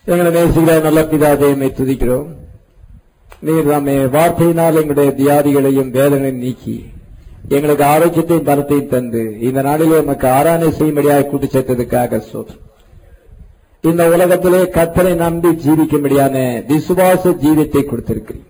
எங்களை நேசிக்கிற நல்ல பிதாதையுமே துதிக்கிறோம் நீர் நாமே வார்த்தையினால் எங்களுடைய வியாதிகளையும் வேதனையும் நீக்கி எங்களுக்கு ஆரோக்கியத்தையும் பலத்தையும் தந்து இந்த நாளிலே நமக்கு ஆராதனை செய்யும்படியாக கூட்டி சேர்த்ததுக்காக சோதம் இந்த உலகத்திலே கத்தரை நம்பி ஜீவிக்கும்படியான விசுவாச ஜீவித்தை கொடுத்திருக்கிறீர்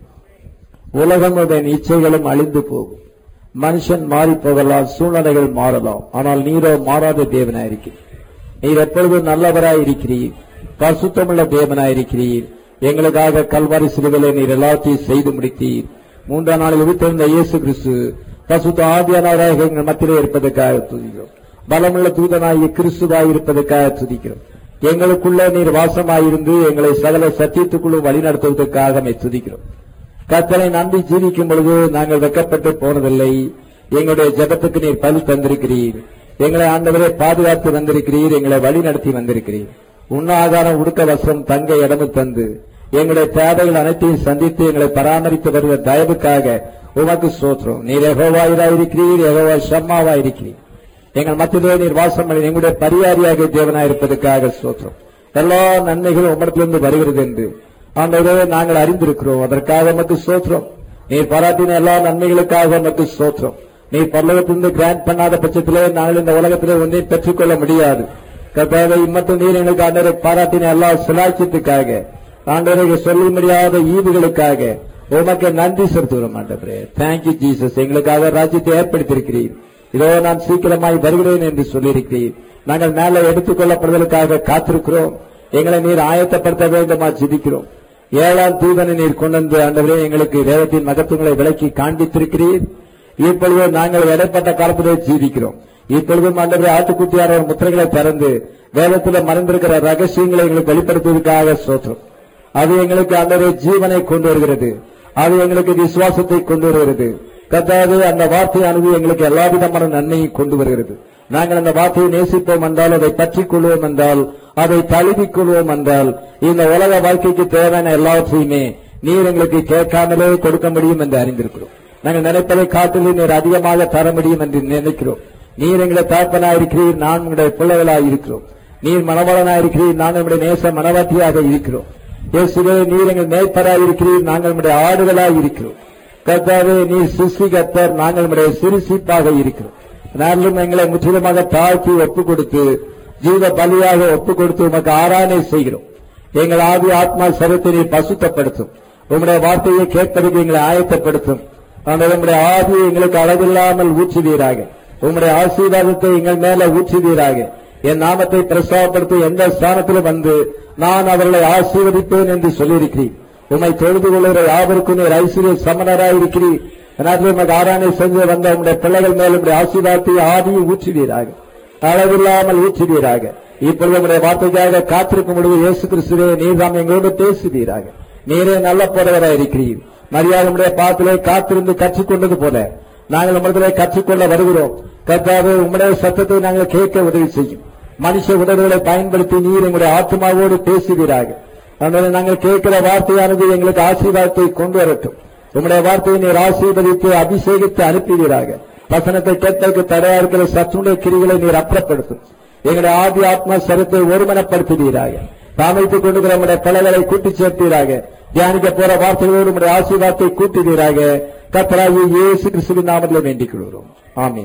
உலகமுடைய இச்சைகளும் அழிந்து போகும் மனுஷன் மாறி போகலாம் சூழ்நிலைகள் மாறலாம் ஆனால் நீரோ மாறாத தேவனாயிருக்கிறீர் நீர் எப்பொழுதும் நல்லவராய் இருக்கிறீர் பசுத்தமுள்ள தேவனாயிருக்கிறீர் எங்களுக்காக கல்வாரி சிறுவிலை நீர் எல்லாத்தையும் செய்து முடித்தீர் மூன்றாம் நாளில் உயிர்த்தெழுந்த இயேசு கிறிஸ்து பசுத்த ஆவியானவராக எங்கள் மத்தியிலே இருப்பதற்காக துதிக்கிறோம் பலமுள்ள தூதனாகிய கிறிஸ்துவாய் இருப்பதற்காக துதிக்கிறோம் எங்களுக்குள்ளே நீர் வாசமாயிருந்து எங்களை சகல சத்தியத்துக்குள்ளும் வழிநடத்துவதற்காக மை துதிக்கிறோம் கத்தனை நம்பி ஜீவிக்கும் பொழுது நாங்கள் வெக்கப்பட்டு போனதில்லை எங்களுடைய ஜெபத்துக்கு நீர் பதில் தந்திருக்கிறீர் எங்களை ஆண்டவரை பாதுகாத்து வந்திருக்கிறீர் எங்களை வழி நடத்தி வந்திருக்கிறீர் உண்ண ஆகாரம் உடுக்க வசம் தங்க இடமு தந்து எங்களுடைய தேவைகள் அனைத்தையும் சந்தித்து எங்களை பராமரித்து வருகிற தயவுக்காக உமக்கு சோத்திரம் நீர் எகோவாயிராயிருக்கிறீர் எகோவா ஷம்மாவாயிருக்கிறீர் எங்கள் மத்தியிலே நீர் வாசம் பண்ணி எங்களுடைய பரியாரியாக தேவனாயிருப்பதற்காக சோத்திரம் எல்லா நன்மைகளும் உம்மிடத்திலிருந்து வருகிறது என்று ஆண்டவரே நாங்கள் அறிந்திருக்கிறோம் அதற்காக நமக்கு சோத்திரம் நீர் பாராட்டின எல்லா நன்மைகளுக்காக நமக்கு சோத்திரம் நீர் பல்லவத்திலிருந்து கிராண்ட் பண்ணாத பட்சத்திலே நாங்கள் இந்த உலகத்திலே ஒன்றையும் பெற்றுக்கொள்ள முடியாது கர்த்தாவை மட்டும் நீர் எங்களுக்கு ஆண்டவரை பாராட்டின எல்லா சுலாட்சியத்துக்காக ஆண்டவரை சொல்ல முடியாத ஈவுகளுக்காக உமக்கு நன்றி செலுத்துகிறோம் ஆண்டவரே தேங்க்யூ ஜீசஸ் எங்களுக்காக ராஜ்யத்தை ஏற்படுத்தியிருக்கிறீர் இதோ நான் சீக்கிரமாய் வருகிறேன் என்று சொல்லியிருக்கிறீர் நாங்கள் மேலே எடுத்துக் கொள்ளப்படுவதற்காக காத்திருக்கிறோம் எங்களை நீர் ஆயத்தப்படுத்த வேண்டுமா சிதிக்கிறோம் ஏழாம் தூதனை நீர் கொண்டு வந்து ஆண்டவரே எங்களுக்கு வேதத்தின் மகத்துவங்களை விளக்கி காண்பித்திருக்கிறீர் இப்பொழுது நாங்கள் இடைப்பட்ட காலத்திலே ஜீவிக்கிறோம் இப்பொழுதும் ஆண்டவரே ஆட்டுக்குட்டியார முத்திரைகளை திறந்து வேதத்தில் மறந்திருக்கிற ரகசியங்களை எங்களுக்கு வெளிப்படுத்துவதற்காக சோத்திரம் அது எங்களுக்கு ஆண்டவரே ஜீவனை கொண்டு வருகிறது அது எங்களுக்கு விசுவாசத்தை கொண்டு வருகிறது கத்தாது அந்த வார்த்தையானது எங்களுக்கு எல்லா விதமான நன்மையை கொண்டு வருகிறது நாங்கள் அந்த வார்த்தையை நேசிப்போம் என்றால் அதை பற்றிக் கொள்வோம் என்றால் அதை தழுவிக் கொள்வோம் என்றால் இந்த உலக வாழ்க்கைக்கு தேவையான எல்லாவற்றையுமே நீர் எங்களுக்கு கேட்காமலே கொடுக்க முடியும் என்று அறிந்திருக்கிறோம் நாங்கள் நினைப்பதை காட்டிலும் நீர் அதிகமாக தர முடியும் என்று நினைக்கிறோம் நீர் எங்களை தாப்பனாயிருக்கிறீர் நான் உங்களுடைய பிள்ளைகளாய் இருக்கிறோம் நீர் மனவளனாயிருக்கிறீர் நான் உங்களுடைய நேச மனவாட்டியாக இருக்கிறோம் இயேசுவே நீர் எங்கள் மேய்ப்பராய் இருக்கிறீர் நாங்கள் உங்களுடைய ஆடுகளாய் இருக்கிறோம் கர்த்தாவே நீர் சிசி கத்தர் நாங்கள் உங்களுடைய சிறுசிப்பாக இருக்கிறோம் நாங்களும் எங்களை முற்றிலுமாக தாழ்த்தி ஒப்புக் கொடுத்து ஜீவ பலியாக ஒப்புக் கொடுத்து உமக்கு ஆராதனை செய்கிறோம் எங்கள் ஆதி ஆத்மா சரத்தை நீர் பசுத்தப்படுத்தும் உங்களுடைய வார்த்தையை கேட்பதற்கு எங்களை ஆயத்தப்படுத்தும் ஆனால் உங்களுடைய ஆவியை எங்களுக்கு அளவில்லாமல் ஊற்றுவீராக உங்களுடைய ஆசீர்வாதத்தை எங்கள் மேல ஊற்றுவீராக என் நாமத்தை பிரசாதப்படுத்த எந்த ஸ்தானத்திலும் வந்து நான் அவர்களை ஆசீர்வதிப்பேன் என்று சொல்லியிருக்கிறேன் உம்மை தொழுது கொள்கிற யாவருக்கும் நீர் ஐஸ்வர்ய சமனராயிருக்கிறீர் நாட்டில் உமக்கு ஆராதனை செஞ்சு வந்த உங்களுடைய பிள்ளைகள் மேல் உங்களுடைய ஆசீர்வாதத்தை ஆதியை ஊற்றுவீராக அளவில்லாமல் ஊற்றுவீராக இப்பொழுது உங்களுடைய வார்த்தைக்காக காத்திருக்கும் பொழுது இயேசு கிறிஸ்துவே நீர் தாம் எங்களோடு பேசுவீராக நீரே நல்ல போறவராக இருக்கிறீர் மரியாதையுடைய பாத்திலே காத்திருந்து கற்றுக்கொண்டது போல நாங்கள் உங்களிடத்திலே கற்றுக்கொள்ள வருகிறோம் கர்த்தாவே உம்முடைய சத்தத்தை நாங்கள் கேட்க உதவி செய்யும் மனுஷ உதவிகளை பயன்படுத்தி நீர் எங்களுடைய ஆத்மாவோடு பேசுவீராக அதனால நாங்கள் கேட்கிற வார்த்தையானது எங்களுக்கு ஆசீர்வாதத்தை கொண்டு வரட்டும் உங்களுடைய வார்த்தையை நீர் ஆசீர்வதித்து அபிஷேகித்து அனுப்புவீராக வசனத்தை கேட்பதற்கு தடையா இருக்கிற சத்துடைய கிரிகளை நீர் அப்புறப்படுத்தும் எங்களுடைய ஆதி ஆத்மா சரத்தை ஒருமனப்படுத்துவீராக தாமைத்துக் கொண்டு நம்முடைய பலகளை கூட்டிச் சேர்த்தீராக தியானிக்க போற வார்த்தைகளோடு நம்முடைய ஆசீர்வாதத்தை கூட்டுவீராக கத்தராகி இயேசு கிறிஸ்துவின் நாமத்தில் வேண்டிக் கொள்கிறோம் ஆமே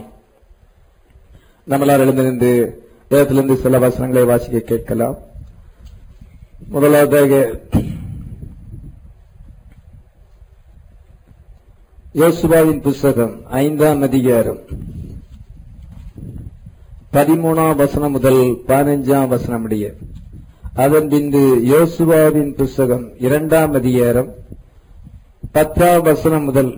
நம்மளால் எழுந்திருந்து வேதத்திலிருந்து சில வசனங்களை வாசிக்க கேட்கலாம் முதலாவதாக யோசுவாவின் புஸ்தகம் ஐந்தாம் அதிகாரம் பதிமூணாம் வசனம் முதல் பதினஞ்சாம் வசனம் முடிய அதன் பின்பு யோசுவாவின் புஸ்தகம் இரண்டாம் அதிகாரம் பத்தாம் வசனம் முதல்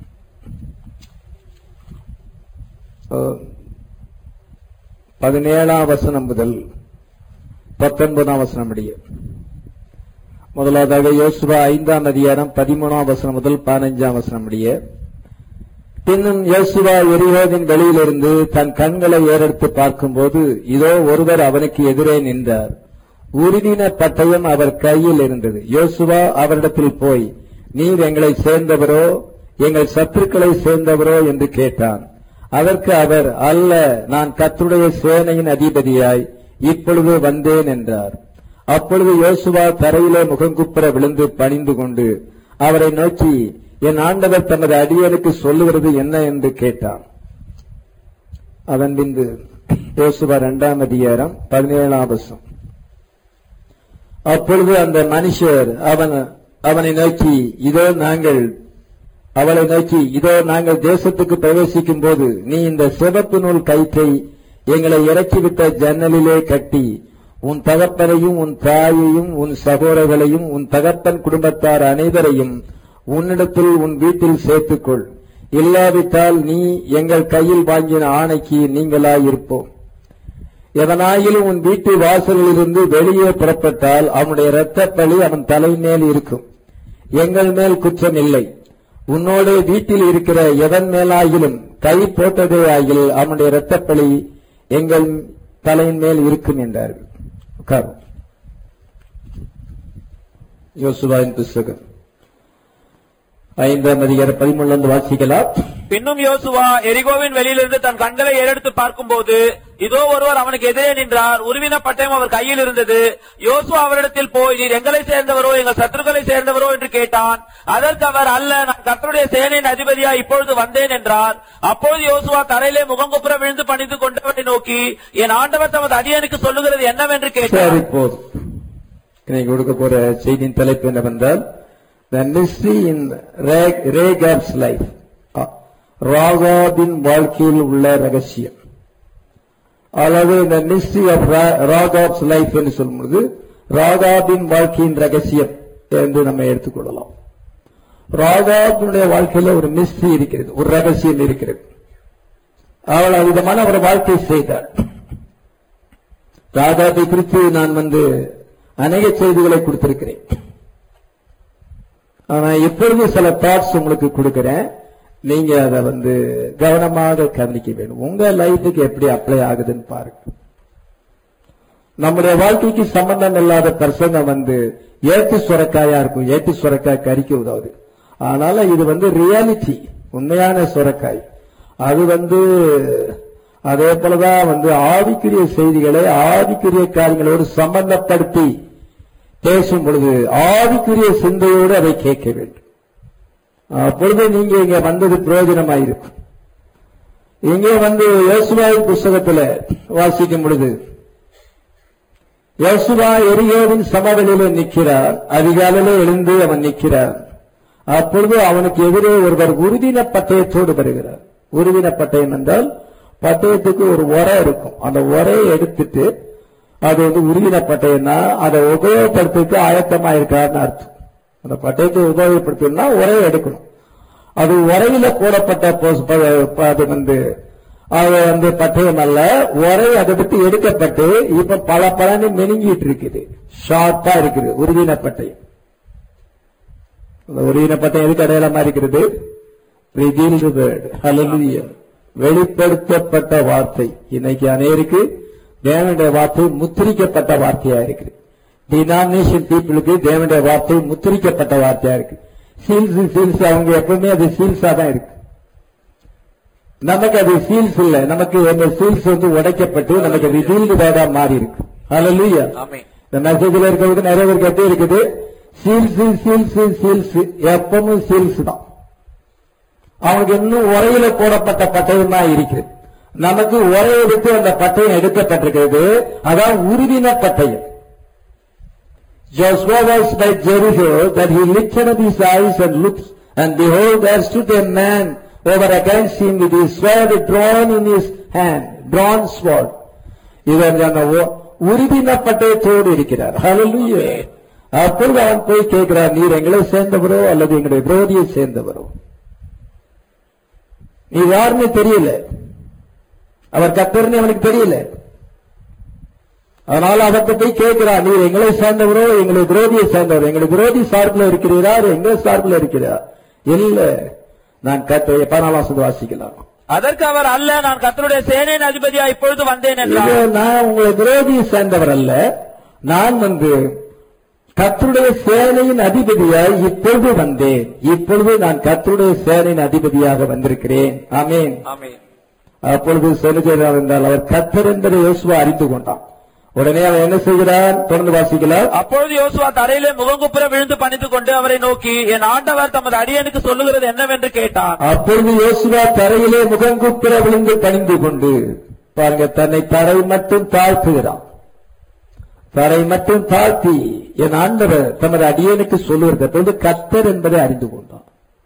பதினேழாம் வசனம் முதல் பத்தொன்பதாம் வசனம் முடிய முதலாவதாக யோசுவா ஐந்தாம் அதிகாரம் பதிமூணாம் வசனம் முதல் பதினஞ்சாம் வசனம் முடிய பின்னும் யோசுவா எரிகோவின் வெளியிலிருந்து தன் கண்களை ஏறெடுத்து பார்க்கும்போது இதோ ஒருவர் அவனுக்கு எதிரே நின்றார் உறுதின பட்டயம் அவர் கையில் இருந்தது யோசுவா அவரிடத்தில் போய் நீர் எங்களை சேர்ந்தவரோ எங்கள் சத்துருக்களை சேர்ந்தவரோ என்று கேட்டான் அதற்கு அவர் அல்ல நான் கர்த்தருடைய சேனையின் அதிபதியாய் இப்பொழுது வந்தேன் என்றார் அப்பொழுது யோசுவா தரையிலே முகங்குப்புற விழுந்து பணிந்து கொண்டு அவரை நோக்கி என் ஆண்டவர் தமது அடியனுக்கு சொல்லுகிறது என்ன என்று கேட்டான் அதன் பின்பு யோசுவா இரண்டாம் அதிகாரம் பதினேழாம் வசம் அப்பொழுது அந்த மனுஷர் அவன் அவனை நோக்கி இதோ நாங்கள் அவளை நோக்கி இதோ நாங்கள் தேசத்துக்கு பிரவேசிக்கும் போது நீ இந்த சிவப்பு நூல் கயிற்றை எங்களை இறக்கிவிட்ட ஜன்னலிலே கட்டி உன் தகப்பனையும் உன் தாயையும் உன் சகோதரர்களையும் உன் தகப்பன் குடும்பத்தார் அனைவரையும் உன்னிடத்தில் உன் வீட்டில் சேர்த்துக்கொள் இல்லாவிட்டால் நீ எங்கள் கையில் வாங்கின ஆணைக்கு நீங்களாயிருப்போம் எவனாயிலும் உன் வீட்டு வாசலிலிருந்து வெளியே புறப்பட்டால் அவனுடைய இரத்தப் பழி அவன் தலை மேல் இருக்கும் எங்கள் மேல் குற்றம் இல்லை உன்னோடு வீட்டில் இருக்கிற எவன் மேலாயிலும் கை போட்டதே ஆகில் அவனுடைய இரத்தப் பழி எங்கள் தலையின் மேல் இருக்கும் என்றார்கள் உட்காரும் யோசுவாவின் புஸ்தகம் ஐந்தாம் அதிகார பதிமூணு வாசிக்கலாம் பின்னும் யோசுவா எரிகோவின் வெளியிலிருந்து தன் கண்களை ஏறெடுத்து பார்க்கும்போது இதோ ஒருவர் அவனுக்கு எதிரே நின்றார் உருவின பட்டயம் அவர் கையில் இருந்தது யோசுவா அவரிடத்தில் போய் நீர் எங்களை சேர்ந்தவரோ எங்கள் சத்துருக்களை சேர்ந்தவரோ என்று கேட்டான் அதற்கு அவர் அல்ல நான் கர்த்தருடைய சேனையின் அதிபதியா இப்பொழுது வந்தேன் என்றார் அப்பொழுது யோசுவா தரையிலே முகங்குப்புற விழுந்து பணிந்து கொண்டவரை நோக்கி என் ஆண்டவர் தமது அடியனுக்கு சொல்லுகிறது என்னவென்று கேட்டார் சரி போதும் இன்னைக்கு கொடுக்க போற செய்தியின் தலைப்பு என்னவென்றால் த மிஸ்ட்ரி இன் ரேகாப்ஸ் லைஃப் ராகாபின் வாழ்க்கையில் உள்ள ரகசியம் அல்லது இந்த மிஸ்ட்ரி ஆஃப் ராகாப்ஸ் லைஃப் என்று சொல்லும்போது ராகாபின் வாழ்க்கையின் ரகசியம் என்று நம்ம எடுத்துக்கொள்ளலாம் ராகாபினுடைய வாழ்க்கையில ஒரு மிஸ்ட்ரி இருக்கிறது ஒரு ரகசியம் இருக்கிறது அவள் அவ்விதமான ஒரு வாழ்க்கை செய்தாள் ராகாபை குறித்து நான் வந்து அநேக செய்திகளை கொடுத்திருக்கிறேன் ஆனா எப்பொழுது சில தாட்ஸ் உங்களுக்கு கொடுக்கிறேன் நீங்க அதை வந்து கவனமாக கவனிக்க வேண்டும் உங்க லைஃபுக்கு எப்படி அப்ளை ஆகுதுன்னு பாருங்க நம்முடைய வாழ்க்கைக்கு சம்பந்தம் இல்லாத பர்சனை வந்து ஏட்டு சுரக்காயா இருக்கும் ஏட்டு சுரக்காய் கறிக்க உதவுது ஆனால இது வந்து ரியாலிட்டி உண்மையான சுரக்காய் அது வந்து அதே போலதான் வந்து ஆவிக்குரிய செய்திகளை ஆவிக்குரிய காரியங்களோடு சம்பந்தப்படுத்தி பேசும் பொழுது ஆவிக்குரிய சிந்தையோடு அதை கேட்க வேண்டும் அப்பொழுது நீங்க இங்க வந்தது பிரயோஜனமாயிருக்கும் இங்கே வந்து யோசுவாவின் புஸ்தகத்துல வாசிக்கும் பொழுது யோசுவா எரியோவின் சமவெளியில நிற்கிறார் அதிகாலையில எழுந்து அவன் நிற்கிறார் அப்பொழுது அவனுக்கு எதிரே ஒருவர் உறுதின பட்டயத்தோடு வருகிறார் உறுதின பட்டயம் என்றால் பட்டயத்துக்கு ஒரு உரை இருக்கும் அந்த உரையை எடுத்துட்டு அது வந்து உறுதின பட்டயம்னா அதை உபயோகப்படுத்துறதுக்கு ஆயத்தமா இருக்காருன்னு அர்த்தம் அந்த பட்டயத்தை உபயோகப்படுத்தணும்னா உரையை எடுக்கணும் அது உரையில போடப்பட்ட போஸ்- ப- அது வந்து அது வந்து பட்டயம் அல்ல உரை அதை விட்டு எடுக்கப்பட்டு இப்ப பல பலன்னு மெனுங்கிட்டு இருக்குது ஷார்ப்பா இருக்குது உறுதின பட்டயம் அந்த உறுதின பட்டயம் எதுக்கு அடையாளமா இருக்கிறது revealed word. Hallelujah. வெளிப்படுத்தப்பட்ட வார்த்தை இன்னைக்கு அநேருக்கு தேவனுடைய வார்த்தை முத்திரிக்கப்பட்ட வார்த்தையா இருக்குது டினாமினேஷன் பீப்புளுக்கு தேவனுடைய வார்த்தை முத்திரிக்கப்பட்ட வார்த்தையா இருக்கு சீல்ஸ் சீல்ஸ் அவங்க எப்பவுமே அது சீல்ஸா தான் இருக்கு நமக்கு அது சீல்ஸ் இல்ல நமக்கு அந்த சீல்ஸ் வந்து உடைக்கப்பட்டு நமக்கு ரிவீல்டு வேர்டா மாறி இருக்கு ஹalleluya ஆமென். இந்த மெசேஜ்ல இருக்கிறது நிறைய பேருக்கு எப்படி இருக்குது சீல்ஸ் சீல்ஸ் சீல்ஸ் எப்பவும் சீல்ஸ் தான் அவனுக்கு இன்னும் உரையில போடப்பட்ட பட்டயம் தான் இருக்குது நமக்கு உரையை விட்டு அந்த பட்டயம் எடுக்கப்பட்டிருக்கிறது அதான் உறுதின பட்டயம் Joshua was by Jericho that he lifted up his eyes and looked, and behold, there stood a man over against him with his sword drawn in his hand, drawn sword. இவர் அந்த உ- உறுதின பட்டயத்தோடு இருக்கிறார் Hallelujah. அப்பொழுது அவன் போய் கேட்கிறார் நீர் எங்களை சேர்ந்தவரோ அல்லது எங்களுடைய விரோதியை சேர்ந்தவரோ நீ யாருன்னு தெரியல அவர் கத்தர்னு அவனுக்கு தெரியல அதனால அவர்கிட்ட போய் கேட்கிறார் நீர் எங்களை சேர்ந்தவரோ எங்களை விரோதியை சேர்ந்தவர் எங்களை விரோதி சார்பில் இருக்கிறீரா எங்க சார்பில் இருக்கிறார் இல்ல நான் கத்த பதினாலாம் சொல்லி வாசிக்கலாம் அதற்கு அவர் அல்ல நான் கர்த்தருடைய சேனையின் அதிபதியா இப்பொழுது வந்தேன் இது என்றார் நான் உங்களை விரோதியை சேர்ந்தவர் அல்ல நான் வந்து கர்த்தருடைய சேனையின் அதிபதியாய் இப்பொழுது வந்தேன் இப்பொழுது நான் கர்த்தருடைய சேனையின் அதிபதியாக வந்திருக்கிறேன் ஆமென் ஆமென் அப்பொழுது சொல்லுகிறார் என்றால் அவர் கத்தர் என்பதை யோசுவா அறிந்து கொண்டான் உடனே அவன் என்ன செய்கிறான் தொடர்ந்து வாசிக்கலாம் அப்பொழுது யோசுவா தரையிலே முகங்குப்புற விழுந்து பணிந்து கொண்டு அவரை நோக்கி என் ஆண்டவர் தமது அடியனுக்கு சொல்லுகிறது என்னவென்று கேட்டான் அப்பொழுது யோசுவா தரையிலே முகங்குப்புற விழுந்து பணிந்து கொண்டு பாருங்க தன்னை தரை மட்டும் தாழ்த்துகிறான் தரை மட்டும் தாழ்த்தி என் ஆண்டவர் தமது அடியனுக்கு சொல்லுவது அப்பொழுது கத்தர் என்பதை அறிந்து கொண்டான்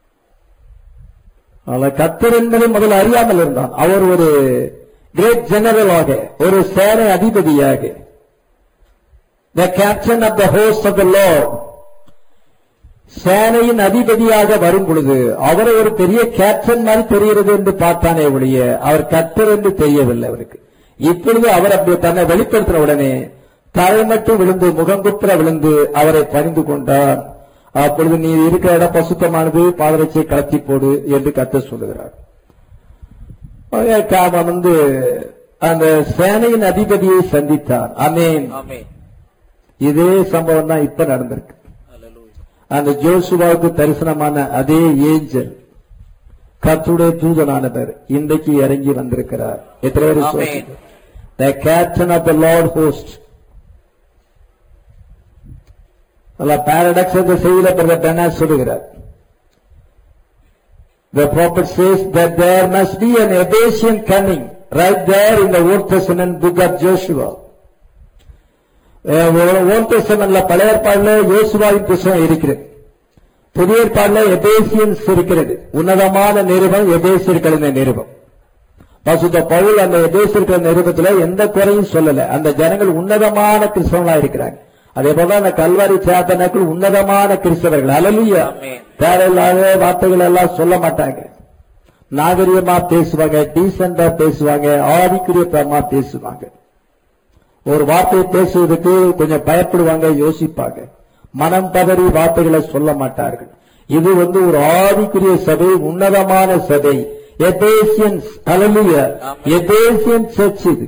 ஆனால் கத்தர் என்பதை முதல்ல அறியாமல் இருந்தான் அவர் ஒரு கிரேட் ஜெனரலாக ஒரு சேனை அதிபதியாக the captain of the host of the lord சேனையின் அதிபதியாக வரும் பொழுது அவரை ஒரு பெரிய கேப்டன் மாதிரி தெரிகிறது என்று பார்த்தானே ஒழிய அவர் கத்தர் என்று தெரியவில்லை அவருக்கு இப்பொழுது அவர் அப்படி தன்னை வெளிப்படுத்தின உடனே தலை மட்டும் விழுந்து முகங்குப்புற விழுந்து அவரை பணிந்து கொண்டார் அப்பொழுது நீ இருக்கிற இடம் பசுத்தமானது பாதரட்சியை கலத்தி போடு என்று கத்தர் சொல்லுகிறார் அவன் வந்து அந்த சேனையின் அதிபதியை சந்தித்தார் அமேன் ஆமென் இதே சம்பவம் தான் இப்ப நடந்திருக்கு அந்த ஜோசுவாவுக்கு தரிசனமான அதே ஏஞ்சல் கர்த்தருடைய தூதனானவர் இன்றைக்கு இறங்கி வந்திருக்கிறார் எத்தனை பேர் ஆமென். The captain of the lord host paradox என்ற செய்தியில பிரதர் பெனா சொல்லுகிறார் The prophet says that there must be an Abasian coming right there in the Old Testament book of Joshua. Old டெஸ்டமென்ட்ல பழைய ஏற்பாடுல யோசுவாவின் புஸ்தகம் இருக்கிறது புதிய ஏற்பாடுல எபேசியன்ஸ் இருக்கிறது உன்னதமான நிருபம் எபேசியர்களின் நிருபம் பசுத்த பவுல் அந்த எபேசியர்கள் நிருபத்துல எந்த குறையும் சொல்லல அந்த ஜனங்கள் உன்னதமான கிறிஸ்தவங்களா இருக்கிறாங்க அதே போல அந்த கல்வாரி சாத்தனாக்கள் உன்னதமான கிறிஸ்தவர்கள் அலலுயா ஆமென். தேவையில்லாத வார்த்தைகள் எல்லாம் சொல்ல மாட்டாங்க நாகரிகமா பேசுவாங்க டீசெண்டா பேசுவாங்க ஆதிக்குரியத்தமா பேசுவாங்க ஒரு வார்த்தையை பேசுவதற்கு கொஞ்சம் பயப்படுவாங்க யோசிப்பாங்க மனம் பதறி வார்த்தைகளை சொல்ல மாட்டார்கள் இது வந்து ஒரு ஆதிக்குரிய சபை உன்னதமான சபை எபேசியன்ஸ் அலலுய எபேசியன் சர்ச் இது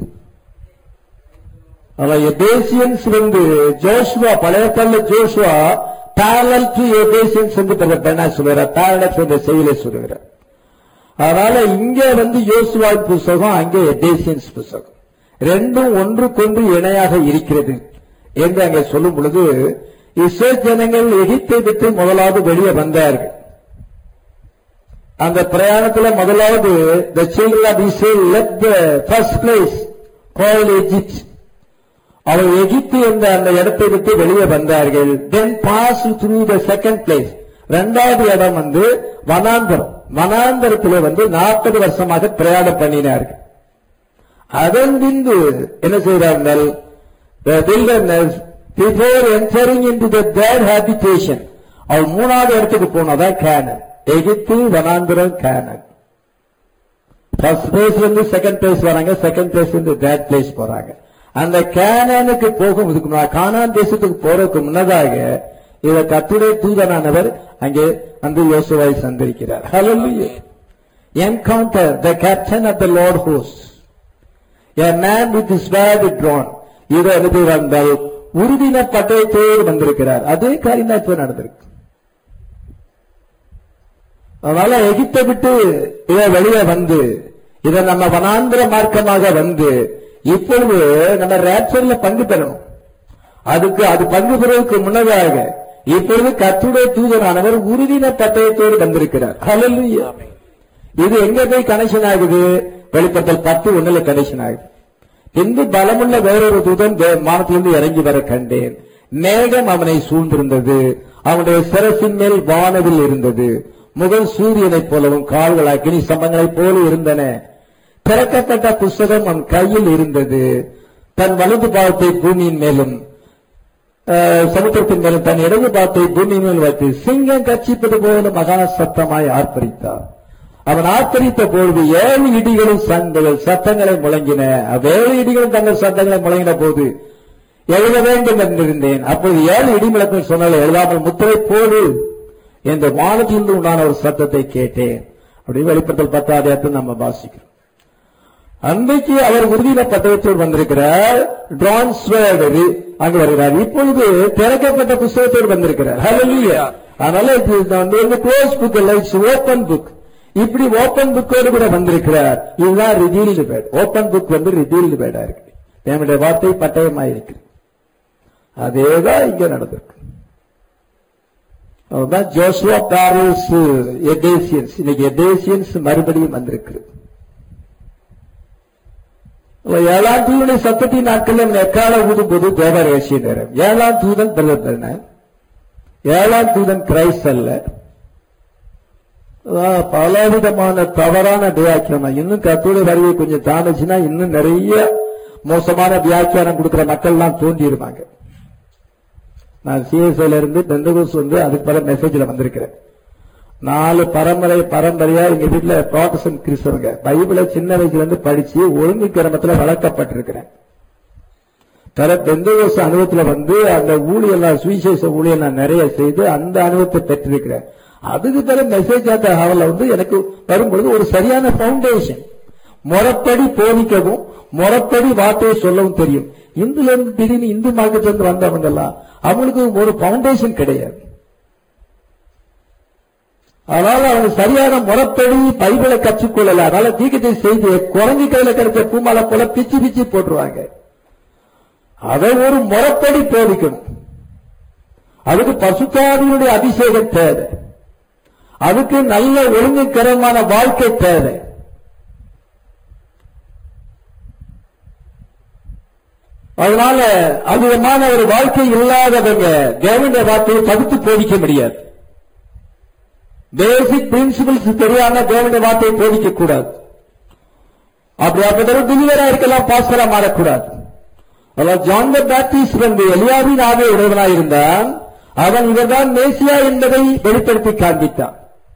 ஆனா எபேசியன்ஸ் வந்து ஜோஷுவா பழைய கல்ல ஜோஷுவா பேரல் டு எபேசியன்ஸ் என்று பெண்ணா சொல்லுகிறார் பேரலக்ஸ் என்ற செய்தியில சொல்லுகிறார் அதனால இங்க வந்து யோசுவா புஸ்தகம் அங்கே எபேசியன்ஸ் புஸ்தகம் ரெண்டும் ஒன்றுக்கொன்று இணையாக இருக்கிறது என்று அங்கே சொல்லும் பொழுது இஸ்ரேல் ஜனங்கள் எகிப்தை விட்டு முதலாவது வெளியே வந்தார்கள் அந்த பிரயாணத்துல முதலாவது the children of Israel left the first place called Egypt அவர் எகிப்து என்ற அந்த இடத்தை விட்டு வெளியே வந்தார்கள் then passed through the second place இரண்டாவது இடம் வந்து வனாந்தரம் வனாந்தரத்திலே வந்து நாற்பது வருஷமாக பிரயாணம் பண்ணினார்கள் அதன் பின்பு என்ன செய்கிறார்கள் the wilderness before entering into the their habitation அவர் மூணாவது இடத்துக்கு போனதான் கேனன் எகிப்து வனாந்திரம் கேனன் ஃபர்ஸ்ட் பிளேஸ் வந்து செகண்ட் பிளேஸ் வராங்க செகண்ட் பிளேஸ் வந்து தேர்ட் பிளேஸ் போறாங்க அந்த கேனானுக்கு போகும் இதுக்கு முன்னா- கானான் தேசத்துக்கு போறதுக்கு முன்னதாக இவர் கத்துடைய தூதனானவர் அங்கே வந்து யோசுவாவை சந்திக்கிறார் Hallelujah. Encounter the captain of the Lord hosts. A man with his sword drawn. இதை எழுதி வந்தால் உறுதின பட்டயத்தோடு வந்திருக்கிறார் அதே காரியம் தான் இப்ப நடந்திருக்கு அதனால எகிப்தை விட்டு இத வெளியே வந்து இத நம்ம வனாந்திர மார்க்கமாக வந்து இப்பொழுது நம்ம ரேப்சர்ல பங்கு பெறணும் அதுக்கு அது பங்கு பெறுவதற்கு முன்னதாக இப்பொழுது கத்துடைய தூதரானவர் உறுதின பட்டயத்தோடு வந்திருக்கிறார் Hallelujah. இது எங்க போய் கனெக்ஷன் ஆகுது வெளிப்படுத்தல் பத்து ஒண்ணுல கனெக்ஷன் ஆகுது பின்பு பலமுள்ள வேறொரு தூதன் வே- வானத்திலிருந்து இறங்கி வர கண்டேன் மேகம் அவனை சூழ்ந்திருந்தது அவனுடைய சிரசின் மேல் வானவில் இருந்தது முகம் சூரியனைப் போலவும் கால்கள் அக்னி சம்பங்களைப் போல இருந்தன திறக்கப்பட்ட புஸ்தகம் அவன் கையில் இருந்தது தன் வலது பாகத்தை பூமியின் மேலும் அஹ், சமுத்திரத்தின் மேலும் தன் இடது பாகத்தை பூமியின் மேல் வைத்து சிங்கம் கட்சிப்பது போல மகா சத்தமாய் ஆர்ப்பரித்தார் அவன் ஆர்ப்பரித்த பொழுது ஏழு இடிகளும் சந்தங்கள் சத்தங்களை முழங்கின அவ்வேழு இடிகளும் தங்கள் சத்தங்களை முழங்கின போது எழுத வேண்டும் என்றிருந்தேன் அப்போது ஏழு இடிமுழக்கம் சொன்னால் எழுதாமல் முத்திரை போடு என்று வானத்திலிருந்து உண்டான ஒரு சத்தத்தை கேட்டேன் அப்படி வெளிப்பட்டல் பத்தாயிரத்தை நம்ம வாசிக்கிறோம் அன்றைக்கு அவர் உறுதியில பட்டயத்தோடு வந்திருக்கிறார் ட்ரான் ஸ்வேர்டு அங்கு வருகிறார் இப்பொழுது திறக்கப்பட்ட புஸ்தகத்தோடு வந்திருக்கிறார் Hallelujah. அதனால இது வந்து க்ளோஸ் புக் இல்ல இட்ஸ் ஓபன் புக் இப்படி ஓபன் புக்கோடு கூட வந்திருக்கிறார் இதுதான் ரிவீல்டு பேட் ஓபன் புக் வந்து ரிவீல்டு பேடா இருக்கு என்னுடைய வார்த்தை பட்டயமாயிருக்கு அதேதான் இங்க நடந்திருக்கு அதுதான் ஜோசுவா பாரல்ஸ் எதேசியன்ஸ் இன்னைக்கு எதேசியன்ஸ் மறுபடியும் வந்திருக்கு அப்ப ஏழாம் தூதனுடைய சத்தத்தின் நாட்கள் நம்ம எக்கால ஊதும்போது தேவரேசிய நேரம் ஏழாம் தூதன் பிரதர் ஏழாம் தூதன் கிரைஸ்ட் அல்ல அதான் பலவிதமான தவறான வியாக்கியானம் இன்னும் கத்தோட வருகை கொஞ்சம் தாண்டுச்சுன்னா இன்னும் நிறைய மோசமான வியாக்கியானம் கொடுக்கிற மக்கள்லாம் தோன்றியிருப்பாங்க நான் சிஎஸ்ஐல இருந்து பெந்தகோஸ் வந்து அதுக்கு பல மெசேஜ்ல வந்திருக்கிறேன் நாலு பரம்பரை பரம்பரையா எங்க வீட்டுல ப்ராட்டஸ்டன்ட் கிறிஸ்தவங்க பைபிளை சின்ன வயசுல இருந்து படிச்சு ஒழுங்கு கிரமத்துல வளர்க்கப்பட்டிருக்கிறேன் பல பெந்தகோஸ் அனுபவத்துல வந்து அந்த ஊழியெல்லாம் சுவிசேஷ ஊழியம் நான் நிறைய செய்து அந்த அனுபவத்தை பெற்றிருக்கிறேன் அதுக்கு பிறகு மெசேஜ் ஆட்ட ஹாவல வந்து எனக்கு வரும்பொழுது ஒரு சரியான பவுண்டேஷன் முறைப்படி போதிக்கவும் முறைப்படி வார்த்தையை சொல்லவும் தெரியும் இந்துல இருந்து திடீர்னு இந்து மார்க்கெட்ல இருந்து வந்தவங்க எல்லாம் அவங்களுக்கு ஒரு பவுண்டேஷன் கிடையாது அதனால அவங்க சரியான முறைப்படி பைபிளை கற்றுக்கொள்ளல அதனால தீக்கத்தை செய்து குரங்கு கையில கிடைச்ச பூமாலை போல பிச்சு பிச்சு போட்டுருவாங்க அதை ஒரு முறைப்படி போதிக்கணும் அதுக்கு பசுத்தாவியுடைய அபிஷேகம் தேவை அதுக்கு நல்ல ஒழுங்குக்கரமான வாழ்க்கை தேவை அதனால அதிகமான ஒரு வாழ்க்கை இல்லாதவங்க தேவனுடைய வார்த்தையை பகுத்து போதிக்க முடியாது பேசிக் பிரின்சிபிள்ஸ் தெரியாம தேவனுடைய வார்த்தையை போதிக்க கூடாது அப்படி அப்படி பிலிவரா இருக்கலாம் பாஸ்டரா மாறக்கூடாது அதாவது ஜான் த பேப்டிஸ்ட் வந்து எலியாவின் ஆவிய உடையவனாய் இருந்தான் அவன் இவர்தான் மேசியா என்பதை வெளிப்படுத்தி காண்பித்தான்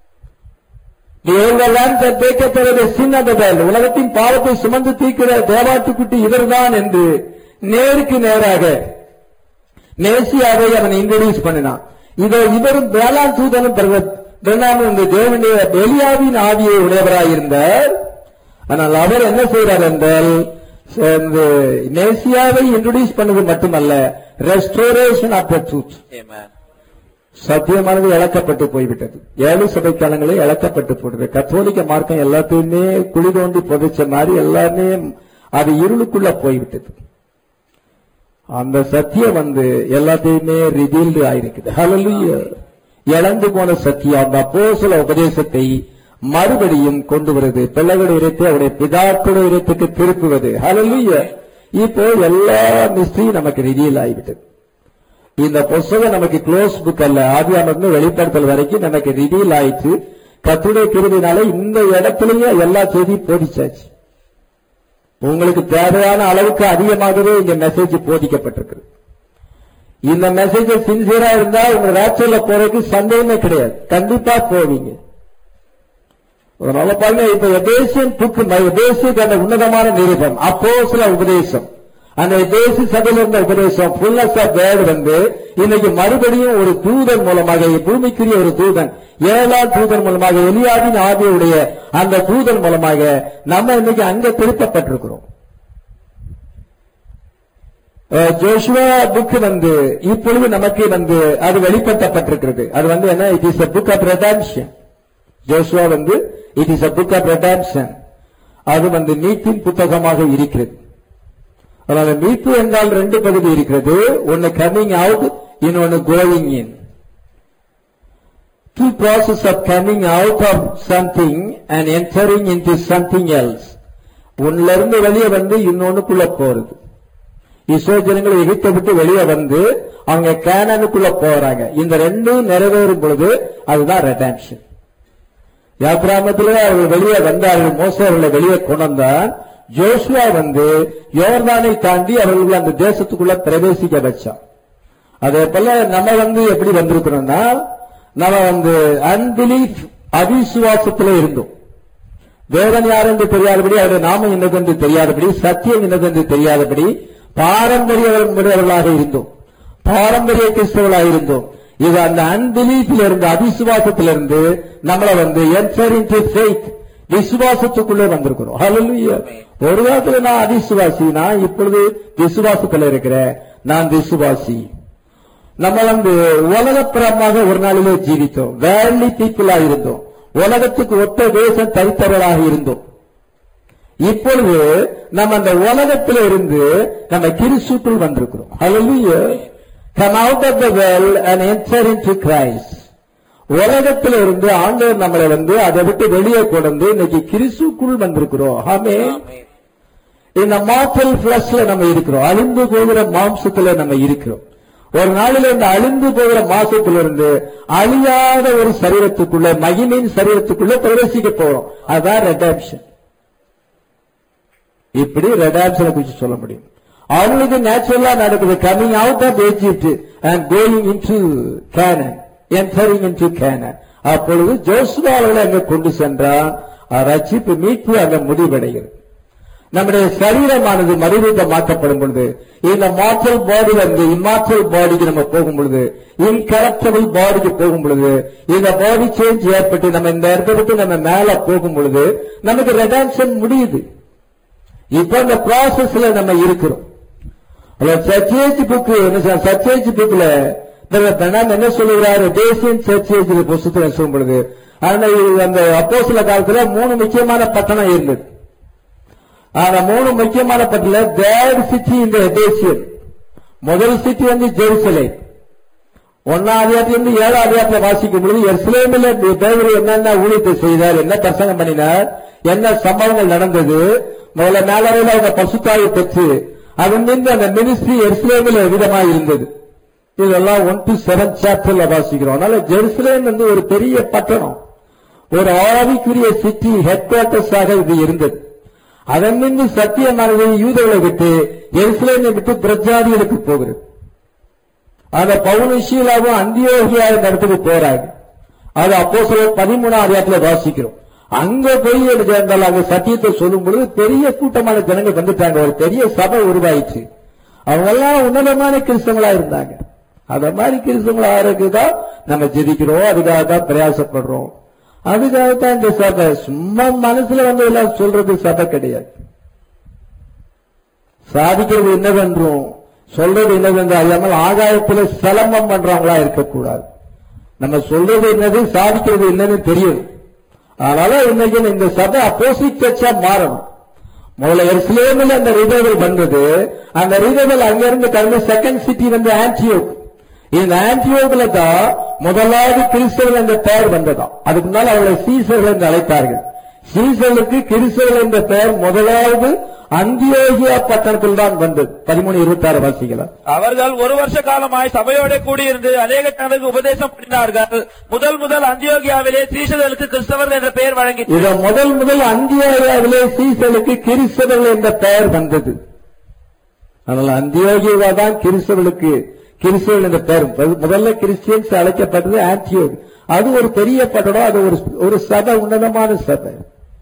சின்னதல் உலகத்தின் பாவத்தை சுமந்து தீர்க்கிற தேவாட்டுக்குட்டி இவர்தான் என்று நேருக்கு நேராக மேசியாவை அவன் இன்ட்ரோடியூஸ் பண்ணினான் இதோ இவரும் வேளாண் தூதனும் பிரணாமும் இந்த தேவனுடைய எலியாவின் ஆவியை உடையவராயிருந்தார் ஆனால் அவர் என்ன செய்கிறார் என்றால் இந்த மேசியாவை இன்ட்ரோடியூஸ் பண்ணது மட்டுமல்ல restoration of the truth Amen. சத்தியமானது இழக்கப்பட்டு போய்விட்டது ஏழு சபை காலங்களில் இழக்கப்பட்டு போடுது கத்தோலிக்க மார்க்கம் எல்லாத்தையுமே குழி தோண்டி புதைச்ச மாதிரி எல்லாமே அது இருளுக்குள்ள போய்விட்டது அந்த சத்தியம் வந்து எல்லாத்தையுமே ரிவீல்டு ஆயிருக்குது ஹalleluya இழந்து போன சத்தியம் அந்த அப்போஸ்தல உபதேசத்தை மறுபடியும் கொண்டு வருது பிள்ளைகளுடைய இடத்தை அவருடைய பிதாக்களுடைய இடத்துக்கு திருப்புவது ஹalleluya இப்போ எல்லா மிஸ்ட்ரியும் நமக்கு ரிவீல் ஆகிவிட்டது இந்த புஸ்தகம் நமக்கு க்ளோஸ் புக் அல்ல ஆதியாமருந்து வெளிப்படுத்தல் வரைக்கும் நமக்கு ரிவீல் ஆயிடுச்சு கத்துடைய கிருபினால இந்த இடத்துலயே எல்லா செய்தியும் போதிச்சாச்சு உங்களுக்கு தேவையான அளவுக்கு அதிகமாகவே இந்த மெசேஜ் போதிக்கப்பட்டிருக்கு இந்த மெசேஜ் சின்சியரா இருந்தா உங்க ரேச்சல்ல போறதுக்கு சந்தேகமே கிடையாது கண்டிப்பா போவீங்க அதனால பாருங்க இப்ப எதேசியன் புக்கு எதேசிய அந்த உன்னதமான நிருபம் அப்போ சில உபதேசம் அந்த தேசி சபையில் இருந்த உபதேசம் ஃபுல்னஸ் ஆஃப் வேர்டு வந்து இன்னைக்கு மறுபடியும் ஒரு தூதன் மூலமாக பூமிக்குரிய ஒரு தூதன் ஏழாம் தூதன் மூலமாக எலியாவின் ஆவியுடைய அந்த தூதன் மூலமாக நம்ம இன்னைக்கு அங்க திருப்பப்பட்டிருக்கிறோம் ஜோஷுவா புக் வந்து இப்பொழுது நமக்கு வந்து அது வெளிப்படுத்தப்பட்டிருக்கிறது அது வந்து என்ன it is a book of redemption Joshua வந்து it is a book of redemption அது வந்து நீத்தின் புத்தகமாக இருக்கிறது அதனால மீட்பு என்றால் ரெண்டு பகுதி இருக்கிறது ஒன்னு கம்மிங் அவுட் இன்னொன்னு going into process of coming out of something and entering into something else ஒன்னுல இருந்து வெளியே வந்து இன்னொன்னுக்குள்ள போறது இஸ்ரோ ஜனங்களை எகிப்தை விட்டு வெளியே வந்து அவங்க கேனனுக்குள்ள போறாங்க இந்த ரெண்டும் நிறைவேறும் பொழுது அதுதான் ரெடாம்ஷன் யாத்ராமத்திலே அவர்கள் வெளியே வந்தார்கள் மோசே அவர்களை வெளியே கொண்டு வந்தான் ஜோஷுவா வந்து யோர்தானை தாண்டி அவர்கள் அந்த தேசத்துக்குள்ள பிரவேசிக்க வச்சான் அதே போல நம்ம வந்து எப்படி வந்திருக்கிறோம்னா நம்ம வந்து அன்பிலீஃப் அவிசுவாசத்திலே இருந்தோம் தேவன் யார் என்று தெரியாதபடி அவருடைய நாமம் என்னதென்று தெரியாதபடி சத்தியம் என்னதென்று தெரியாதபடி பாரம்பரியவர்களாக இருந்தோம் பாரம்பரிய கிறிஸ்தவர்களாக இருந்தோம் இது அந்த அன்பிலீஃபில் இருந்து அவிசுவாசத்திலிருந்து நம்மளை வந்து என்டர் இன்டு ஃபெய்த் விசுவாசத்துக்குள்ளே வந்திருக்கிறோம் ஹalleluya ஒரு காலத்துல நான் அவிசுவாசி நான் இப்பொழுது விசுவாசத்துல இருக்கிறேன் நான் விசுவாசி நம்ம வந்து உலகப்புறமாக ஒரு நாளிலே ஜீவித்தோம் வேர்லி பீப்புளா இருந்தோம் உலகத்துக்கு ஒத்த தேசம் தரித்தவர்களாக இருந்தோம் இப்பொழுது நம்ம அந்த உலகத்தில் இருந்து நம்ம கிறிஸ்துக்குள் வந்திருக்கிறோம் Hallelujah. come out of the world and enter into Christ உலகத்தில் இருந்து ஆண்டவர் நம்மளை வந்து அதை விட்டு வெளியே கொண்டு இன்னைக்கு கிறிஸ்துக்குள் வந்திருக்கிறோம் ஆமே ஆமென். இந்த மார்டல் பிளஸ்ல நம்ம இருக்கிறோம் அழிந்து போகிற மாம்சத்துல நம்ம இருக்கிறோம் ஒரு நாளில் இந்த அழிந்து போகிற மாசத்திலிருந்து அழியாத ஒரு சரீரத்துக்குள்ள மகிமையின் சரீரத்துக்குள்ள பிரவேசிக்க போறோம் அதான் ரெடாப்ஷன் இப்படி ரெடாப்ஷனை குறித்து சொல்ல முடியும் அவங்களுக்கு நேச்சுரலா நடக்குது coming out of Egypt and going into Canaan entering into Canaan அப்பொழுது ஜோசுவா அவர்களை அங்க கொண்டு சென்றான் ரட்சிப்பு மீட்பு அங்க முடிவடைகிறது நம்முடைய சரீரமானது மறுரூபமாக்கப்படும் பொழுது இந்த மாற்றல் பாடி வந்து இம்மாற்றல் பாடிக்கு நம்ம போகும் பொழுது இன்கரப்டபிள் பாடிக்கு போகும் பொழுது இந்த பாடி சேஞ்ச் ஏற்பட்டு நம்ம இந்த இடத்தை விட்டு நம்ம மேல போகும் பொழுது நமக்கு ரெடான்ஷன் முடியுது இப்ப இந்த ப்ராசஸ்ல நம்ம இருக்கிறோம் சர்ச்சேஜ் புக்கு சர்ச்சேஜ் புக்ல பெண்ணாம் என்ன சொல்லுகிறாரு தேசியன் சர்ச்சேஜ் புஸ்தகம் சொல்லும் பொழுது ஆனா இது அந்த அப்போ சில காலத்துல மூணு முக்கியமான பட்டணம் இருந்தது ஆனா மூணு முக்கியமான பட்டியல தேர்ட் சிட்டி இந்த தேசியம் முதல் சிட்டி வந்து ஜெருசலேம் ஒன்னாம் அதிகாரத்திலிருந்து ஏழாம் அதிகாரத்தில் வாசிக்கும் பொழுது எருசலேமில் தேவர் என்னென்ன ஊழியத்தை செய்தார் என்ன பிரசங்கம் பண்ணினார் என்ன சம்பவங்கள் நடந்தது முதல்ல மேலறையில் அவங்க பசுத்தாயை பெற்று அதன் மீது அந்த மினிஸ்ட்ரி எருசலேமில் விதமாக இருந்தது இதெல்லாம் ஒன் டு செவன் சாப்டர்ல வாசிக்கிறோம் அதனால ஜெருசலேம் வந்து ஒரு பெரிய பட்டணம் ஒரு ஆவிக்குரிய சிட்டி ஹெட் குவார்டர்ஸாக இது இருந்தது அதன் மீது சத்தியமானது யூதர்களை விட்டு எருசலேமை விட்டு பிரஜாதிகளுக்கு போகிறது அந்த பவுனிஷீலாவும் அந்தியோகியா இந்த இடத்துக்கு போறாங்க அது அப்போ சில பதிமூணாம் அதிகாரத்துல வாசிக்கிறோம் அங்க போய் எனக்கு இருந்தால் அங்க சத்தியத்தை சொல்லும் பொழுது பெரிய கூட்டமான ஜனங்கள் வந்துட்டாங்க ஒரு பெரிய சபை உருவாயிடுச்சு அவங்க எல்லாம் உன்னதமான கிறிஸ்தவங்களா இருந்தாங்க அத மாதிரி கிறிஸ்தவங்களா இருக்குதான் நம்ம ஜெதிக்கிறோம் அதுக்காக தான் பிரயாசப்படுறோம் அதுக்காகத்தான் இந்த சபை சும்மா மனசுல வந்து எல்லாம் சொல்றது சபை கிடையாது சாதிக்கிறது என்னவென்றும் சொல்றது என்னவென்று அறியாமல் ஆகாயத்துல சிலம்பம் பண்றவங்களா இருக்கக்கூடாது நம்ம சொல்றது என்னது சாதிக்கிறது என்னன்னு தெரியும் அதனால இன்னைக்கு இந்த சபை அப்போசிட் சர்ச்சா மாறணும் முதல்ல எருசலேமில் அந்த ரிதவல் வந்தது அந்த ரிதவல் அங்கிருந்து கிளம்பி செகண்ட் சிட்டி வந்து ஆன்டியோக் இந்த ஆன்டியோக்ல தான் முதலாவது கிறிஸ்தவர்கள் என்ற பெயர் வந்ததாம் அதுக்கு முன்னால் அவர்களை சீசர்கள் என்று அழைத்தார்கள் சீசர்களுக்கு கிறிஸ்தவர்கள் என்ற பெயர் முதலாவது அந்தியோகியா பட்டணத்தில் தான் வந்தது பதிமூணு இருபத்தி ஆறு வாசிக்கலாம் அவர்கள் ஒரு வருஷ காலமாய் சபையோட கூடியிருந்து அநேக தனக்கு உபதேசம் பண்ணினார்கள் முதல் முதல் அந்தியோகியாவிலே சீசர்களுக்கு கிறிஸ்தவர்கள் என்ற பெயர் வழங்கி இத முதல் முதல் அந்தியோகியாவிலே சீசலுக்கு கிறிஸ்தவர்கள் என்ற பெயர் வந்தது அதனால அந்தியோகியா தான் கிறிஸ்தவர்களுக்கு கிறிஸ்தவர்கள் என்ற பெயர் முதல்- முதல்ல கிறிஸ்டியன்ஸ் அழைக்கப்பட்டது ஆன்டியோக் அது ஒரு பெரிய பட்டணம் அது ஒரு ஒரு சபை உன்னதமான சபை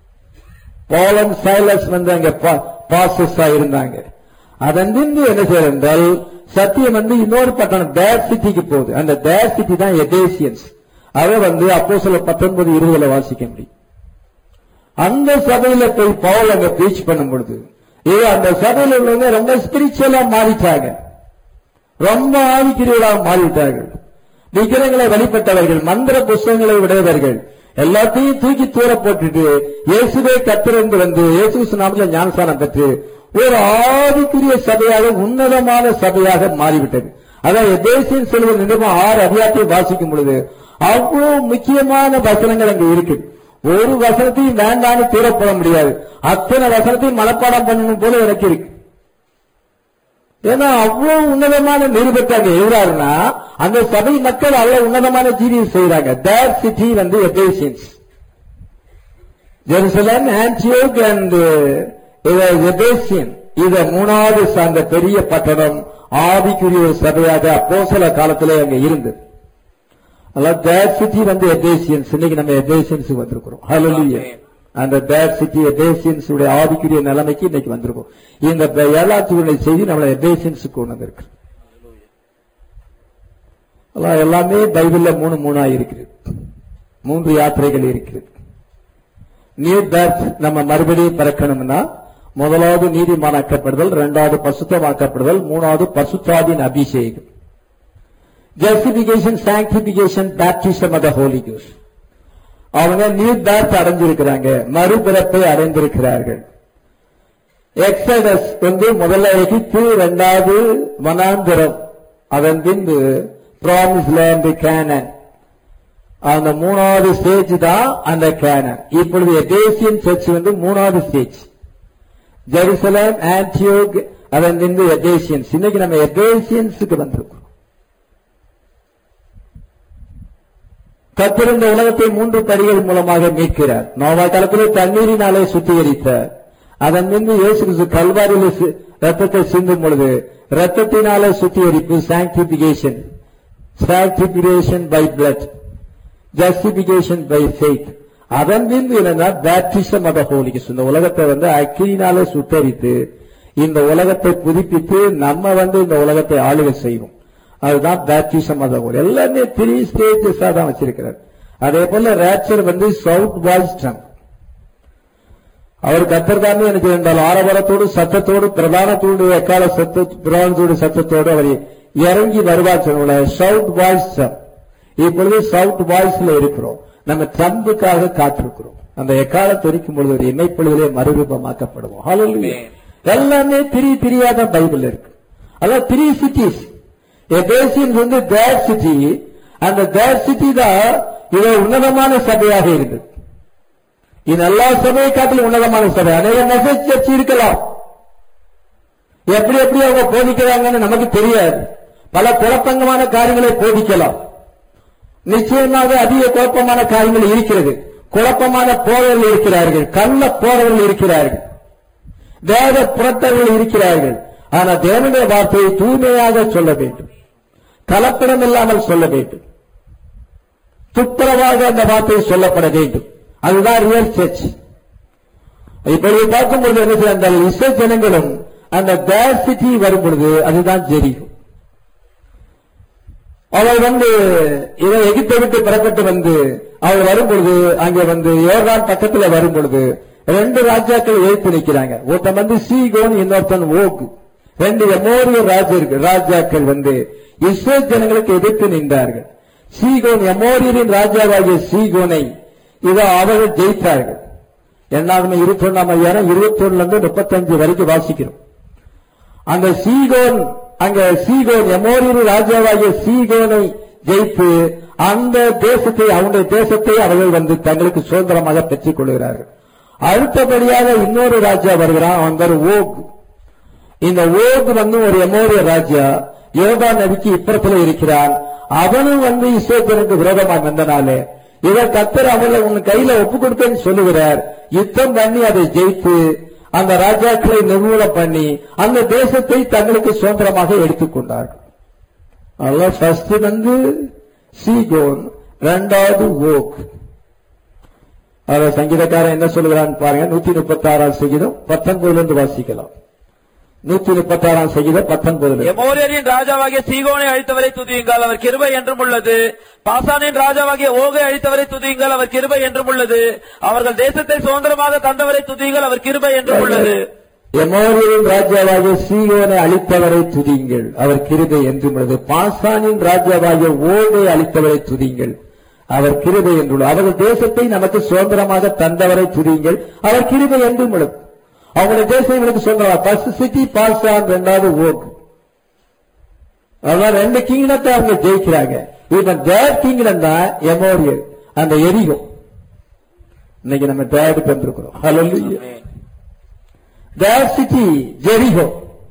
பாலன் சைலஸ் வந்து அங்க பாசஸா இருந்தாங்க அதன் பின்பு என்ன செய்யறது என்றால் சத்தியம் வந்து இன்னொரு பட்டணம் தேர் சிட்டிக்கு போகுது அந்த தேர் சிட்டி தான் எதேசியன்ஸ் அதை வந்து அப்போ சில பத்தொன்பது இருபதுல வாசிக்க முடியும் அந்த சபையில போய் பவுல் அங்க பிரீச் பண்ணும் பொழுது இது அந்த சபையில உள்ளவங்க ரொம்ப ஸ்பிரிச்சுவலா மாறிட்டாங்க ரொம்ப ஆவிக்கிரியர்களாக மாறிவிட்டார்கள் விக்கிரங்களை வழிபட்டவர்கள் மந்திர புஸ்தகங்களை உடையவர்கள் எல்லாத்தையும் தூக்கி தூர போட்டுட்டு இயேசுவே கத்திருந்து வந்து இயேசு நாமத்தில் ஞானஸ்தானம் பெற்று ஒரு ஆவிக்குரிய சபையாக உன்னதமான சபையாக மாறிவிட்டது அதாவது தேசியம் செல்வன் நிறுவனம் ஆறு அதிகாரத்தை வாசிக்கும் பொழுது அவ்வளவு முக்கியமான வசனங்கள் அங்க இருக்கு ஒரு வசனத்தையும் வேண்டான்னு தூரப்பட முடியாது அத்தனை வசனத்தையும் மனப்பாடம் பண்ணணும் போல எனக்கு இருக்கு ஏன்னா அவ்வளவு உன்னதமான நிருபத்தை அங்க எழுதுறாருன்னா அந்த சபை மக்கள் அவ்வளவு உன்னதமான ஜீவியம் செய்யறாங்க தேர் சிட்டி வந்து Ephesians Jerusalem Antioch and Ephesian இத மூணாவது சார்ந்த பெரிய பட்டணம் ஆவிக்குரிய ஒரு சபையாக அப்போசல காலத்திலே அங்க இருந்தது அதாவது தேர் சிட்டி வந்து எபேசியன்ஸ் இன்னைக்கு நம்ம எபேசியன்ஸ் வந்திருக்கிறோம் ஹalleluya அந்த தேர் சிட்டி எபேசியன்ஸ் உடைய ஆவிக்குரிய நிலைமைக்கு இன்னைக்கு வந்திருக்கும் இந்த ப- ஏழாத்துடைய செய்தி நம்மளை எபேசியன்ஸுக்கு கொண்டு வந்திருக்கு அதான் எல்லாமே பைபிள்ல மூணு மூணா இருக்குது மூன்று யாத்திரைகள் இருக்கிறது நியூ பர்த் நம்ம மறுபடியும் பிறக்கணும்னா முதலாவது நீதிமானாக்கப்படுதல் இரண்டாவது பசுத்தமாக்கப்படுதல் மூணாவது பசுத்தாவின் அபிஷேகம் justification sanctification baptism of the holy ghost அவங்க நியூ பர்த் அடைஞ்சிருக்கிறாங்க மறுபிறப்பை அடைந்திருக்கிறார்கள் எக்ஸடஸ் வந்து முதல்ல எகிப்து இரண்டாவது வனாந்திரம் அதன் பின்பு ப்ராமிஸ் லேண்ட் கேனன் அந்த மூணாவது ஸ்டேஜ் தான் அந்த கேனன் இப்பொழுது எதேசியன் சர்ச் வந்து மூணாவது ஸ்டேஜ் ஜெருசலம் ஆன்டியோக் அதன் பின்பு எதேசியன்ஸ் இன்னைக்கு நம்ம எதேசியன்ஸுக்கு வந்திருக்கோம் கத்திருந்த உலகத்தை மூன்று படிகள் மூலமாக மீட்கிறார் நோவா காலத்திலே தண்ணீரினாலே சுத்திகரித்தார் அதன் பின்பு இயேசு கிறிஸ்து கல்வாரியில் சி- ரத்தத்தை சிந்தும் பொழுது ரத்தத்தினாலே சுத்திகரிப்பு sanctification sanctification by blood justification by faith அதன் பின்பு என்னன்னா பேப்டிசம் ஆஃப் ஹோலி இந்த உலகத்தை வந்து அக்கினால சுத்தரித்து இந்த உலகத்தை புதுப்பித்து நம்ம வந்து இந்த உலகத்தை ஆளுகை செய்வோம் அதுதான் பேப்டிசம் ஆஃப் ஹோலி எல்லாமே த்ரீ ஸ்டேஜஸ் தான் வச்சிருக்கிறார் அதே போல ரேச்சர் வந்து சவுத் வால்ஸ்டம் அவர் கத்தர் தாமே எனக்கு இருந்தால் ஆரவாரத்தோடு சத்தத்தோடு பிரதானத்தோடு எக்கால சத்த பிரதானத்தோடு சத்தத்தோடு அவர் இறங்கி வருவார் சொன்ன சவுத் வாய்ஸ் இப்பொழுது சவுத் வாய்ஸ்ல இருக்கிறோம் நம்ம ட்ரம்புக்காக காத்திருக்கிறோம் அந்த எக்கால தெரிக்கும் பொழுது ஒரு இணைப்பொழுதிலே மறுரூபமாக்கப்படுவோம் Hallelujah. எல்லாமே திரி திரியாத பைபிள் இருக்கு அதான் த்ரீ சிட்டிஸ் எபேசியன்ஸ் வந்து தேர் சிட்டி அந்த தேர் சிட்டி தான் இது உன்னதமான சபையாக இருந்தது இது எல்லா சபையை காட்டிலும் உன்னதமான சபை அநேக மெசேஜ் சர்ச் இருக்கலாம் எப்படி எப்படி அவங்க போதிக்கிறாங்கன்னு நமக்கு தெரியாது பல குழப்பங்கமான காரியங்களை போதிக்கலாம் நிச்சயமாக அதிக குழப்பமான காரியங்கள் இருக்கிறது குழப்பமான போதவர்கள் இருக்கிறார்கள் கள்ள போதவர்கள் இருக்கிறார்கள் வேத புரட்டர்கள் இருக்கிறார்கள் ஆனா தேவனுடைய வார்த்தையை தூய்மையாக சொல்ல வேண்டும் கலப்படம் இல்லாமல் சொல்ல வேண்டும் துப்புரவாக அந்த வார்த்தை சொல்லப்பட வேண்டும் அதுதான் ரியல் சர்ச் இப்படி பார்க்கும்போது என்ன செய்ய, அந்த இசை ஜனங்களும் அந்த தேர் சிட்டி வரும் பொழுது அதுதான் ஜெரிகும் அவள் வந்து இவன் எகிப்தை விட்டு புறப்பட்டு வந்து அவள் வரும் பொழுது அங்கே வந்து யோர்தான் பக்கத்துல வரும் பொழுது ரெண்டு ராஜாக்கள் எழுத்து நிக்கிறாங்க ஒருத்தன் வந்து சீகோன் இன்னொருத்தன் ஓக் ரெண்டு எமோரிய ராஜர்கள் ராஜாக்கள் வந்து இஸ்ரேல் ஜனங்களுக்கு எதிர்த்து நின்றார்கள் சீகோன் எமோரியரின் ராஜாவாகிய சீகோனை இதோ அவர்கள் ஜெயித்தார்கள் என்னாகுமே இருபத்தி ஒண்ணாம் அதிகாரம் இருபத்தி ஒண்ணுல இருந்து முப்பத்தஞ்சு வரைக்கும் வாசிக்கிறோம் அந்த சீகோன் அங்க சீகோன் எமோரியர் ராஜாவாகிய சீகோனை ஜெயித்து அந்த தேசத்தை அவனுடைய தேசத்தை அவர்கள் வந்து தங்களுக்கு சுதந்திரமாக பெற்றுக் கொள்கிறார்கள் அடுத்தபடியாக இன்னொரு ராஜா வருகிறான் அவன் பேர் ஓக் இந்த ஓக் வந்து ஒரு எமோரிய ராஜா யோகா நதிக்கு இப்புறத்துல இருக்கிறான் அவனும் வந்து இஸ்ரேலுக்கு விரோதமாக வந்தனாலே இவர் கத்தர் அவளை உன் கையில ஒப்பு கொடுத்தேன்னு சொல்லுகிறார் யுத்தம் பண்ணி அதை ஜெயித்து அந்த ராஜாக்களை நிர்மூலம் பண்ணி அந்த தேசத்தை தங்களுக்கு சுதந்திரமாக எடுத்துக்கொண்டார்கள் அதெல்லாம் ஃபர்ஸ்ட் வந்து சீகோன் இரண்டாவது ஓக் அத சங்கீதக்காரன் என்ன சொல்லுகிறான்னு பாருங்க நூத்தி முப்பத்தி ஆறாம் சங்கீதம் பத்தொன்பதுல இருந்து வாசிக்கலாம் நூத்தி முப்பத்தி ஆறாம் சங்கீதம் பத்தொன்பதுல எமோரியரின் ராஜாவாகிய சீகோனை அழித்தவரை துதியுங்கள் அவர் கிருபை என்றும் உள்ளது பாசானின் ராஜாவாகிய ஓகை அழித்தவரை துதியுங்கள் அவர் கிருபை என்றும் உள்ளது அவர்கள் தேசத்தை சுதந்திரமாக தந்தவரை துதியுங்கள் அவர் கிருபை என்றும் உள்ளது எமோரியரின் ராஜாவாகிய சீகோனை அழித்தவரை துதியுங்கள் அவர் கிருபை என்றும் உள்ளது பாசானின் ராஜாவாகிய ஓகை அழித்தவரை துதியுங்கள் அவர் கிருபை என்றுள்ளது அவர்கள் தேசத்தை நமக்கு சுதந்திரமாக தந்தவரை துதியுங்கள் அவர் கிருபை என்றும் உள்ளது அவங்களுடைய தேசம் இவனுக்கு சுதந்திரமாக ஃபர்ஸ்ட் சிட்டி பாசான் ரெண்டாவது ஓக் அதான் ரெண்டு கிங்டத்தை அவங்க ஜெயிக்கிறாங்க இப்ப தேர் கிங்டம் தான் எமோரியல் அந்த எரிகம் இன்னைக்கு நம்ம தேடுக்கு வந்திருக்கிறோம் ஹலோ தேர் சிட்டி ஜெரிகோ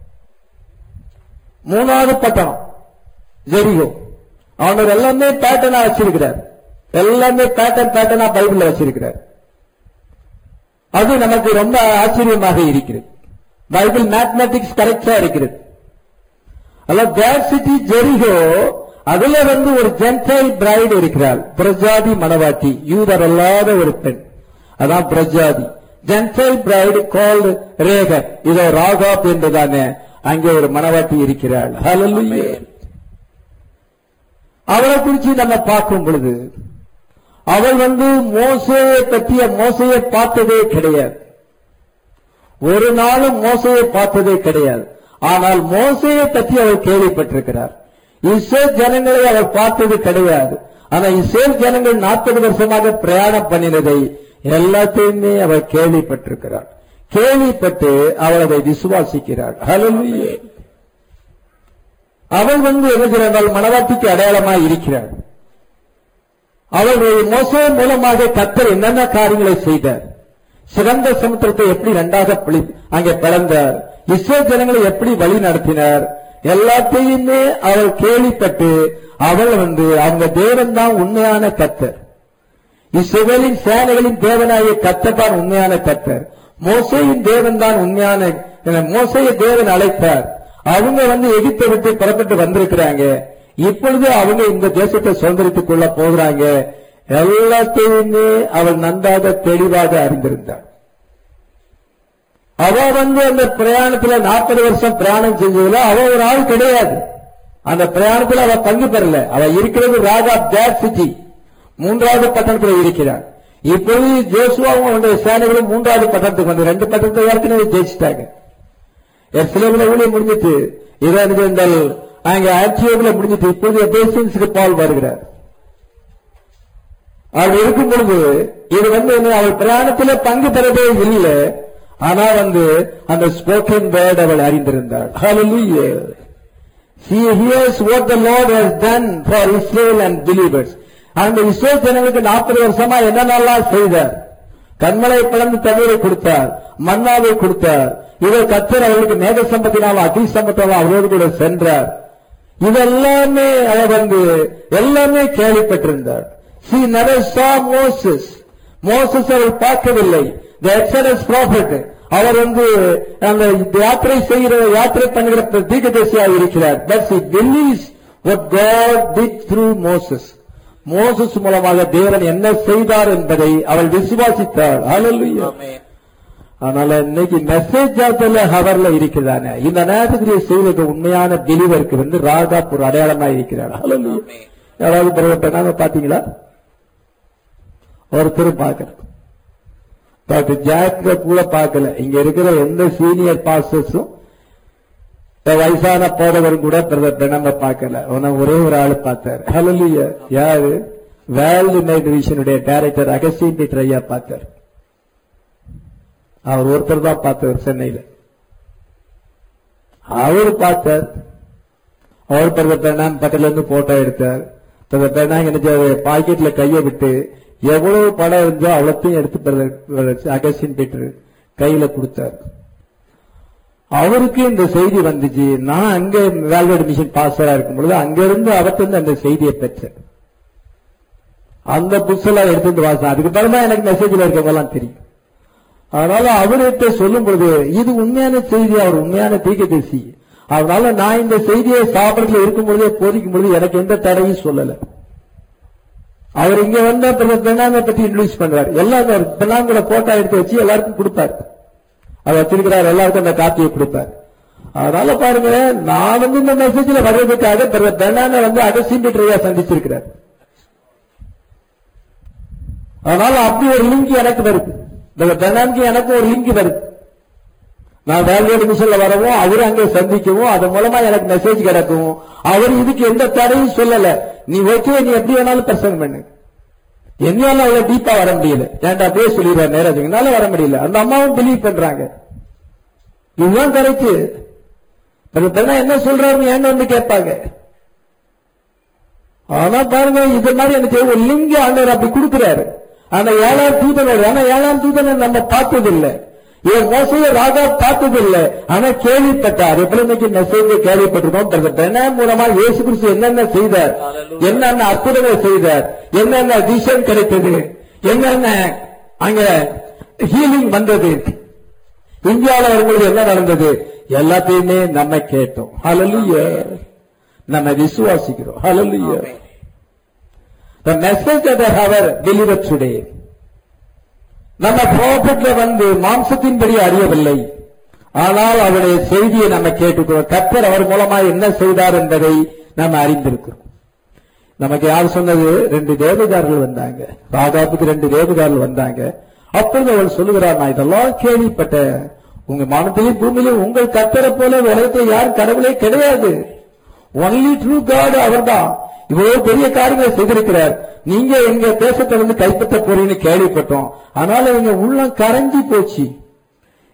மூணாவது பட்டணம் ஜெரிகோ அவனர் எல்லாமே பேட்டர்னா வச்சிருக்கிறார் எல்லாமே பேட்டர்ன் பேட்டர்னா பைபிள்ல வச்சிருக்கிறார் அது நமக்கு ரொம்ப ஆச்சரியமாக இருக்கிறது பைபிள் மேத்மெட்டிக்ஸ் கரெக்டா இருக்கிறது அல்ல தேர் சிட்டி ஜெரிகோ அதுல வந்து ஒரு ஜென்டைல் பிரைடு இருக்கிறாள் பிரஜாதி மணவாட்டி யூதர் அல்லாத ஒரு பெண் அதான் பிரஜாதி ஜென்டைல் பிரைடு கால்டு ரேகர் இதோ ராகாப் என்றுதானே அங்கே ஒரு மணவாட்டி இருக்கிறாள் ஹalleluya அவளை குறித்து நம்ம பார்க்கும் பொழுது அவள் வந்து மோசையை பற்றிய மோசையை பார்த்ததே கிடையாது ஒரு நாளும் மோசையை பார்த்ததே கிடையாது ஆனால் மோசையை பற்றி அவள் கேள்விப்பட்டிருக்கிறார் இஸ்ரேல் ஜனங்களை அவள் பார்த்தது கிடையாது ஆனா இஸ்ரேல் ஜனங்கள் நாற்பது வருஷமாக பிரயாணம் பண்ணினதை எல்லாத்தையுமே அவள் கேள்விப்பட்டிருக்கிறார் கேள்விப்பட்டு அவள் அதை விசுவாசிக்கிறாள் ஹalleluya அவள் வந்து என்ன செய்றாள் மனவாட்டிக்கு அடையாளமாய் இருக்கிறாள் அவர்கள் மோசே மூலமாக கத்தர் என்னென்ன காரியங்களை செய்தார் சிறந்த சமுத்திரத்தை எப்படி ரெண்டாக பிளி அங்கே பிளந்தார் இஸ்ரோ ஜனங்களை எப்படி வழி நடத்தினார் எல்லாத்தையுமே அவள் கேள்விப்பட்டு அவள் வந்து அவங்க தேவன் தான் உண்மையான கத்தர் இஸ்ரவேலின் சேனைகளின் தேவனாகிய கத்தர் தான் உண்மையான கத்தர் மோசையின் தேவன் தான் உண்மையான மோசையை தேவன் அழைத்தார் அவங்க வந்து எகிப்தை விட்டு புறப்பட்டு வந்திருக்கிறாங்க இப்பொழுது அவங்க இந்த தேசத்தை சுதந்திரித்துக் கொள்ள போகிறாங்க எல்லாத்தையுமே அவள் நன்றாக தெளிவாக அறிந்திருந்தாள் அவ வந்து அந்த பிரயாணத்துல நாற்பது வருஷம் பிரயாணம் செஞ்சதுல அவ ஒரு ஆள் கிடையாது அந்த பிரயாணத்துல அவ பங்கு பெறல அவ இருக்கிறது ராஜா தேட் சிட்டி மூன்றாவது பட்டணத்துல இருக்கிறார் இப்பொழுது ஜோசுவாவும் அவனுடைய சேனைகளும் மூன்றாவது பட்டணத்துக்கு வந்து ரெண்டு பட்டணத்தை ஏற்கனவே ஜெயிச்சிட்டாங்க எர்சிலேமில் ஊழியம் முடிஞ்சிட்டு இதை இந்த அங்க ஆட்சியோட முடிஞ்சிட்டு இப்போது எபேசியன்ஸுக்கு பால் வருகிறார் அவள் இருக்கும் பொழுது இது வந்து என்ன, அவள் பிரயாணத்துல பங்கு பெறவே இல்லை ஆனா வந்து அந்த ஸ்போக்கன் வேர்ட் அவள் அறிந்திருந்தாள் Hallelujah. She hears what the Lord has done for Israel and believers. அந்த இஸ்ரேல் ஜனங்களுக்கு நாற்பது வருஷமா என்னென்னலாம் செய்தார் கண்மலை பிளந்து தண்ணீரை கொடுத்தார் மன்னாவை கொடுத்தார் இவர் கத்தர் அவர்களுக்கு மேக சம்பத்தினால் அதி சம்பத்தினால் அவரோடு கூட சென்றார் இதெல்லாமே அவர் வந்து எல்லாமே கேள்விப்பட்டிருந்தார் she never saw Moses Moses அவள் பார்க்கவில்லை the Exodus prophet அவர் வந்து அந்த யாத்திரை செய்கிற யாத்திரை பண்ணுகிற தீர்க்கதரிசியாக இருக்கிறார் but she believes what God did through Moses Moses மூலமாக தேவன் என்ன செய்தார் என்பதை அவள் விசுவாசித்தாள் Hallelujah. ஆமென். அதனால இன்னைக்கு மெசேஜ் ஆத்துல ஹவர்ல இருக்குதானே இந்த நேரத்துக்குரிய செய்வது உண்மையான பிலிவருக்கு வந்து ராகாப் ஒரு அடையாளமா இருக்கிறார் Hallelujah. ஆமென். யாராவது பரவட்டாங்க பாத்தீங்களா ஒருத்தர் பார்க்கல டாக்டர் ஜாக்க கூட பார்க்கல இங்க இருக்கிற எந்த சீனியர் பாஸ்டர்ஸும் வயசான போதவரும் கூட பிரதர் நம்ம பார்க்கல ஆனா ஒரே ஒரு ஆளு பார்த்தார் ஹலலிய யாரு வேர்ல்டு மைக்ரேஷனுடைய டைரக்டர் அகஸ்டின் பீட்டர் ஐயா பார்த்தார் அவர் ஒருத்தர் தான் பார்த்தவர் சென்னையில அவர் பார்த்தார் அவர் பிரதர் பெண்ணான் பக்கத்துல இருந்து போட்டோ எடுத்தார் பிரதர் பெண்ணாங்க என்ன பாக்கெட்ல கையை விட்டு எவ்வளவு படம் இருந்தோ அவ்வளத்தையும் எடுத்து பிரதர் அகஸ்டின் பீட்டர் கையில கொடுத்தார் அவருக்கு இந்த செய்தி வந்துச்சு நான் அங்க வேல்வேடு மிஷன் பாஸ்டரா இருக்கும் பொழுது அங்க இருந்து அவர்கிட்ட அந்த செய்தியை பெற்றேன் அந்த புக்ஸெல்லாம் எடுத்து வந்து வாசம் அதுக்கு பிறகுதான் எனக்கு மெசேஜ்ல இருக்கவங்கலாம் தெரியும் அதனால அவர்கிட்ட சொல்லும் பொழுது இது உண்மையான செய்தி அவர் உண்மையான தீர்க்கதரிசி அதனால நான் இந்த செய்தியை சாப்பிடத்துல இருக்கும் பொழுதே போதிக்கும் பொழுது எனக்கு எந்த தடையும் சொல்லல அவர் இங்க வந்தா பெண்ணாங்க பத்தி இன்ட்ரடியூஸ் பண்றாரு எல்லாம் பெண்ணாங்கோட போட்டோ எடுத்து வச்சு எல்லாருக்கும் கொடுப்பாரு அவர் வச்சிருக்கிறார் எல்லாருக்கும் அந்த காப்பியை கொடுப்பார் அதனால பாருங்க நான் வந்து இந்த மெசேஜ்ல வர்றதுக்காக பெண்ணாங்க வந்து அகசியம் பெற்றையா சந்திச்சிருக்கிறார் அதனால அப்படி ஒரு லிங்க் எனக்கு வருது இந்த பெண்ணாங்க எனக்கு ஒரு லிங்க் வருது நான் வேலையோட மிஷன்ல வரவும் அவரு அங்கே சந்திக்கவும் அது மூலமா எனக்கு மெசேஜ் கிடைக்கும் அவர் இதுக்கு எந்த தடையும் சொல்லல நீ ஓகே நீ எப்படி வேணாலும் பிரசங்கம் பண்ணு என்னால அவ்வளவு டீப்பா வர முடியல ஏன்டா அப்படியே சொல்லிடுவார் நேரம் என்னால வர முடியல அந்த அம்மாவும் பிலீவ் பண்றாங்க இதுதான் கரெக்ட் அந்த பெண்ணா என்ன சொல்றாருன்னு ஏன்னு வந்து கேட்பாங்க ஆனா பாருங்க இது மாதிரி எனக்கு ஒரு லிங்க ஆண்டவர் அப்படி கொடுக்கிறாரு ஆனா ஏழாம் தூதனோட ஆனா ஏழாம் தூதனை நம்ம பார்த்ததில்லை இவன் மோசைய ராஜா பார்த்ததில்லை ஆனா கேள்விப்பட்டார் எப்படி இன்னைக்கு மெசேஜ் கேள்விப்பட்டிருக்கோம் பிரதர் பெண்ணா மூலமா இயேசு கிறிஸ்து என்னென்ன செய்தார் என்னென்ன அற்புதங்கள் செய்தார் என்னென்ன விஷன் கிடைத்தது என்னென்ன அங்க ஹீலிங் வந்தது இந்தியாவில் வரும்போது என்ன நடந்தது எல்லாத்தையுமே நம்ம கேட்டோம் ஹalleluya நம்ம விசுவாசிக்கிறோம் ஹalleluya the message that I have delivered today நம்ம ப்ராஃபிட்ல வந்து மாம்சத்தின்படி அறியவில்லை ஆனால் அவருடைய செய்தியை நம்ம கேட்டுக்கிறோம் கத்தர் அவர் மூலமா என்ன செய்தார் என்பதை நம்ம அறிந்திருக்கிறோம் நமக்கு யார் சொன்னது ரெண்டு தேவதார்கள் வந்தாங்க ராகாவுக்கு ரெண்டு தேவதார்கள் வந்தாங்க அப்பொழுது அவள் சொல்லுகிறார் நான் இதெல்லாம் கேள்விப்பட்டேன் உங்க மானத்திலும் பூமியிலும் உங்கள் கத்தரை போல உலகத்தில் யாரும் கடவுளே கிடையாது ஒன்லி ட்ரூ காட் அவர்தான் இவ்வளவு பெரிய காரியங்களை செய்திருக்கிறார் நீங்க எங்க தேசத்தை வந்து கைப்பற்ற போறீங்கன்னு கேள்விப்பட்டோம் அதனால எங்க உள்ளம் கரைஞ்சி போச்சு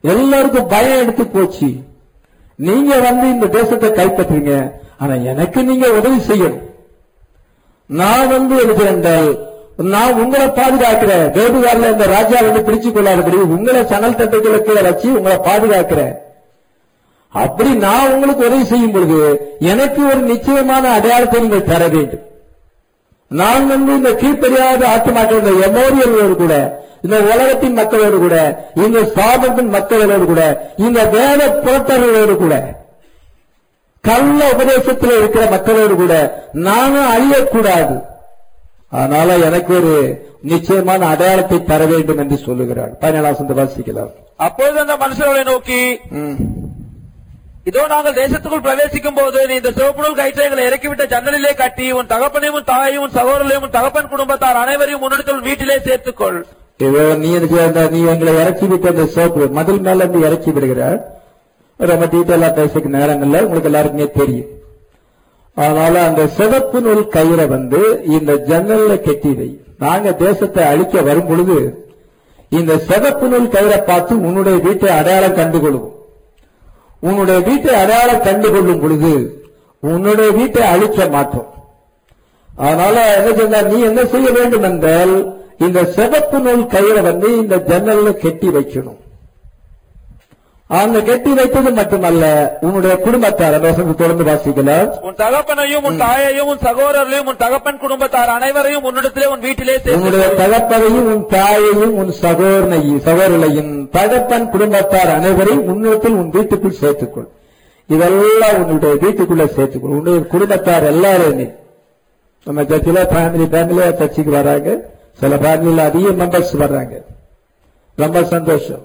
எல்லாருக்கும் பயம் எடுத்து போச்சு நீங்க வந்து இந்த தேசத்தை கைப்பற்றுங்க ஆனா எனக்கு நீங்க உதவி செய்யணும் நான் வந்து எனக்கு என்றால் நான் உங்களை பாதுகாக்கிறேன் தேவகாரில் இந்த ராஜா வந்து பிடிச்சு கொள்ளாதபடி உங்களை சணல் தட்டுகளை கீழே வச்சு உங்களை பாதுகாக்கிறேன் அப்படி நான் உங்களுக்கு உதவி செய்யும் பொழுது எனக்கு ஒரு நிச்சயமான அடையாளத்தை நீங்கள் தர வேண்டும் நான் வந்து இந்த கீழ்ப்படியாத ஆத்மாக்கள் இந்த எமோரியர்களோடு கூட இந்த உலகத்தின் மக்களோடு கூட இந்த சாபத்தின் மக்களோடு கூட இந்த வேத புரட்டர்களோடு கூட கள்ள உபதேசத்தில் இருக்கிற மக்களோடு கூட நானும் அழியக்கூடாது அதனால எனக்கு ஒரு நிச்சயமான அடையாளத்தை தர வேண்டும் என்று சொல்லுகிறார் பதினேழாம் வாசிக்கலாம் அப்பொழுது அந்த மனுஷர்களை நோக்கி ம். இதோ நாங்கள் தேசத்துக்குள் பிரவேசிக்கும் போது நீ இந்த சிவப்புணல் கயிற்றைகளை இறக்கிவிட்ட ஜன்னலிலே கட்டி உன் தகப்பனையும் உன் தாயையும் உன் சகோதரரையும் உன் தகப்பன் குடும்பத்தார் அனைவரையும் உன்னிடத்தில் உன் வீட்டிலே சேர்த்துக்கொள் இதோ நீ எனக்கு அந்த நீ எங்களை இறக்கி விட்ட அந்த சோப்பு மதில் மேல இருந்து இறக்கி விடுகிறார் ரொம்ப டீட்டெயிலா பேசுக்கு நேரம் இல்லை உங்களுக்கு எல்லாருக்குமே தெரியும் அதனால அந்த சிவப்பு நூல் கயிறை வந்து இந்த ஜன்னல்ல கெட்டி வை நாங்க தேசத்தை அழிக்க வரும் பொழுது இந்த சிவப்பு நூல் கயிறை பார்த்து உன்னுடைய வீட்டை அடையாளம் கண்டுகொள்வோம் உன்னுடைய வீட்டை அடையாளம் கண்டுகொள்ளும் பொழுது உன்னுடைய வீட்டை அழிக்க மாட்டோம் அதனால என்ன சொன்னார் நீ என்ன செய்ய வேண்டும் என்றால் இந்த சிவப்பு நூல் கயிறை வந்து இந்த ஜன்னல்ல கெட்டி வைக்கணும் அந்த கெட்டி வைத்தது மட்டுமல்ல உன்னுடைய குடும்பத்தார் அந்த வசனத்தை தொடர்ந்து வாசிக்கலாம் உன் தகப்பனையும் உன் தாயையும் உன் சகோதரரையும் உன் தகப்பன் குடும்பத்தார் அனைவரையும் உன்னிடத்திலே உன் வீட்டிலே உன்னுடைய சேர்த்துக்கொள் தகப்பனையும் உன் தாயையும் உன் சகோதரனையும் சகோதரனையும் தகப்பன் குடும்பத்தார் அனைவரையும் முன்னிடத்தில் உன் வீட்டுக்குள் சேர்த்துக்கொள் இதெல்லாம் உன்னுடைய வீட்டுக்குள்ள சேர்த்துக்கொள் உன்னுடைய குடும்பத்தார் எல்லாரும் நீ நம்ம சர்ச்சில் ஃபேமிலி ஃபேமிலியா சர்ச்சுக்கு வராங்க சில ஃபேமிலியில் அதிக மெம்பர்ஸ் வர்றாங்க ரொம்ப சந்தோஷம்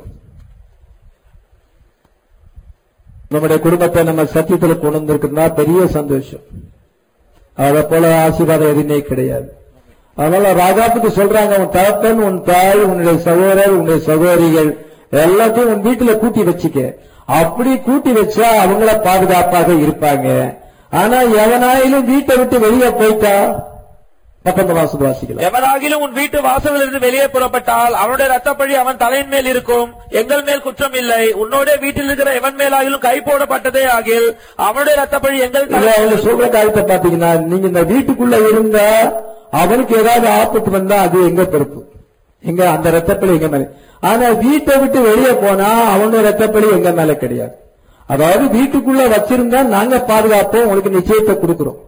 நம்முடைய குடும்பத்தை நம்ம சத்தியத்துல கொண்டு வந்திருக்கிறதுனா பெரிய சந்தோஷம் அதை போல ஆசீர்வாதம் எதுவுமே கிடையாது அதனால ராஜாத்துக்கு சொல்றாங்க உன் தகப்பன் உன் தாய் உன்னுடைய சகோதரர் உன்னுடைய சகோதரிகள் எல்லாத்தையும் உன் வீட்டுல கூட்டி வச்சுக்க அப்படி கூட்டி வச்சா அவங்கள பாதுகாப்பாக இருப்பாங்க ஆனா எவனாயிலும் வீட்டை விட்டு வெளியே போயிட்டா பத்தொன்பது மாசம் வாசிக்கலாம் எவராகிலும் உன் வீட்டு வாசலிலிருந்து வெளியே புறப்பட்டால் அவனுடைய ரத்தப்பழி அவன் தலையின் மேல் இருக்கும் எங்கள் மேல் குற்றம் இல்லை உன்னோட வீட்டில் இருக்கிற எவன் மேலாகிலும் கை போடப்பட்டதே ஆகில் அவனுடைய ரத்தப்பழி எங்கள் இல்ல, தலையின் அவங்க மேல் சொல்ற காரியத்தை பாத்தீங்கன்னா நீங்க இந்த வீட்டுக்குள்ள இருந்தா அவனுக்கு ஏதாவது ஆபத்து வந்தா அது எங்க பொறுப்பு எங்க அந்த ரத்தப்பழி எங்க மேல ஆனா வீட்டை விட்டு வெளியே போனா அவனுடைய ரத்தப்பழி எங்க மேல கிடையாது அதாவது வீட்டுக்குள்ள வச்சிருந்தா நாங்க பாதுகாப்போம் உங்களுக்கு நிச்சயத்தை கொடுக்கிறோம்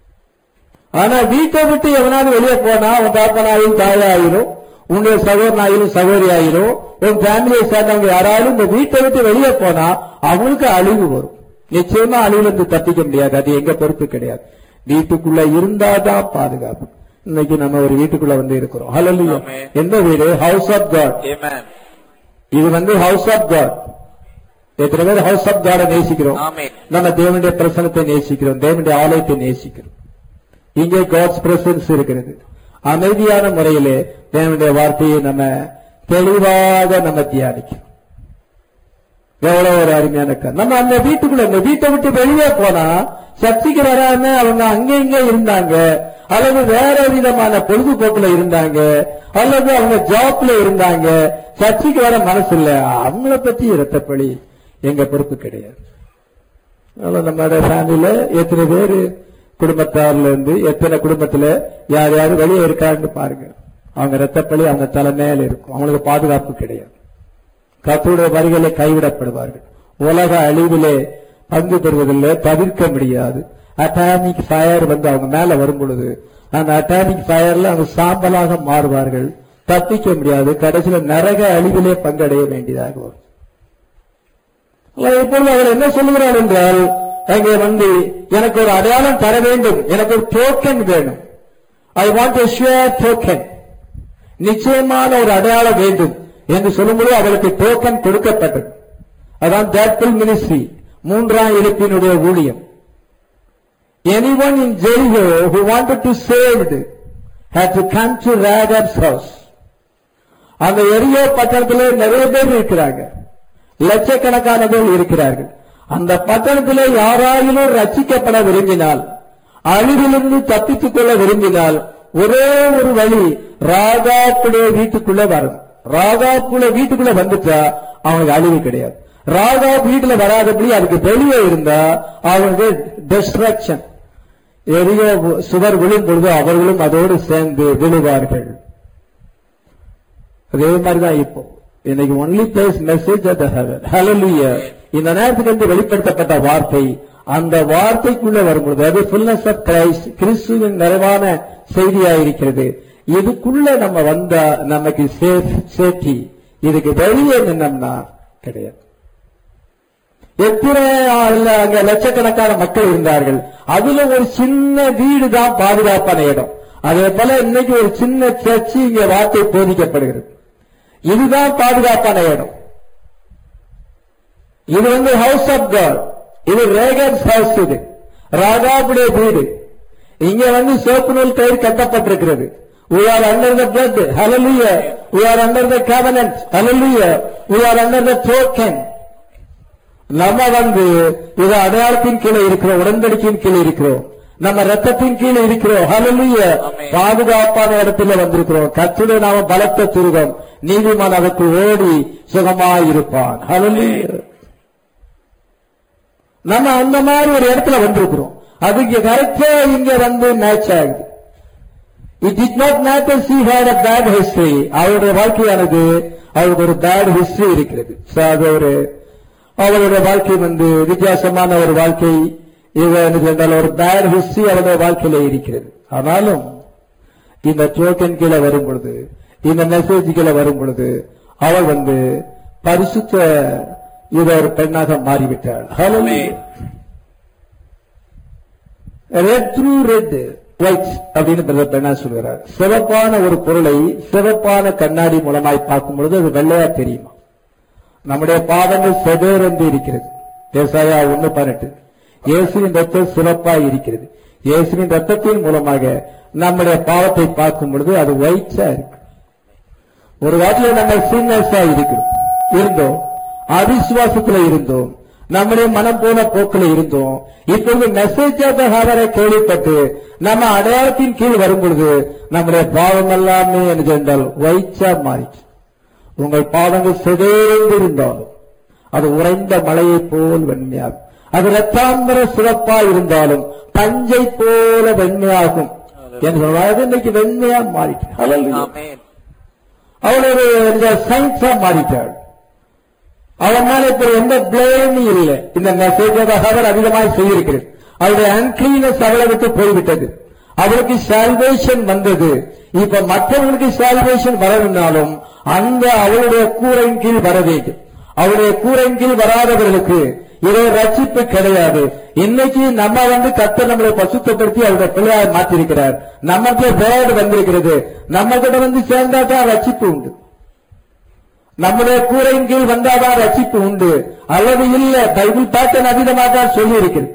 ஆனா வீட்டை விட்டு எவனாவது வெளியே போனா உன் தாப்பனாயும் தாயாயிரும் உன்னுடைய சகோதரனாயிரும் சகோதரி ஆயிரும் உன் ஃபேமிலியை சேர்ந்தவங்க யாராலும் இந்த வீட்டை விட்டு வெளியே போனா அவங்களுக்கு அழிவு வரும் நிச்சயமா அழிவுல இருந்து தப்பிக்க முடியாது அது எங்க பொறுப்பு கிடையாது வீட்டுக்குள்ள இருந்தாதான் பாதுகாப்பு இன்னைக்கு நம்ம ஒரு வீட்டுக்குள்ள வந்து இருக்கிறோம் ஹalleluya ஆமென். எந்த வீடு ஹவுஸ் ஆஃப் காட் Amen. இது வந்து ஹவுஸ் ஆஃப் காட் எத்தனை பேர் ஹவுஸ் ஆஃப் காட நேசிக்கிறோம் ஆமென். நம்ம தேவனுடைய பிரசனத்தை நேசிக்கிறோம் தேவனுடைய ஆலயத்தை நேசிக்கிறோம் இங்கே காட்ஸ் பிரசன்ஸ் இருக்கிறது அமைதியான முறையிலே தேவனுடைய வார்த்தையை நம்ம தெளிவாக நம்ம தியானிக்கிறோம் எவ்வளவு ஒரு அருமையான கதை. நம்ம அந்த வீட்டுக்குள்ள இந்த வீட்டை விட்டு வெளியே போனா சர்ச்சைக்கு வராம அவங்க அங்க இங்க இருந்தாங்க அல்லது வேற விதமான பொழுதுபோக்குல இருந்தாங்க அல்லது அவங்க ஜாப்ல இருந்தாங்க சர்ச்சைக்கு வர மனசு இல்ல அவங்கள பத்தி இரத்தப்பழி எங்க பொறுப்பு கிடையாது அதனால நம்மளோட ஃபேமிலியில எத்தனை பேர் குடும்பத்தார்ல இருந்து எத்தனை குடும்பத்துல யார் யார் வெளியே இருக்காங்கன்னு பாருங்க அவங்க ரத்தப்பழி அவங்க தலை மேல இருக்கும் அவங்களுக்கு பாதுகாப்பு கிடையாது கத்தருடைய வரிகளை கைவிடப்படுவார்கள் உலக அழிவிலே பங்கு பெறுவதில்லை தவிர்க்க முடியாது அட்டாமிக் ஃபயர் வந்து அவங்க மேல வரும் பொழுது அந்த அட்டாமிக் ஃபயர்ல அவங்க சாம்பலாக மாறுவார்கள் தப்பிக்க முடியாது கடைசியில நரக அழிவிலே பங்கடைய வேண்டியதாக வரும் இப்பொழுது அவர் என்ன சொல்லுகிறார் என்றால் அங்கே வந்து எனக்கு ஒரு அடையாளம் தர வேண்டும் எனக்கு ஒரு டோக்கன் வேணும் I want a sure token நிச்சயமான ஒரு அடையாளம் வேண்டும் என்று சொல்லும்போது அவளுக்கு டோக்கன் கொடுக்கப்பட்டது அதான் தேட்பிள் மினிஸ்ட்ரி மூன்றாம் எழுப்பினுடைய ஊழியம் anyone in Jericho who wanted to saved had to come to Rahab's house அந்த எரியோ பட்டணத்திலே நிறைய பேர் இருக்கிறாங்க லட்சக்கணக்கான பேர் இருக்கிறார்கள் அந்த பட்டணத்திலே யாராயிலும் ரட்சிக்கப்பட விரும்பினால் அழிவிலிருந்து தப்பித்துக் கொள்ள விரும்பினால் ஒரே ஒரு வழி ராஜாக்குடைய வீட்டுக்குள்ள வரும் ராகாப்புல வீட்டுக்குள்ள வந்துட்டா அவனுக்கு அழிவு கிடையாது ராகா வீட்டுல வராதபடி அதுக்கு வெளியே இருந்தா அவனுக்கு டிஸ்ட்ராக்ஷன் எரிய சுவர் விழும் பொழுது அவர்களும் அதோடு சேர்ந்து விழுவார்கள் அதே மாதிரிதான் இப்போ இன்னைக்கு only place message at heaven hallelujah இந்த நேரத்துக்கு வந்து வெளிப்படுத்தப்பட்ட வார்த்தை அந்த வார்த்தைக்குள்ள வரும்பொழுது அது ஃபுல்னஸ் ஆஃப் கிரைஸ்ட் கிறிஸ்துவின் நிறைவான செய்தியா இருக்கிறது இதுக்குள்ள நம்ம வந்தா நமக்கு சேஃப் சேஃப்டி இதுக்கு வெளியே நின்னோம்னா கிடையாது எத்தனை ஆள்ல அங்க லட்சக்கணக்கான மக்கள் இருந்தார்கள் அதுல ஒரு சின்ன வீடு தான் பாதுகாப்பான இடம் அதே போல இன்னைக்கு ஒரு சின்ன சர்ச்சு இங்க வார்த்தை போதிக்கப்படுகிறது இதுதான் பாதுகாப்பான இடம் இது வந்து ஹவுஸ் ஆஃப் காட் இது ரேகன்ஸ் ஹவுஸ் இது ராகாவுடைய வீடு இங்க வந்து சோப்பு நூல் கயிறு கட்டப்பட்டிருக்கிறது we are under the blood hallelujah we are under the covenant hallelujah we are under the token நம்ம வந்து இது அடையாளத்தின் கீழே இருக்கிறோம் உடன்படிக்கையின் கீழே இருக்கிறோம் நம்ம ரத்தத்தின் கீழே இருக்கிறோம் ஹalleluya ஆமென். பாதுகாப்பான இடத்துல வந்திருக்கிறோம் கத்துடைய நாம பலத்த துருகம் நீதிமான் அதற்கு ஓடி சுகமாயிருப்பான் ஹalleluya நம்ம அந்த மாதிரி ஒரு இடத்துல வந்திருக்கிறோம் அது இங்க கரெக்டா இங்க வந்து மேட்ச் ஆகுது it did not matter she had a bad history அவருடைய வாழ்க்கையானது அவருக்கு ஒரு பேட் ஹிஸ்டரி இருக்கிறது So, அது ஒரு அவருடைய வாழ்க்கை வந்து வித்தியாசமான ஒரு வாழ்க்கை இது எனக்கு என்றால் ஒரு பேட் ஹிஸ்டரி அவருடைய வாழ்க்கையில இருக்கிறது ஆனாலும் இந்த டோக்கன் கீழே வரும் பொழுது இந்த மெசேஜ் கீழே வரும் பொழுது அவள் வந்து பரிசுத்த இவ ஒரு பெண்ணாக மாறிவிட்டாள் Hallelujah. Red through red white அப்படின்னு பிரதர் பெண்ணா சொல்கிறார் சிவப்பான ஒரு பொருளை சிவப்பான கண்ணாடி மூலமாய் பார்க்கும் பொழுது அது வெள்ளையா தெரியுமா நம்முடைய பாதங்கள் செதேரென்று இருக்கிறது ஏசாயா ஒண்ணு பன்னெண்டு இயேசுவின் ரத்தம் சிவப்பாய் இருக்கிறது இயேசுவின் ரத்தத்தின் மூலமாக நம்முடைய பாவத்தை பார்க்கும் பொழுது அது ஒயிட்ஸா இருக்கு ஒரு காலத்துல நம்ம சீனியர்ஸா இருக்கிறோம் இருந்தோம் அவிசுவாசத்துல இருந்தோம் நம்முடைய மனம் போன போக்கில் இருந்தோம் இப்பொழுது மெசேஜ் ஆஃப் ஹாவரை கேள்விப்பட்டு நம்ம அடையாளத்தின் கீழ் வரும் பொழுது நம்முடைய பாவம் எல்லாமே என்று என்றால் ஒயிட்ஸா மாறிச்சு உங்கள் பாதங்கள் சிதைந்து இருந்தாலும் அது உறைந்த மலையைப் போல் வெண்மையாகும் அது ரத்தாம்பர சிறப்பா இருந்தாலும் பஞ்சை போல வெண்மையாகும் என்று சொல்வாரு இன்னைக்கு வெண்மையா மாறிட்டு Hallelujah. ஆமென் அவள் ஒரு சயின்ஸா மாறிட்டாள் அவன் மேல இப்ப எந்த பிளேமும் இல்லை இந்த மெசேஜ் அவர் அதிகமாக செய்திருக்கிறது அவருடைய அன்கிளீனஸ் அவளை விட்டு போய்விட்டது அவளுக்கு சால்வேஷன் வந்தது இப்ப மற்றவர்களுக்கு சால்வேஷன் வரணும்னாலும் அந்த அவளுடைய கூரையின் கீழ் வர வேண்டும் அவருடைய கூரையின் கீழ் வராதவர்களுக்கு இதோ ரட்சிப்பு கிடையாது இன்னைக்கு நம்ம வந்து கத்த நம்மளை பசுத்தப்படுத்தி அவருடைய பிள்ளையார் மாற்றிருக்கிறார் நமக்கு வேர்டு வந்திருக்கிறது நம்ம கிட்ட வந்து சேர்ந்தாதான் ரட்சிப்பு உண்டு நம்முடைய கூரையின் கீழ் வந்தாதான் ரட்சிப்பு உண்டு அல்லது இல்ல பைபிள் பேட்டர்ன் அதிகமாக தான் சொல்லி இருக்கிறது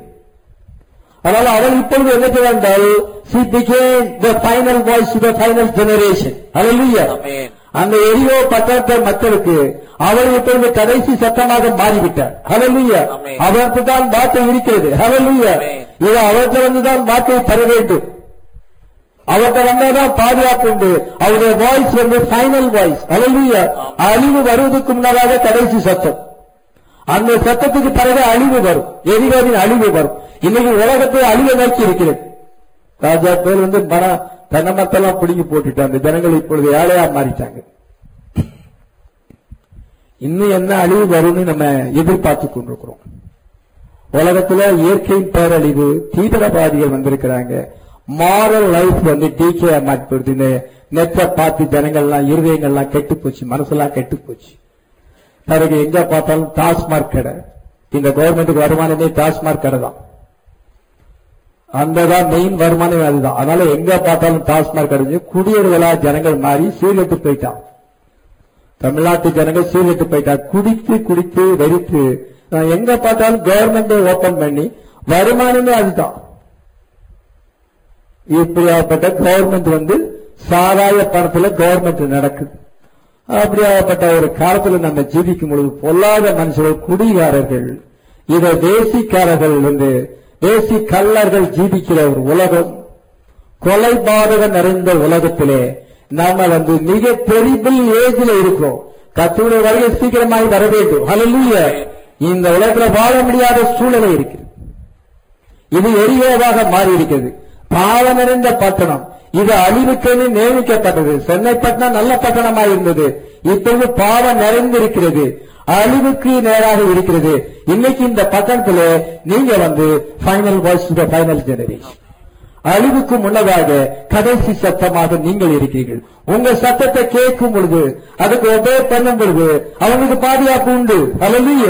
அதனால அவள் இப்பொழுது என்ன செய்தால் she became the final voice to the final generation hallelujah ஆமென் அந்த எரியோ பட்டத்த மக்களுக்கு அவள் இப்பொழுது கடைசி சத்தமாக மாறிவிட்டார் ஹalleluya ஆமென். அவருக்கு தான் வார்த்தை இருக்கிறது ஹalleluya ஆமென். இது அவர்கிட்ட தான் வார்த்தை தர வேண்டும் அவர்கிட்ட வந்தாதான் பாதுகாப்பு உண்டு அவருடைய வாய்ஸ் வந்து ஃபைனல் வாய்ஸ் ஹalleluya அழிவு வருவதற்கு முன்னதாக கடைசி சத்தம் அந்த சத்தத்துக்கு பிறகு அழிவு வரும் எரிவாரின் அழிவு வரும் இன்னைக்கு உலகத்தை அழிவை நோக்கி இருக்கிறது ராஜா பேர் வந்து மன தென்னை மரத்தெல்லாம் பிடுங்கி போட்டுட்டாங்க ஜனங்கள் இப்பொழுது ஏழையா மாறிட்டாங்க இன்னும் என்ன அழிவு வரும்னு நம்ம எதிர்பார்த்து கொண்டிருக்கிறோம் உலகத்துல இயற்கையின் பேரழிவு தீவிரவாதிகள் வந்திருக்கிறாங்க மாரல் லைஃப் வந்து டீக்கே மாற்றி இந்த நெட்டை பார்த்து ஜனங்கள்லாம் இருதயங்கள்லாம் கெட்டு போச்சு மனசெல்லாம் கெட்டு போச்சு பிறகு எங்க பார்த்தாலும் டாஸ்மார்க் கடை இந்த கவர்மெண்ட்டுக்கு வருமானமே டாஸ்மார்க் கடை தான் அந்த தான் மெயின் வருமானம் அதுதான் அதனால எங்க பார்த்தாலும் டாஸ்மார்க் அடைஞ்சு குடியேறுகளா ஜனங்கள் மாறி சீர்கெட்டு போயிட்டான் தமிழ்நாட்டு ஜனங்கள் சீர்கெட்டு போயிட்டா குடித்து குடித்து வெறித்து நான் எங்க பார்த்தாலும் கவர்மெண்ட் ஓபன் பண்ணி வருமானமே அதுதான் இப்படியாப்பட்ட கவர்மெண்ட் வந்து சாராய பணத்துல கவர்மெண்ட் நடக்குது அப்படியாப்பட்ட ஒரு காலத்துல நம்ம ஜீவிக்கும் பொழுது பொல்லாத மனுஷர்கள் குடிகாரர்கள் இதை தேசிக்காரர்கள் வந்து தேசி கள்ளர்கள் ஜீவிக்கிற ஒரு உலகம் கொலை பாதகம் நிறைந்த உலகத்திலே நாம வந்து மிக டெரிபிள் ஏஜ்ல இருக்கோம் கத்துடைய வருகை சீக்கிரமாய் வர வேண்டும் ஹalleluya இந்த உலகத்துல வாழ முடியாத சூழ்நிலை இருக்கிறது இது எரியோவாக மாறி இருக்கிறது பாவம் நிறைந்த பட்டணம் இது அழிவுக்கென்று நியமிக்கப்பட்டது சென்னை பட்டணம் நல்ல பட்டணமாய் இருந்தது இப்பொழுது பாவம் நிறைந்திருக்கிறது அழிவுக்கு நேராக இருக்கிறது இன்னைக்கு இந்த பட்டணத்துல நீங்க வந்து ஃபைனல் வாய்ஸ் ஃபைனல் ஜெனரேஷன் அழிவுக்கு முன்னதாக கடைசி சத்தமாக நீங்கள் இருக்கிறீர்கள் உங்க சத்தத்தை கேட்கும் பொழுது அதுக்கு ஒபே பண்ணும் பொழுது அவங்களுக்கு பாதுகாப்பு உண்டு ஹalleluya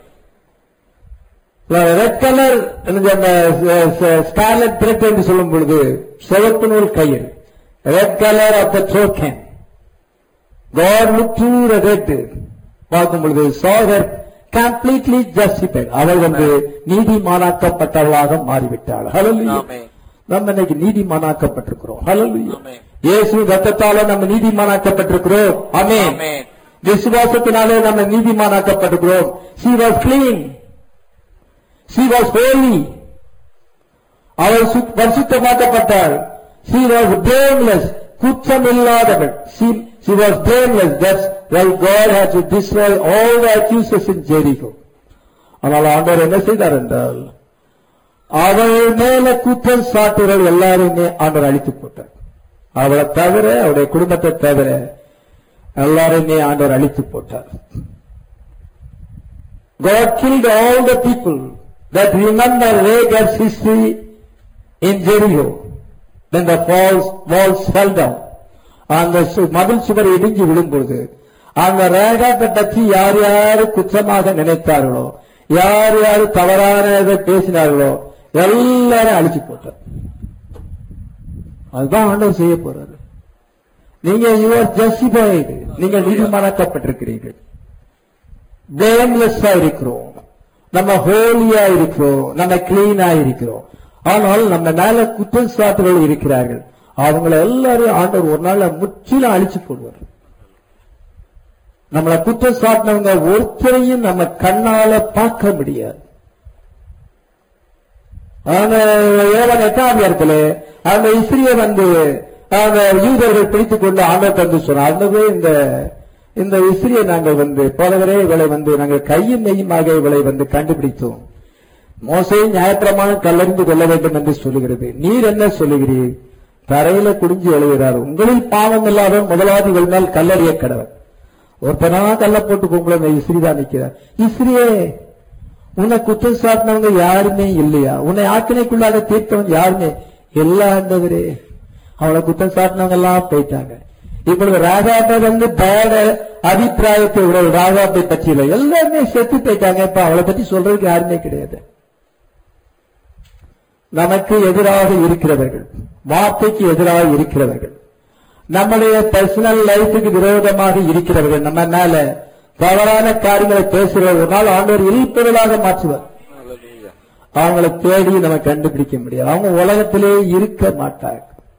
ரெட் கலர் அந்த ஸ்கார்லட் த்ரெட் என்று சொல்லும் பொழுது சிவப்பு நூல் கயிறு red colour of the token God looked to the red பார்க்கும் பொழுது சோகர் கம்ப்ளீட்லி ஜஸ்டிஃபைட் அவள் வந்து நீதிமானாக்கப்பட்டவளாக மாறிவிட்டாள் Hallelujah. ஆமென். நம்ம இன்னைக்கு நீதிமானாக்கப்பட்டிருக்கிறோம் Hallelujah. ஆமென். இயேசு ரத்தத்தால நம்ம நீதிமானாக்கப்பட்டிருக்கிறோம் ஆமென் ஆமென். விசுவாசத்தினாலே நம்ம நீதிமானாக்கப்பட்டிருக்கிறோம் she was clean she was holy அவள் சு- பரிசுத்தமாக்கப்பட்டாள் she was blameless குற்றமில்லாதவள் she, she was blameless that's why God had to destroy all the accusers in Jericho ஆனால் ஆண்டவர் என்ன செய்தார் என்றால் அவள் மேல குற்றம் சாட்டுகள் எல்லாருமே ஆண்டவர் அழித்து போட்டார் அவளை தவிர அவருடைய குடும்பத்தை தவிர எல்லாருமே ஆண்டவர் அழித்து போட்டார் God killed all the people that remember Rahab's history in Jericho. Then the walls, walls fell down. அந்த சு- மதில் சுவர் இடிஞ்சு விழும்பொழுது அந்த ரேகாத்தை பற்றி யார் யார் குற்றமாக நினைத்தார்களோ யார் யார் தவறானதை பேசினார்களோ எல்லாரும் அழிச்சு போட்டார் அதுதான் ஆண்டவர் செய்ய போறாரு நீங்க யுவர் ஜஸ்டிஃபைடு நீங்கள் நீதிமானாக்கப்பட்டிருக்கிறீர்கள் பிளேம்லெஸ்ஸா இருக்கிறோம் நம்ம ஹோலியா இருக்கிறோம் நம்ம கிளீனா இருக்கிறோம் ஆனால் நம்ம மேல குற்றம் சாட்டுகள் இருக்கிறார்கள் அவங்கள எல்லாரும் ஆண்டவர் ஒரு நாள்ல முற்றிலும் அழிச்சு போடுவார் நம்மளை குற்றம் சாட்டினவங்க ஒருத்தரையும் நம்ம கண்ணால பார்க்க முடியாது அந்த ஏழாம் எட்டாம் இடத்துல அந்த இஸ்ரிய வந்து அந்த யூதர்கள் பிடித்துக் கொண்டு ஆண்டவர் தந்து சொன்னார் ஆண்டவரே இந்த இந்த இஸ்ரியை நாங்கள் வந்து போலவரே இவளை வந்து நாங்கள் கையும் மெய்யுமாக இவளை வந்து கண்டுபிடித்தோம் மோசையை நியாயப்பிரமாணம் கல்லறிந்து கொள்ள வேண்டும் என்று சொல்லுகிறது நீர் என்ன சொல்லுகிறீர் தரையில குடிஞ்சு எழுகிறார் உங்களில் பாவம் இல்லாத முதலாவது மேல் கல்லறிய கடவர் ஒருத்தனா கல்ல போட்டு கும்பல அந்த இஸ்ரி தான் நிக்கிறார் இஸ்ரியே உன்னை குற்றம் சாட்டினவங்க யாருமே இல்லையா உன்னை ஆக்கினைக்குள்ளாக தீர்த்தவன் யாருமே எல்லா ஆண்டவரே அவளை குற்றம் சாட்டினவங்க எல்லாம் போயிட்டாங்க இப்பொழுது ராகாட்ட வந்து பேட அபிப்பிராயத்தை உடைய ராகாப்பை பற்றி இல்லை எல்லாருமே செத்து போயிட்டாங்க இப்ப அவளை பத்தி சொல்றதுக்கு யாருமே கிடையாது நமக்கு எதிராக இருக்கிறவர்கள் வார்த்தைக்கு எதிராக இருக்கிறவர்கள் நம்முடைய பர்சனல் லைஃபுக்கு விரோதமாக இருக்கிறவர்கள் நம்ம மேல தவறான காரியங்களை பேசுகிற ஒரு நாள் ஆண்டவர் இழிப்பொருளாக மாற்றுவார் அவங்களை தேடி நம்ம கண்டுபிடிக்க முடியாது அவங்க உலகத்திலே இருக்க மாட்டாங்க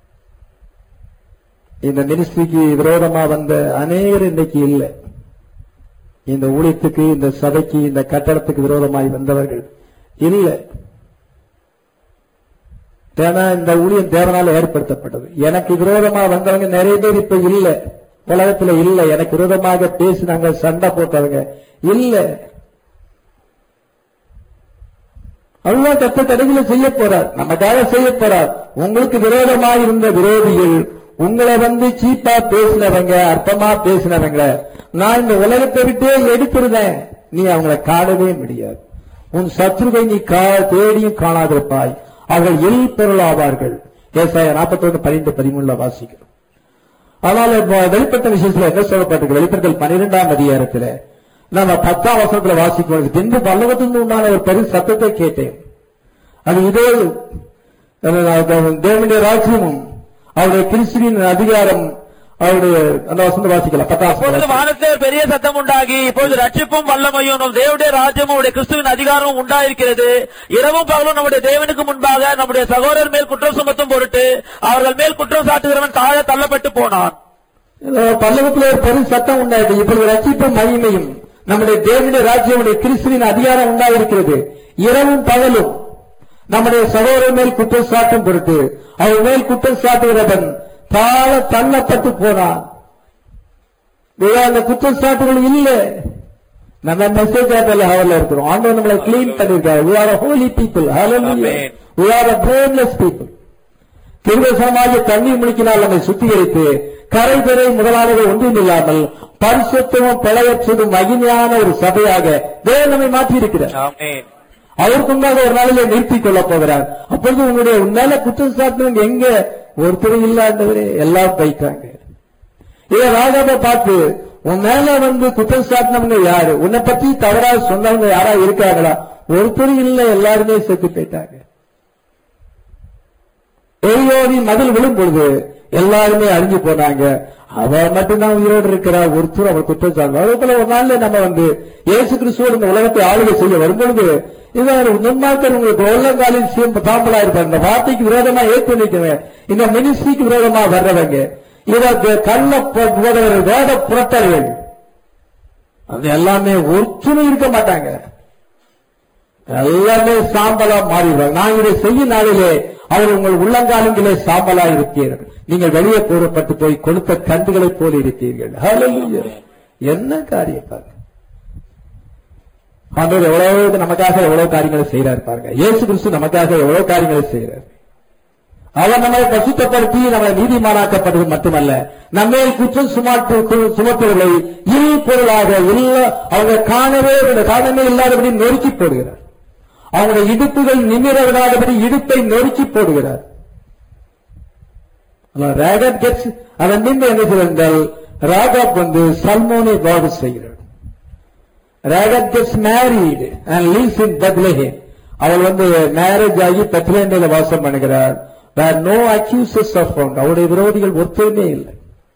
இந்த மினிஸ்ட்ரிக்கு விரோதமா வந்த அநேகர் இன்னைக்கு இல்லை இந்த ஊழியத்துக்கு இந்த சபைக்கு இந்த கட்டடத்துக்கு விரோதமாய் வந்தவர்கள் இல்லை ஏன்னா இந்த ஊழியம் தேவனால ஏற்படுத்தப்பட்டது எனக்கு விரோதமா வந்தவங்க நிறைய பேர் இப்ப இல்ல உலகத்துல இல்ல எனக்கு விரோதமாக பேசினாங்க சண்டை போட்டவங்க இல்ல அதுதான் கத்த கடைகளை செய்ய போறார் நமக்காக செய்ய போறார் உங்களுக்கு விரோதமாக இருந்த விரோதிகள் உங்களை வந்து சீப்பா பேசினவங்க அற்பமா பேசினவங்க நான் இந்த உலகத்தை விட்டே எடுத்துருந்தேன் நீ அவங்களை காணவே முடியாது உன் சத்ருவை நீ கா- தேடியும் காணாதிருப்பாய் அவர்கள் எல் பொருளாவார்கள் ஏசாய நாற்பத்தொன்று பன்னிரண்டு பதிமூணுல வாசிக்கிறோம் ஆனால் இப்ப வெளிப்பட்ட விஷயத்துல என்ன சொல்லப்பட்டிருக்கு வெளிப்படுத்தல் பன்னிரெண்டாம் அதிகாரத்துல நம்ம பத்தாம் வசனத்துல வாசிக்கும் பின்பு பல்லவத்தின் உண்டான ஒரு பெரிய சத்தத்தை கேட்டேன் அது இதோ அஹ், தேவனுடைய ராஜ்யமும் அவருடைய கிறிஸ்துவின் அதிகாரம் அவருடைய அந்த வசந்த வாசிக்கலாம் பத்தாம் அப்பொழுது வசனம். வானத்தில் ஒரு பெரிய சத்தம் உண்டாகி இப்பொழுது ரட்சிப்பும் வல்லமையும் நம் தேவனுடைய ராஜ்யமும் நம்முடைய கிறிஸ்துவின் அதிகாரமும் உண்டாயிருக்கிறது இரவும் பகலும் நம்முடைய தேவனுக்கு முன்பாக நம்முடைய சகோதரர் மேல் குற்றம் சுமத்தும் பொருட்டு அவர்கள் மேல் குற்றம் சாட்டுகிறவன் தாழ தள்ளப்பட்டு போனான் பல்லவத்தில் ஒரு பெரும் சட்டம் உண்டாயிருக்கு இப்பொழுது ரட்சிப்பும் மகிமையும் நம்முடைய தேவனுடைய ராஜ்யமுடைய கிறிஸ்துவின் அதிகாரம் உண்டாயிருக்கிறது இரவும் பகலும் நம்முடைய சகோதரர் மேல் குற்றம் சாட்டும் பொருட்டு அவர் மேல் குற்றம் சாட்டுகிறவன் தாழ தள்ளப்பட்டு போனான் வேற அந்த குற்றச்சாட்டுகள் இல்ல நம்ம மெசேஜ் ஆட்டல ஹவர்ல இருக்கிறோம் ஆண்டவர் நம்மளை கிளீன் பண்ணிருக்காரு we are a holy people hallelujah Amen. we are a blameless people கிருபசமாகிய தண்ணீர் முழுக்கினால் நம்மை சுத்திகரித்து கரை பெறை முதலானவை ஒன்றும் இல்லாமல் பரிசுத்தமும் பிழையற்றதும் மகிமையான ஒரு சபையாக தேவன் நம்மை மாற்றியிருக்கிறார் ஆமென் அவருக்கு முன்பாக ஒரு நாளிலே நிறுத்திக் கொள்ளப் போகிறார் அப்பொழுது உங்களுடைய உன்னால குற்றம் சாட்டினவங்க எங்க ஒருத்தர் இல்லாதவரே எல்லாம் போயிட்டாங்க இதை ராஜாவை பார்த்து உன் மேல வந்து குற்றம் சாட்டினவங்க யாரு உன்னை பத்தி தவறா சொன்னவங்க யாரா இருக்காங்களா ஒருத்தர் இல்ல எல்லாருமே செத்து போயிட்டாங்க எரியோவின் மதில் விழும் பொழுது எல்லாருமே அழிஞ்சு போனாங்க அவர் மட்டும்தான் உயிரோடு இருக்கிறார் ஒருத்தர் அவர் குற்றம் சாட்டு அதே போல ஒரு நாள்ல நம்ம வந்து இயேசு கிறிஸ்துவோடு இந்த உலகத்தை ஆளுகை செய்ய வரும்பொழுது இவர் முன்மாக்கள் உங்களுக்கு உள்ளங்காலில் சீம் தாம்பலா இருப்பார் இந்த வார்த்தைக்கு விரோதமா ஏற்று நிற்கிறேன் இந்த மினிஸ்ட்ரிக்கு விரோதமா வர்றவங்க இதற்கு கள்ள ப- போதகர்கள் வேத புரட்டர்கள் அது எல்லாமே ஒற்றுமை இருக்க மாட்டாங்க எல்லாமே சாம்பலா மாறிடுவாங்க நான் இதை செய்யும் நாளிலே அவர் உங்கள் உள்ளங்காலங்களே சாம்பலா இருப்பீர்கள் நீங்கள் வெளியே கூறப்பட்டு போய் கொளுத்த கண்டுகளைப் போல இருப்பீர்கள் Hallelujah. என்ன காரியம் பாருங்க ஆண்டவர் எவ்வளவு நமக்காக எவ்வளவு காரியங்களை செய்யறாரு பாருங்க இயேசு கிறிஸ்து நமக்காக எவ்வளவு காரியங்களை செய்யறார் அவர் நம்மை பசுத்தப்படுத்தி நம்மை நீதிமானாக்கப்படுவது மட்டுமல்ல நம்மை குற்றம் சுமாட்டு சுமத்துவதை இல் பொருளாக இல்ல அவங்க காணவே காரணமே இல்லாதபடி நொறுக்கி போடுகிறார் அவங்களுடைய இடுப்புகள் நிமிர விடாதபடி இடுப்பை நொறுக்கி போடுகிறார் ராகப் கெட்ஸ் அதன் பின்பு என்ன செய்தால் ராகப் வந்து சல்மோனை வாடு செய்கிறார் Rahab gets married and lives in Bethlehem அவள் வந்து மேரேஜ் ஆகி பெத்லஹேமில் வாசம் பண்ணுகிறார் where no accusers of found அவருடைய விரோதிகள் ஒருத்தருமே இல்லை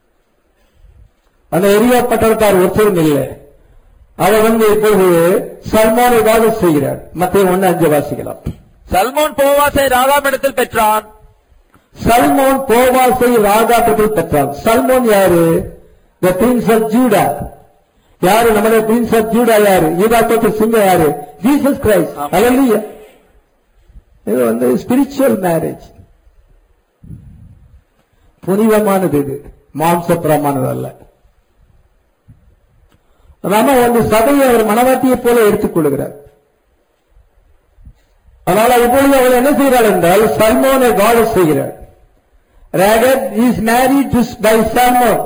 அந்த எரியா பட்டணத்தார் ஒருத்தரும் இல்லை அவர் வந்து இப்போது சல்மானை வாதம் செய்கிறார் மத்திய ஒன்னு அஞ்சு வாசிக்கலாம் சல்மோன் போவாசை ராகாமிடத்தில் பெற்றான் சல்மோன் போவாசை ராகாட்டத்தில் பெற்றார் சல்மோன் யாரு த பிரின்ஸ் ஆஃப் ஜூடா யாரு நம்முடைய பிரின்ஸ் ஆஃப் ஜூடா யாரு யூதாத்தத்து சிங்க யாரு ஜீசஸ் கிரைஸ்ட் ஆமாம். அல்ல இது வந்து ஸ்பிரிச்சுவல் மேரேஜ் புனிதமானது இது மாம்சப்புறமானது அல்ல நாம வந்து சபையை அவர் மனவாட்டியை போல எடுத்துக் கொள்கிறார் அதனால இப்பொழுது அவர் என்ன செய்கிறார் என்றால் சல்மோனை காட செய்கிறார் ரேகட் இஸ் மேரிட் பை சல்மோன்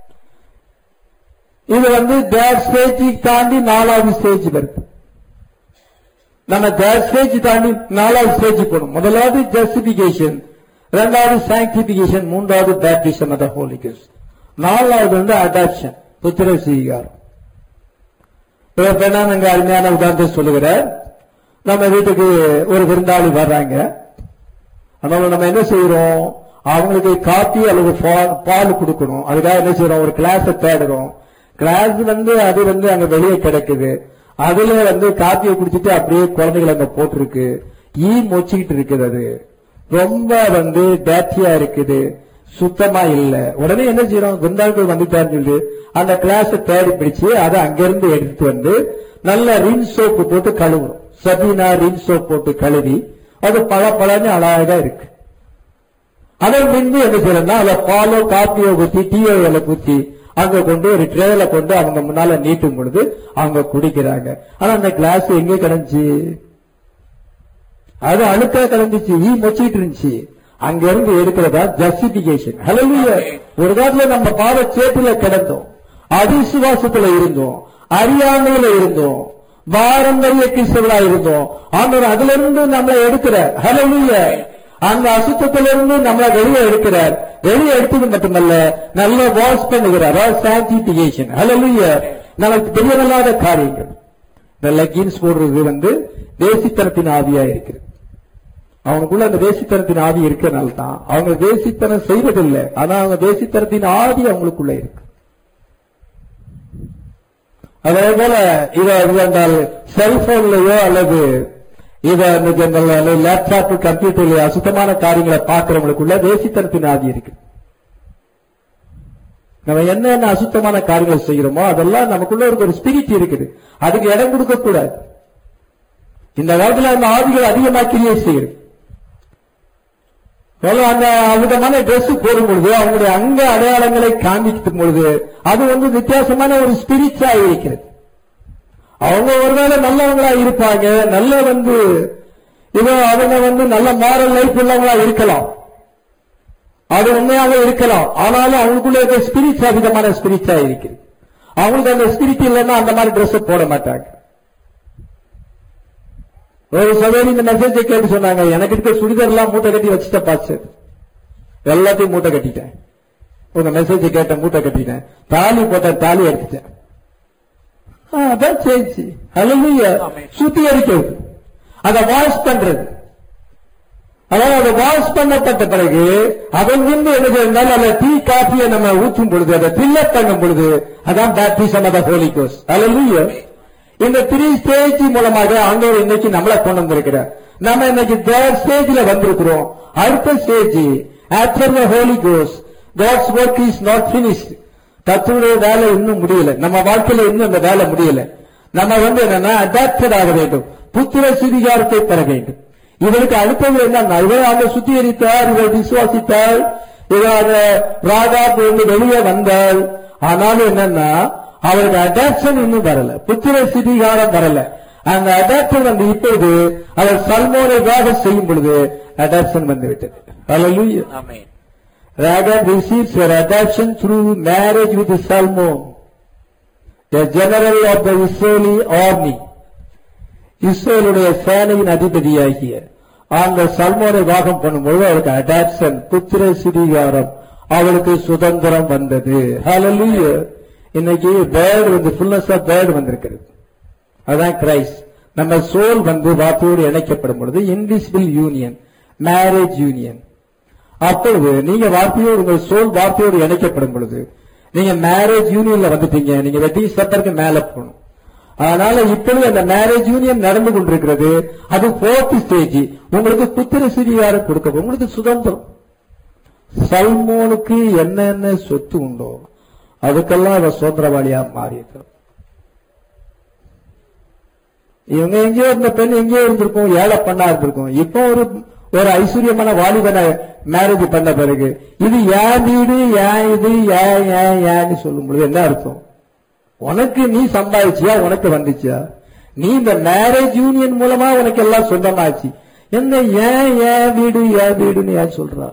இது வந்து தேட் ஸ்டேஜ் தாண்டி நாலாவது ஸ்டேஜ் வருது நம்ம தேட் ஸ்டேஜ் தாண்டி நாலாவது ஸ்டேஜ் போகணும் முதலாவது ஜஸ்டிபிகேஷன் இரண்டாவது சாங்டிபிகேஷன் மூன்றாவது பேப்டிசம் ஆஃப் ஹோலி கிறிஸ்ட் நாலாவது வந்து அடாப்ஷன் புத்திர சீகாரம் பெண்ணா நாங்க அருமையான உதாரணத்தை சொல்லுகிறார் நம்ம வீட்டுக்கு ஒரு விருந்தாளி வர்றாங்க அதனால நம்ம என்ன செய்யறோம் அவங்களுக்கு காப்பி அல்லது பா- பால் கொடுக்கணும் அதுக்காக என்ன செய்யறோம் ஒரு கிளாஸ தேடுறோம் கிளாஸ் வந்து அது வந்து அங்க வெளியே கிடக்குது அதுல வந்து காப்பியை குடிச்சிட்டு அப்படியே குழந்தைகள் அங்க போட்டிருக்கு ஈ மொச்சிக்கிட்டு இருக்குது அது ரொம்ப வந்து டேட்டியா இருக்குது சுத்தமா இல்ல உடனே என்ன செய்யறோம் குந்தாள்கள் வந்துட்டாருன்னு சொல்லி அந்த கிளாஸ் தேடி பிடிச்சு அதை அங்கிருந்து எடுத்து வந்து நல்ல ரின் சோப்பு போட்டு கழுவுறோம் சபீனா ரின் சோப் போட்டு கழுவி அது பல பலன்னு அழகா இருக்கு அதன் பின்பு என்ன செய்யறோம்னா அதை பாலோ காப்பியோ ஊத்தி டீயோ இலை ஊத்தி அங்க கொண்டு ஒரு ட்ரேல கொண்டு அவங்க முன்னால நீட்டும் பொழுது அவங்க குடிக்கிறாங்க ஆனா அந்த கிளாஸ் எங்க கிடந்துச்சு அது அழுக்கா கிடந்துச்சு ஈ மொச்சிட்டு இருந்துச்சு அங்க இருந்து எடுக்கிறதா ஜஸ்டிபிகேஷன் ஹalleluya ஒரு காலத்துல நம்ம பாவ சேத்துல கிடந்தோம் அவிசுவாசத்துல இருந்தோம் அறியாமையில இருந்தோம் பாரம்பரிய கிறிஸ்தவர்களா இருந்தோம் ஆண்டவர் அதுல இருந்து நம்மளை எடுக்கிறார் ஹalleluya அந்த அசுத்தத்திலிருந்து நம்மளை வெளியே எடுக்கிறார் வெளியே எடுத்தது மட்டுமல்ல நல்ல வாஷ் பண்ணுகிறார் சாங்கிபிகேஷன் ஹalleluya நமக்கு தெரியவில்லாத காரியங்கள் இந்த லெக்கின்ஸ் போடுறது வந்து தேசித்தனத்தின் ஆவியா இருக்குது அவனுக்குள்ள அந்த தேசித்தனத்தின் ஆவி இருக்கனால தான் அவங்க தேசித்தனம் செய்வதில்லை ஆனா அவங்க தேசித்தனத்தின் ஆவி அவங்களுக்குள்ள இருக்கு அதே போல இத இது என்றால் செல்போன்லயோ அல்லது இத லேப்டாப் கம்ப்யூட்டர்லயோ அசுத்தமான காரியங்களை பார்க்கிறவங்களுக்குள்ள தேசித்தனத்தின் ஆவி இருக்கு நம்ம என்னென்ன அசுத்தமான காரியங்கள் செய்கிறோமோ அதெல்லாம் நமக்குள்ள இருக்க ஒரு ஸ்பிரிட் இருக்குது அதுக்கு இடம் கொடுக்க கூடாது இந்த காலத்துல அந்த ஆவிகள் அதிகமா கிரியை செய்யுது எவ்வளவு அந்த விதமான ட்ரெஸ் போடும் பொழுது அவங்களுடைய அங்க அடையாளங்களை காண்பிக்கும் பொழுது அது வந்து வித்தியாசமான ஒரு ஸ்பிரிச்சா இருக்கிறது அவங்க ஒருவேளை நல்லவங்களா இருப்பாங்க நல்ல வந்து இதோ அவங்க வந்து நல்ல மாரல் லைஃப் உள்ளவங்களா இருக்கலாம் அது உண்மையாக இருக்கலாம் ஆனாலும் அவங்களுக்குள்ள இருக்க ஸ்பிரிட் அதிகமான ஸ்பிரிச்சா இருக்குது அவங்களுக்கு அந்த ஸ்பிரிட் இல்லைன்னா அந்த மாதிரி ட்ரெஸ் போட மாட்டாங்க ஒரு சகோதரி இந்த மெசேஜை கேட்டு சொன்னாங்க எனக்கு இருக்க சுடிதார் எல்லாம் மூட்டை கட்டி வச்சுட்ட பாச்சு எல்லாத்தையும் மூட்டை கட்டிட்டேன் உங்க மெசேஜ் கேட்ட மூட்டை கட்டிட்டேன் தாலி போட்ட தாலி எடுத்துட்டேன் ஆ, அதான் சேஞ்ச் அல்ல சுத்திகரிக்கிறது அதை வாஷ் பண்றது அதாவது அதை வாஷ் பண்ணப்பட்ட பிறகு அதன் முன்பு என்ன செய்யணும் அந்த டீ காஃபியை நம்ம ஊற்றும் பொழுது அதை ஃபில்லப் பண்ணும் பொழுது அதான் பேப்டிசம் ஆஃப் ஹோலி கோஸ் அல்ல இந்த த்ரீ ஸ்டேஜ் மூலமாக ஆண்டவர் இன்னைக்கு நம்மளை கொண்டு வந்திருக்கிறார் நம்ம இன்னைக்கு தேர்ட் ஸ்டேஜ்ல வந்திருக்கிறோம் அடுத்த ஸ்டேஜ் ஆஃப்டர் த ஹோலி கோஸ் God's work is not finished கத்துடைய வேலை இன்னும் முடியல நம்ம வாழ்க்கையில இன்னும் அந்த வேலை முடியல நம்ம வந்து என்னன்னா அடாப்டட் ஆக வேண்டும் புத்திர சுதிகாரத்தை பெற வேண்டும் இவருக்கு அடுத்தது என்ன இவர் அந்த சுத்திகரித்தார் இவர் விசுவாசித்தார் இவர் ராகா வந்து வெளியே வந்தார் ஆனாலும் என்னன்னா அவருக்கு அடாப்ஷன் இன்னும் வரல புத்திர சுதிகாரம் வரல அந்த அடாப்ஷன் வந்து இப்பொழுது அவர் சல்மோனை வேக செய்யும் பொழுது அடாப்ஷன் வந்து விட்டது Hallelujah. Amen Rahab receives her adoption through marriage with Salmon, a general of the Israeli army. இஸ்ரேலுடைய சேனையின் அதிபதியாகிய அந்த சல்மோனை வாகம் பண்ணும்போது அவருக்கு அடாப்ஷன் புத்திர சிறிகாரம் அவளுக்கு சுதந்திரம் வந்தது Hallelujah. இன்னைக்கு பேர்டு வந்து ஃபுல்னஸ் ஆஃப் பேர்டு வந்திருக்கிறது அதான் கிரைஸ்ட் நம்ம சோல் வந்து வார்த்தையோடு இணைக்கப்படும் பொழுது இன்விசிபிள் யூனியன் மேரேஜ் யூனியன் அப்பொழுது நீங்க வார்த்தையோடு உங்கள் சோல் வார்த்தையோடு இணைக்கப்படும் பொழுது நீங்க மேரேஜ் யூனியன்ல வந்துட்டீங்க நீங்க வெட்டிங் ஸ்டெப்பருக்கு மேல போகணும் அதனால இப்பொழுது அந்த மேரேஜ் யூனியன் நடந்து கொண்டிருக்கிறது அது போர்த் ஸ்டேஜ் உங்களுக்கு புத்திர சிறியாரம் கொடுக்க உங்களுக்கு சுதந்திரம் சல்மோனுக்கு என்னென்ன சொத்து உண்டோ அதுக்கெல்லாம் அவ சுதந்திரவாளியா மாறி இருக்கிறார் இவங்க எங்கேயோ இருந்த பெண் எங்கேயோ இருந்திருக்கும் ஏழை பண்ணா இருந்திருக்கும் இப்போ ஒரு ஒரு ஐஸ்வர்யமான வாலிபனை மேரேஜ் பண்ண பிறகு இது ஏன் வீடு ஏன் இது ஏன் ஏன் ஏன்னு சொல்லும் பொழுது என்ன அர்த்தம் உனக்கு நீ சம்பாதிச்சியா உனக்கு வந்துச்சியா நீ இந்த மேரேஜ் யூனியன் மூலமா உனக்கு எல்லாம் சொந்தமாச்சு என்ன ஏன் ஏன் வீடு ஏன் வீடுன்னு ஏன் சொல்றா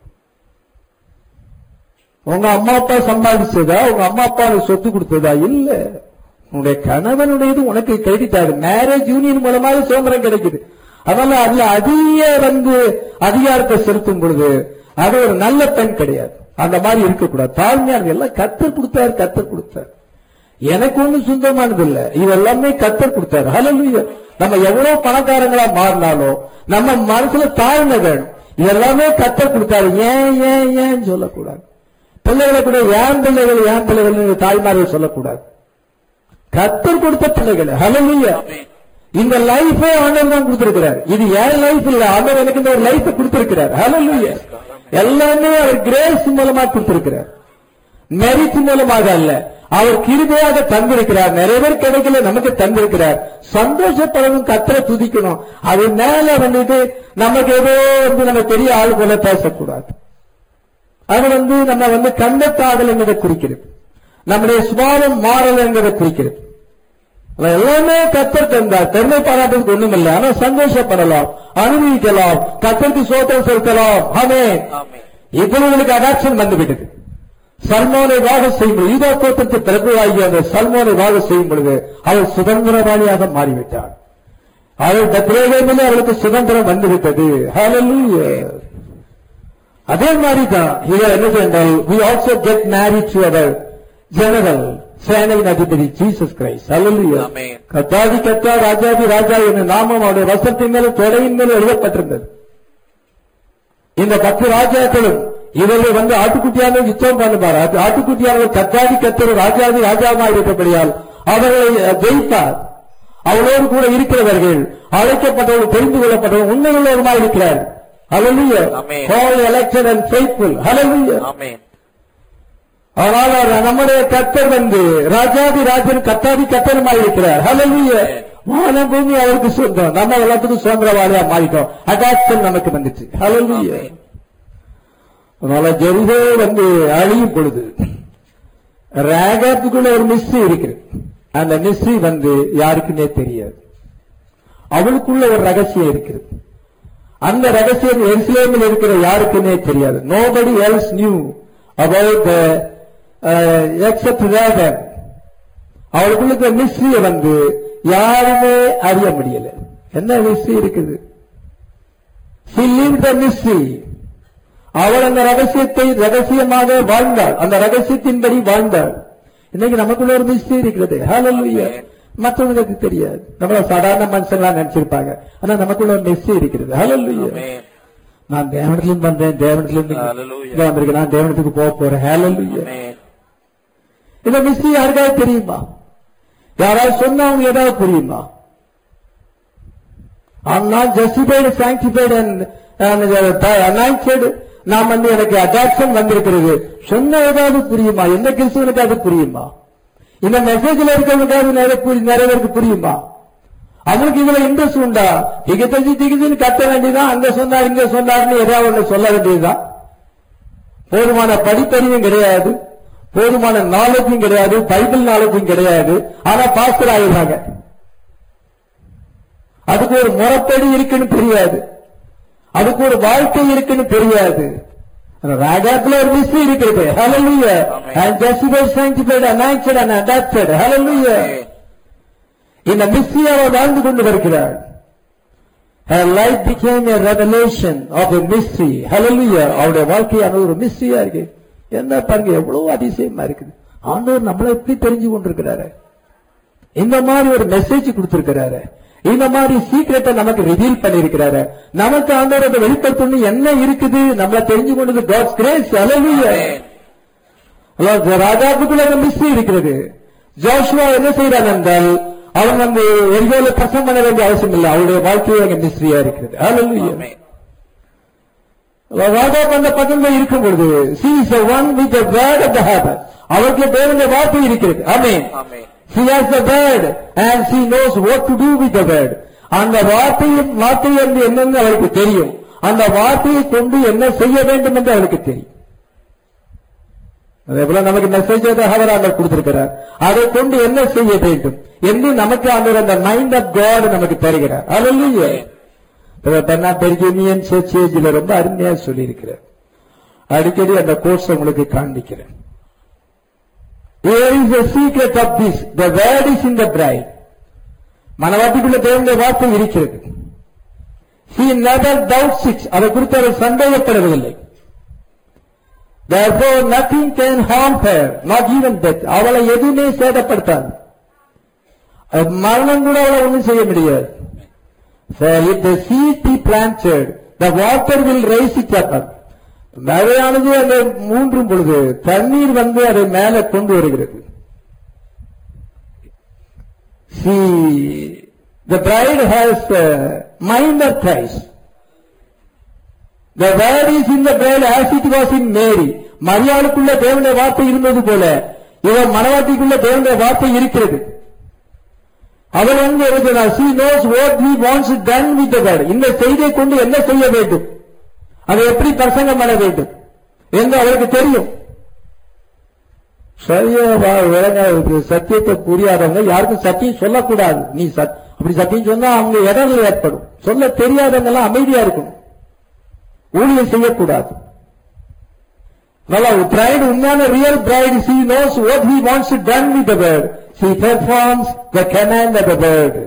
உங்க அம்மா அப்பா சம்பாதிச்சதா உங்க அம்மா அப்பா உனக்கு சொத்து கொடுத்ததா இல்ல உன்னுடைய கணவனுடையது உனக்கு கிடைத்தாரு மேரேஜ் யூனியன் மூலமாக சுதந்திரம் கிடைக்குது அதனால அதுல அதிக வந்து அதிகாரத்தை செலுத்தும் பொழுது அது ஒரு நல்ல பெண் கிடையாது அந்த மாதிரி இருக்கக்கூடாது தாழ்மையான எல்லாம் கத்தர் கொடுத்தாரு கத்தர் கொடுத்தாரு எனக்கு ஒண்ணும் சொந்தமானது இல்ல இது எல்லாமே கத்தர் கொடுத்தாரு ஹalleluya நம்ம எவ்வளவு பணக்காரங்களா மாறினாலும் நம்ம மனசுல தாழ்மை வேணும் இது எல்லாமே கத்தர் கொடுத்தாரு ஏன் ஏன் ஏன் சொல்லக்கூடாது பிள்ளைகளை கூட ஏன் பிள்ளைகள் ஏன் பிள்ளைகள் தாய்மார்கள் சொல்லக்கூடாது கத்தர் கொடுத்த பிள்ளைகள் ஹalleluya இந்த லைஃபே ஆண்டவர் தான் கொடுத்திருக்கிறார் இது என் லைஃப் இல்ல ஆண்டவர் எனக்கு இந்த ஒரு லைஃப் கொடுத்திருக்கிறார் ஹalleluya எல்லாமே அவர் கிரேஸ் மூலமா கொடுத்திருக்கிறார் மெரிட் மூலமாக அல்ல அவர் கிருபையாக தந்திருக்கிறார் நிறைய பேர் கிடைக்கல நமக்கு தந்திருக்கிறார் சந்தோஷப்படணும் கத்தரை துதிக்கணும் அது மேல வந்துட்டு நமக்கு ஏதோ வந்து நம்ம பெரிய ஆள் போல பேசக்கூடாது அது வந்து நம்ம வந்து கண்டத்தாடல் என்பதை குறிக்கிறது நம்முடைய சுபாவம் மாறல் என்பதை குறிக்கிறது அது எல்லாமே கத்தர் தந்தார் பெருமை பாராட்டுறதுக்கு ஒண்ணும் இல்லை ஆனா சந்தோஷப்படலாம் அனுபவிக்கலாம் கத்தருக்கு சோத்திரம் செலுத்தலாம் ஆமே ஆமென் இப்பொழுது உங்களுக்கு அடாப்ஷன் வந்துவிட்டது சல்மோனை வாக செய்யும் பொழுது ஈதா கோத்திரத்து பிரபுவாகிய அந்த சல்மோனை வாக செய்யும் பொழுது அவர் சுதந்திரவாளியாக மாறிவிட்டார் அவள் பத்ரேகமிலே அவளுக்கு சுதந்திரம் வந்துவிட்டது Hallelujah. அதே மாதிரி தான் இவர் என்ன செய்தால் we also get married to our general சேனையின் அதிபதி ஜீசஸ் கிரைஸ்ட் Hallelujah. Amen. கத்தாதி கத்தா ராஜாதி ராஜா என்ற நாமம் அவருடைய வசத்தின் மேலும் தொடையின் மேலும் எழுதப்பட்டிருந்தது இந்த பத்து ராஜாக்களும் இவர்கள் வந்து ஆட்டுக்குட்டியாக யுத்தம் பண்ணுவார் அது ஆட்டுக்குட்டியாக கத்தாதி கத்தர் ராஜாதி ராஜாவாக இருக்கப்படியால் அவர்களை அஹ், ஜெயித்தார் அவளோடு கூட இருக்கிறவர்கள் அழைக்கப்பட்டவர்கள் தெரிந்து கொள்ளப்பட்டவர்கள் உண்மையுள்ளவருமாக இருக்கிறார் Hallelujah. Amen. Called, elected and faithful. Hallelujah. ஆமென் ஆனால் அவர் நம்முடைய கத்தர் வந்து ராஜாதி ராஜன் கத்தாதி கத்தருமாய் இருக்கிறார் Hallelujah. வானம் பூமி அவருக்கு சொந்தம் நம்ம எல்லாத்துக்கும் சுதந்திரவாளியா மாறிட்டோம் அடாப்ஷன் நமக்கு வந்துச்சு Hallelujah. Amen. அதனால ஜெரிகோ வந்து அழியும் பொழுது ராகாத்துக்குள்ள ஒரு மிஸ்ட்ரி இருக்கு அந்த மிஸ்ட்ரி வந்து யாருக்குன்னே தெரியாது அவளுக்குள்ள ஒரு ரகசியம் இருக்கிறது அந்த ரகசியம் எருசலேமில் இருக்கிற யாருக்குன்னே தெரியாது nobody else knew about except ரேகர் அவளுக்குள்ள இருக்கிற மிஸ்ட்ரிய வந்து யாருமே அறிய முடியல என்ன மிஸ்ட்ரி இருக்குது She lived the mystery. அவள் அந்த ரகசியத்தை ரகசியமாக வாழ்ந்தாள் அந்த ரகசியத்தின்படி வாழ்ந்தாள் இன்னைக்கு நமக்குள்ள ஒரு மிஸ்ட்ரி இருக்கிறது ஹalleluya மற்றவங்களுக்கு தெரியாது நம்மள சாதாரண மனுஷன்லாம் நினைச்சிருப்பாங்க ஆனா நமக்குள்ள ஒரு மிஸ்ட்ரி இருக்கிறது ஹalleluya Amen. நான் தேவனத்திலிருந்து வந்தேன் தேவனத்திலிருந்து Hallelujah. இங்க வந்திருக்கேன் நான் தேவனத்துக்கு போக போறேன் ஹalleluya Amen. இந்த மிஸ்ட்ரி யாருக்காவது தெரியுமா யாராவது சொன்னவங்க ஏதாவது புரியுமா I'm not justified, sanctified and, and uh, anointed. நான் வந்து எனக்கு அட்ராக்ஷன் வந்திருக்கிறது சொன்ன ஏதாவது புரியுமா எந்த கிறிஸ்துவனுக்கு அது புரியுமா இந்த மெசேஜ்ல இருக்கிறவனுக்காவது நிறைய புரி- நிறைய பேருக்கு புரியுமா அவனுக்கு இதுல இன்ட்ரெஸ்ட் உண்டா திகத்தஞ்சி திகச்சின்னு கத்த வேண்டியதான் அங்க சொன்னார் இங்க சொன்னார்னு ஏதாவது ஒண்ணு சொல்ல வேண்டியதுதான் போதுமான படிப்பறிவும் கிடையாது போதுமான நாலேஜும் கிடையாது பைபிள் நாலேஜும் கிடையாது ஆனா பாஸ்டர் ஆயிடுறாங்க அதுக்கு ஒரு முறப்படி இருக்குன்னு தெரியாது அதுக்கு ஒரு வாழ்க்கை இருக்குன்னு தெரியாது அந்த ராஜாக்குள்ள ஒரு மிஸ்ட்ரி இருக்கிறது hallelujah Amen. and justified sanctified anointed and adopted hallelujah Amen. இந்த மிஸ்ட்ரி அவர் வாழ்ந்து கொண்டு வருகிறார் Her life became a revelation of a mystery. Hallelujah. அவருடைய வாழ்க்கையான ஒரு மிஸ்ட்ரியா இருக்கு என்ன பாருங்க எவ்வளவு அதிசயமா இருக்குது ஆண்டவர் நம்மளை எப்படி தெரிஞ்சு கொண்டிருக்கிறாரு இந்த மாதிரி ஒரு மெசேஜ் கொடுத்திருக்கிறாரு இந்த மாதிரி சீக்கிரத்தை நமக்கு ரிவீல் பண்ணிருக்கிறாரு நமக்கு ஆண்டவர் அதை வெளிப்படுத்தணும் என்ன இருக்குது நம்மள தெரிஞ்சு கொண்டது காட்ஸ் கிரேஸ் Hallelujah. Amen. ராஜாவுக்குள்ள ஒரு மிஸ்ட்ரி இருக்கிறது ஜோஷுவா என்ன செய்யறான் என்றால் அவன் வந்து எரியோல பிரசம் பண்ண வேண்டிய அவசியம் இல்லை அவருடைய வாழ்க்கையே அங்க மிஸ்ட்ரியா இருக்கிறது Hallelujah. Amen. ராஜா அந்த பக்கத்துல இருக்கும் பொழுது she is the one with the word of the heaven அவருக்கு தேவனுடைய வார்த்தை இருக்கிறது ஆமென் Amen. she has the word and she knows what to do with the word அந்த வார்த்தையும் வார்த்தை என்று என்னன்னு அவளுக்கு தெரியும் அந்த வார்த்தையை கொண்டு என்ன செய்ய வேண்டும் என்று அவளுக்கு தெரியும் அதே போல நமக்கு மெசேஜ் அவர் ஆண்டவர் கொடுத்திருக்கிறார் அதை கொண்டு என்ன செய்ய வேண்டும் என்று நமக்கு ஆண்டவர் அந்த மைண்ட் ஆஃப் காட் நமக்கு தருகிறார் அல்ல பெர்னா பெர்கினியன் சர்ச்சேஜில் ரொம்ப அருமையா சொல்லியிருக்கிறார் அடிக்கடி அந்த கோர்ஸ் உங்களுக்கு காண்பிக்கிறேன் Here is the secret of this. The word is in the bride. மனவாட்டிக்குள்ள தேவனுடைய வார்த்தை இருக்கிறது She never doubts it. அதை குறித்து அவர் சந்தேகப்படவில்லை Therefore nothing can harm her, not even death. அவளை எதுவுமே சேதப்படுத்தாது அது மரணம் கூட அவளை ஒண்ணும் செய்ய முடியாது For if the seed be planted, the water will raise it up. மழையானது அந்த மூன்றும் பொழுது தண்ணீர் வந்து அதை மேலே கொண்டு வருகிறது See, the bride has the mind of Christ. The word is in the bride as it was in Mary. மரியாளுக்குள்ள தேவனுடைய வார்த்தை இருந்தது போல இவன் மனவாட்டிக்குள்ள தேவனுடைய வார்த்தை இருக்கிறது அவள் வந்து எழுதினார் she knows what he wants done with the word இந்த செய்தியை கொண்டு என்ன செய்ய வேண்டும் அதை எப்படி பிரசங்கம் பண்ண வேண்டும் என்று அவருக்கு தெரியும் சரியா வா- விளங்காது சத்தியத்தை புரியாதவங்க யாருக்கும் சத்தியம் சொல்லக்கூடாது நீ சத்- அப்படி சத்தியம் சொன்னா அவங்க இடங்கள் ஏற்படும் சொல்ல தெரியாதவங்க எல்லாம் அமைதியா இருக்கணும் ஊழியம் செய்யக்கூடாது நல்லா பிரைடு உண்மையான real bride she knows what he wants done with the word she performs the command of the word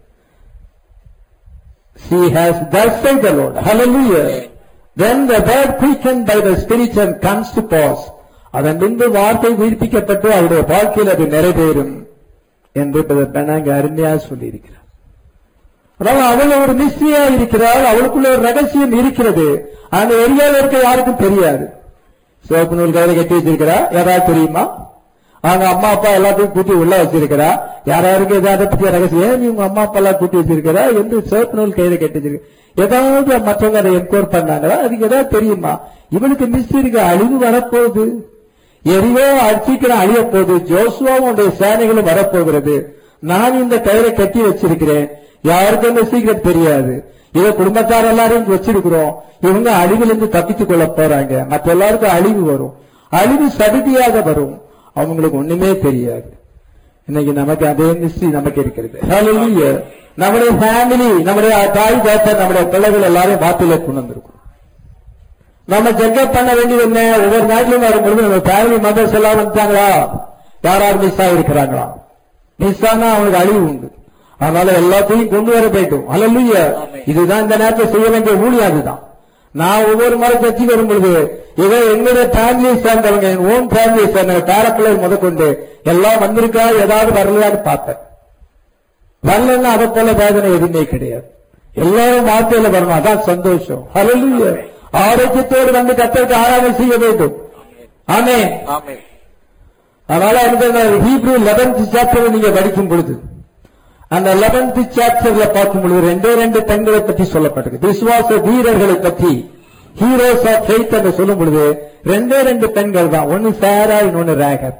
She has thus said the Lord. Hallelujah. Then the word quickened by the Spirit and comes to pass. அதன் பின்பு வார்த்தை உயிர்ப்பிக்கப்பட்டு அவருடைய வாழ்க்கையில் அது நிறைவேறும் என்று பெனாங்க அருமையா சொல்லியிருக்கிறார் அதாவது அவள் ஒரு மிஸ்டியா இருக்கிறாள் அவளுக்குள்ள ஒரு ரகசியம் இருக்கிறது அந்த ஏரியாவில் இருக்க யாருக்கும் தெரியாது சிவப்பு நூல் கையில கட்டி வச்சிருக்கிறா யாராவது தெரியுமா அவங்க அம்மா அப்பா எல்லாத்தையும் கூட்டி உள்ள வச்சிருக்கிறா யாராருக்கு ஏதாவது பற்றிய ரகசியம் ஏன் நீ உங்க அம்மா அப்பா எல்லாம் கூட்டி வச்சிருக்கிறா என்று சிவப்பு நூல் கையில கட்டி வச்சிருக்க ஏதாவது மற்றவங்க அதை என்கொயர் பண்ணாங்களா அதுக்கு ஏதாவது தெரியுமா இவனுக்கு மிஸ்டருக்கு அழிவு வரப்போகுது எரியோ சீக்கிரம் அழிய போகுது ஜோசுவாவும் உடைய சேனைகளும் வரப்போகிறது நான் இந்த கயிறை கட்டி வச்சிருக்கிறேன் யாருக்கும் இந்த சீக்கிரம் தெரியாது இத குடும்பத்தார் எல்லாரையும் வச்சிருக்கிறோம் இவங்க அழிவிலிருந்து தப்பித்துக் கொள்ள போறாங்க மற்ற எல்லாருக்கும் அழிவு வரும் அழிவு சடுதியாக வரும் அவங்களுக்கு ஒண்ணுமே தெரியாது இன்னைக்கு நமக்கு அதே மிஸ்ட்ரி நமக்கு இருக்கிறது Hallelujah. நம்முடைய ஃபேமிலி நம்முடைய தாய் தாத்தர் நம்முடைய பிள்ளைகள் எல்லாரையும் வார்த்தையில கொண்டு வந்திருக்கும் நம்ம செக்அப் பண்ண வேண்டியது என்ன ஒவ்வொரு நாட்டிலும் வரும்பொழுது நம்ம ஃபேமிலி மெம்பர்ஸ் எல்லாம் வந்துட்டாங்களா யாராவது மிஸ் ஆகிருக்கிறாங்களா மிஸ் ஆனா அவங்களுக்கு அழிவு உண்டு அதனால எல்லாத்தையும் கொண்டு வர போயிட்டோம் அல்ல இதுதான் இந்த நேரத்தில் செய்ய வேண்டிய ஊழியம் அதுதான் நான் ஒவ்வொரு முறை கட்சி வரும் பொழுது இதை என்னுடைய ஃபேமிலியை சேர்ந்தவங்க என் ஓன் ஃபேமிலியை சேர்ந்தவங்க பேரப்பிள்ளை முதற்கொண்டு எல்லாம் வந்திருக்கா ஏதாவது வரலையான்னு பார்த்தேன் வரலன்னா அதை போல வேதனை எதுவுமே கிடையாது எல்லாரும் வார்த்தையில வரணும் அதான் சந்தோஷம் ஹalleluya ஆரோக்கியத்தோடு வந்து கத்தருக்கு ஆராதனை செய்ய வேண்டும் ஆமே ஆமென் அதனால எனக்கு ஹீப்ரூ லெவன்த் சாப்டர் நீங்க படிக்கும் பொழுது அந்த லெவன்த் சாப்டர்ல பார்க்கும் பொழுது ரெண்டே ரெண்டு பெண்களை பற்றி சொல்லப்பட்டிருக்கு விசுவாச வீரர்களை பற்றி ஹீரோஸ் ஆஃப் ஃபெய்த் என்று சொல்லும் பொழுது ரெண்டே ரெண்டு பெண்கள் தான் ஒன்னு சாரா இன்னொன்னு ரேகர்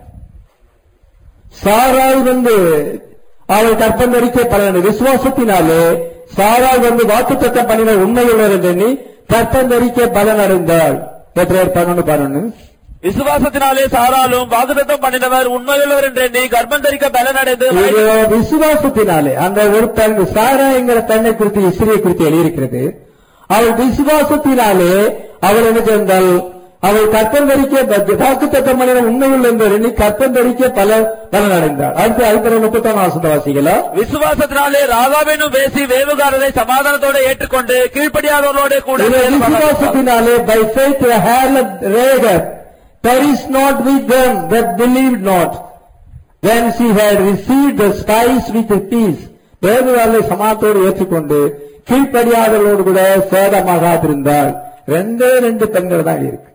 சாராய் வந்து அவள் கற்பந்தரிக்க பலன் விசுவாசத்தினாலே சாராய் வந்து வாக்குத்தத்தம் பண்ணின உண்மையுள்ளவர் என்று எண்ணி கற்பந்தரிக்க பலன் அடைந்தாள் எப்ரேர் பதினொன்று பதினொன்று விசுவாசத்தினாலே சாராலும் வாக்குத்தத்தம் பண்ணினவர் உண்மையுள்ளவர் என்று எண்ணி கர்ப்பம் தரிக்க பலனடைந்து இது விசுவாசத்தினாலே அந்த ஒரு பெண் சாரா என்கிற பெண்ணை குறித்து இஸ்ரீயை குறித்து எழுதியிருக்கிறது அவள் விசுவாசத்தினாலே அவள் என்ன செய்தால் அவள் கற்பம் தரிக்க வாக்குத்தத்தம் பண்ணின உண்மையுள்ள என்று எண்ணி கற்பம் தரிக்க பல பலன் அடைந்தாள் அடுத்து அடுத்த முப்பத்தாம் வாசத்தை வாசிக்கலாம் விசுவாசத்தினாலே ராகாவெனும் பேசி வேவுகாரரை சமாதானத்தோடு ஏற்றுக்கொண்டு கீழ்ப்படியாதவர்களோடு கூட இது விசுவாசத்தினாலே by faith the harlot Rahab perished not with them that believed not when she had received the spice with peace வேதுவாரை சமாத்தோடு ஏற்றுக்கொண்டு கீழ்ப்படியாதவர்களோடு கூட சேதமாகாதிருந்தாள் ரெண்டே ரெண்டு பெண்கள் தான் இருக்கு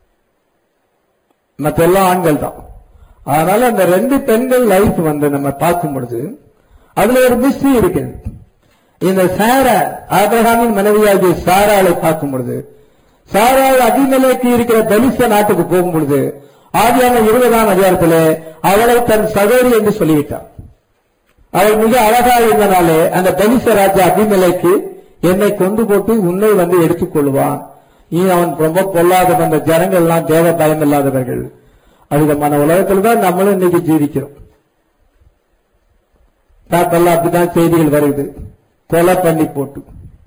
மற்ற எல்லாம் ஆண்கள் தான் அதனால அந்த ரெண்டு பெண்கள் லைஃப் வந்து நம்ம பார்க்கும் பொழுது அதுல ஒரு மிஸ்ட்ரி இருக்குது இந்த சாரா ஆபிரகாமின் மனைவியாகிய சாராளை பார்க்கும் பொழுது சாராள் அபிமலைக்கு இருக்கிற தலிச நாட்டுக்கு போகும் பொழுது ஆதியான இருபதாம் அதிகாரத்தில் அவளை தன் சகோதரி என்று சொல்லிவிட்டார் அவள் மிக அழகா இருந்தனாலே அந்த தலிச ராஜா அபிமலைக்கு என்னை கொண்டு போட்டு உன்னை வந்து எடுத்துக் கொள்வான் நீ அவன் ரொம்ப பொல்லாதவன் அந்த ஜனங்கள் எல்லாம் தேவ பயம் இல்லாதவர்கள் அதுமான உலகத்துல தான் நம்மளும் இன்னைக்கு ஜீவிக்கிறோம் பேப்பர்ல அப்படிதான் செய்திகள் வருது கொலை பண்ணி போட்டு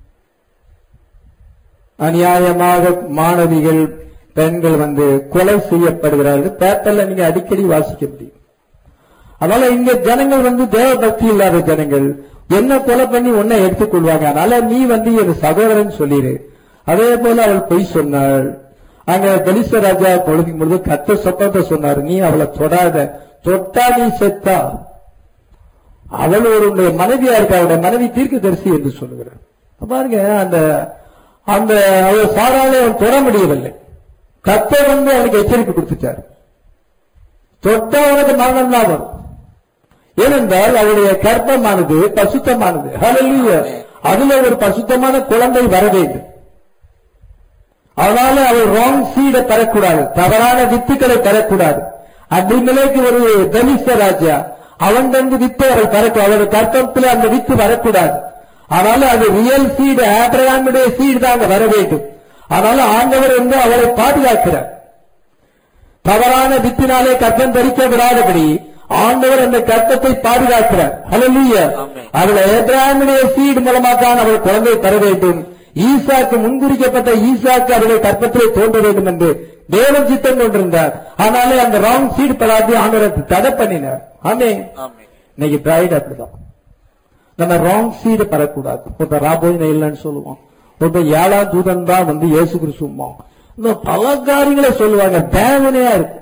அநியாயமாக மாணவிகள் பெண்கள் வந்து கொலை செய்யப்படுகிறார்கள் பேப்பர்ல நீங்க அடிக்கடி வாசிக்க முடியும் அதனால இங்க ஜனங்கள் வந்து தேவ பக்தி இல்லாத ஜனங்கள் என்ன கொலை பண்ணி உன்னை எடுத்துக்கொள்வாங்க அதனால நீ வந்து என் சகோதரன் சொல்லிடு அதே போல அவள் பொய் சொன்னாள் அங்க பெலிச ராஜா பொழுதும் பொழுது கத்த சொப்பத்தை சொன்னார் நீ அவளை தொடாத தொட்டா நீ செத்தா அவள் ஒரு மனைவியா இருக்கா அவருடைய மனைவி தீர்க்கதரிசி என்று சொல்லுகிறார் பாருங்க அந்த அந்த அவள் சாராலே அவன் தொட முடியவில்லை கத்த வந்து அவனுக்கு எச்சரிக்கை கொடுத்துட்டார் தொட்டா அவனுக்கு மரணம் தான் வரும் ஏனென்றால் அவருடைய கர்ப்பமானது பசுத்தமானது ஹalleluya அதுல ஒரு பசுத்தமான குழந்தை வர வேண்டும் அதனால அவர் ராங் சீடை தரக்கூடாது தவறான வித்துக்களை தரக்கூடாது அடிமலைக்கு ஒரு தலிச ராஜா அவன் வந்து வித்து அவரை தரக்கூடாது அவருடைய கர்ப்பத்தில் அந்த வித்து வரக்கூடாது அதனால அது ரியல் சீடு ஆபிரகாமுடைய சீடு தான் அங்க வர வேண்டும் அதனால ஆண்டவர் வந்து அவரை பாதுகாக்கிறார் தவறான வித்தினாலே கர்ப்பம் தரிக்க விடாதபடி ஆண்டவர் அந்த கர்த்தத்தை பாதுகாக்கிறார் ஹalleluya ஆமென். அவள் ஏப்ரஹாமுடைய சீடு மூலமாக தான் அவள் குழந்தை பெற வேண்டும் ஈசாக்கு முன்குறிக்கப்பட்ட ஈசாக்கு அவருடைய கற்பத்திலே தோன்ற வேண்டும் என்று தேவன் சித்தம் கொண்டிருந்தார் ஆனாலே அந்த ராங் சீடு பெறாது ஆண்டவர் தடை பண்ணினார் ஆமே ஆமென் இன்னைக்கு பிரைட் அப்படிதான் நம்ம ராங் சீடு பெறக்கூடாது ஒருத்தர் ராபோஜனை இல்லைன்னு சொல்லுவோம் ஒருத்தர் ஏழாம் தூதன் தான் வந்து இயேசு கிறிஸ்துமா இந்த பல காரியங்களை சொல்லுவாங்க தேவனையா இருக்கும்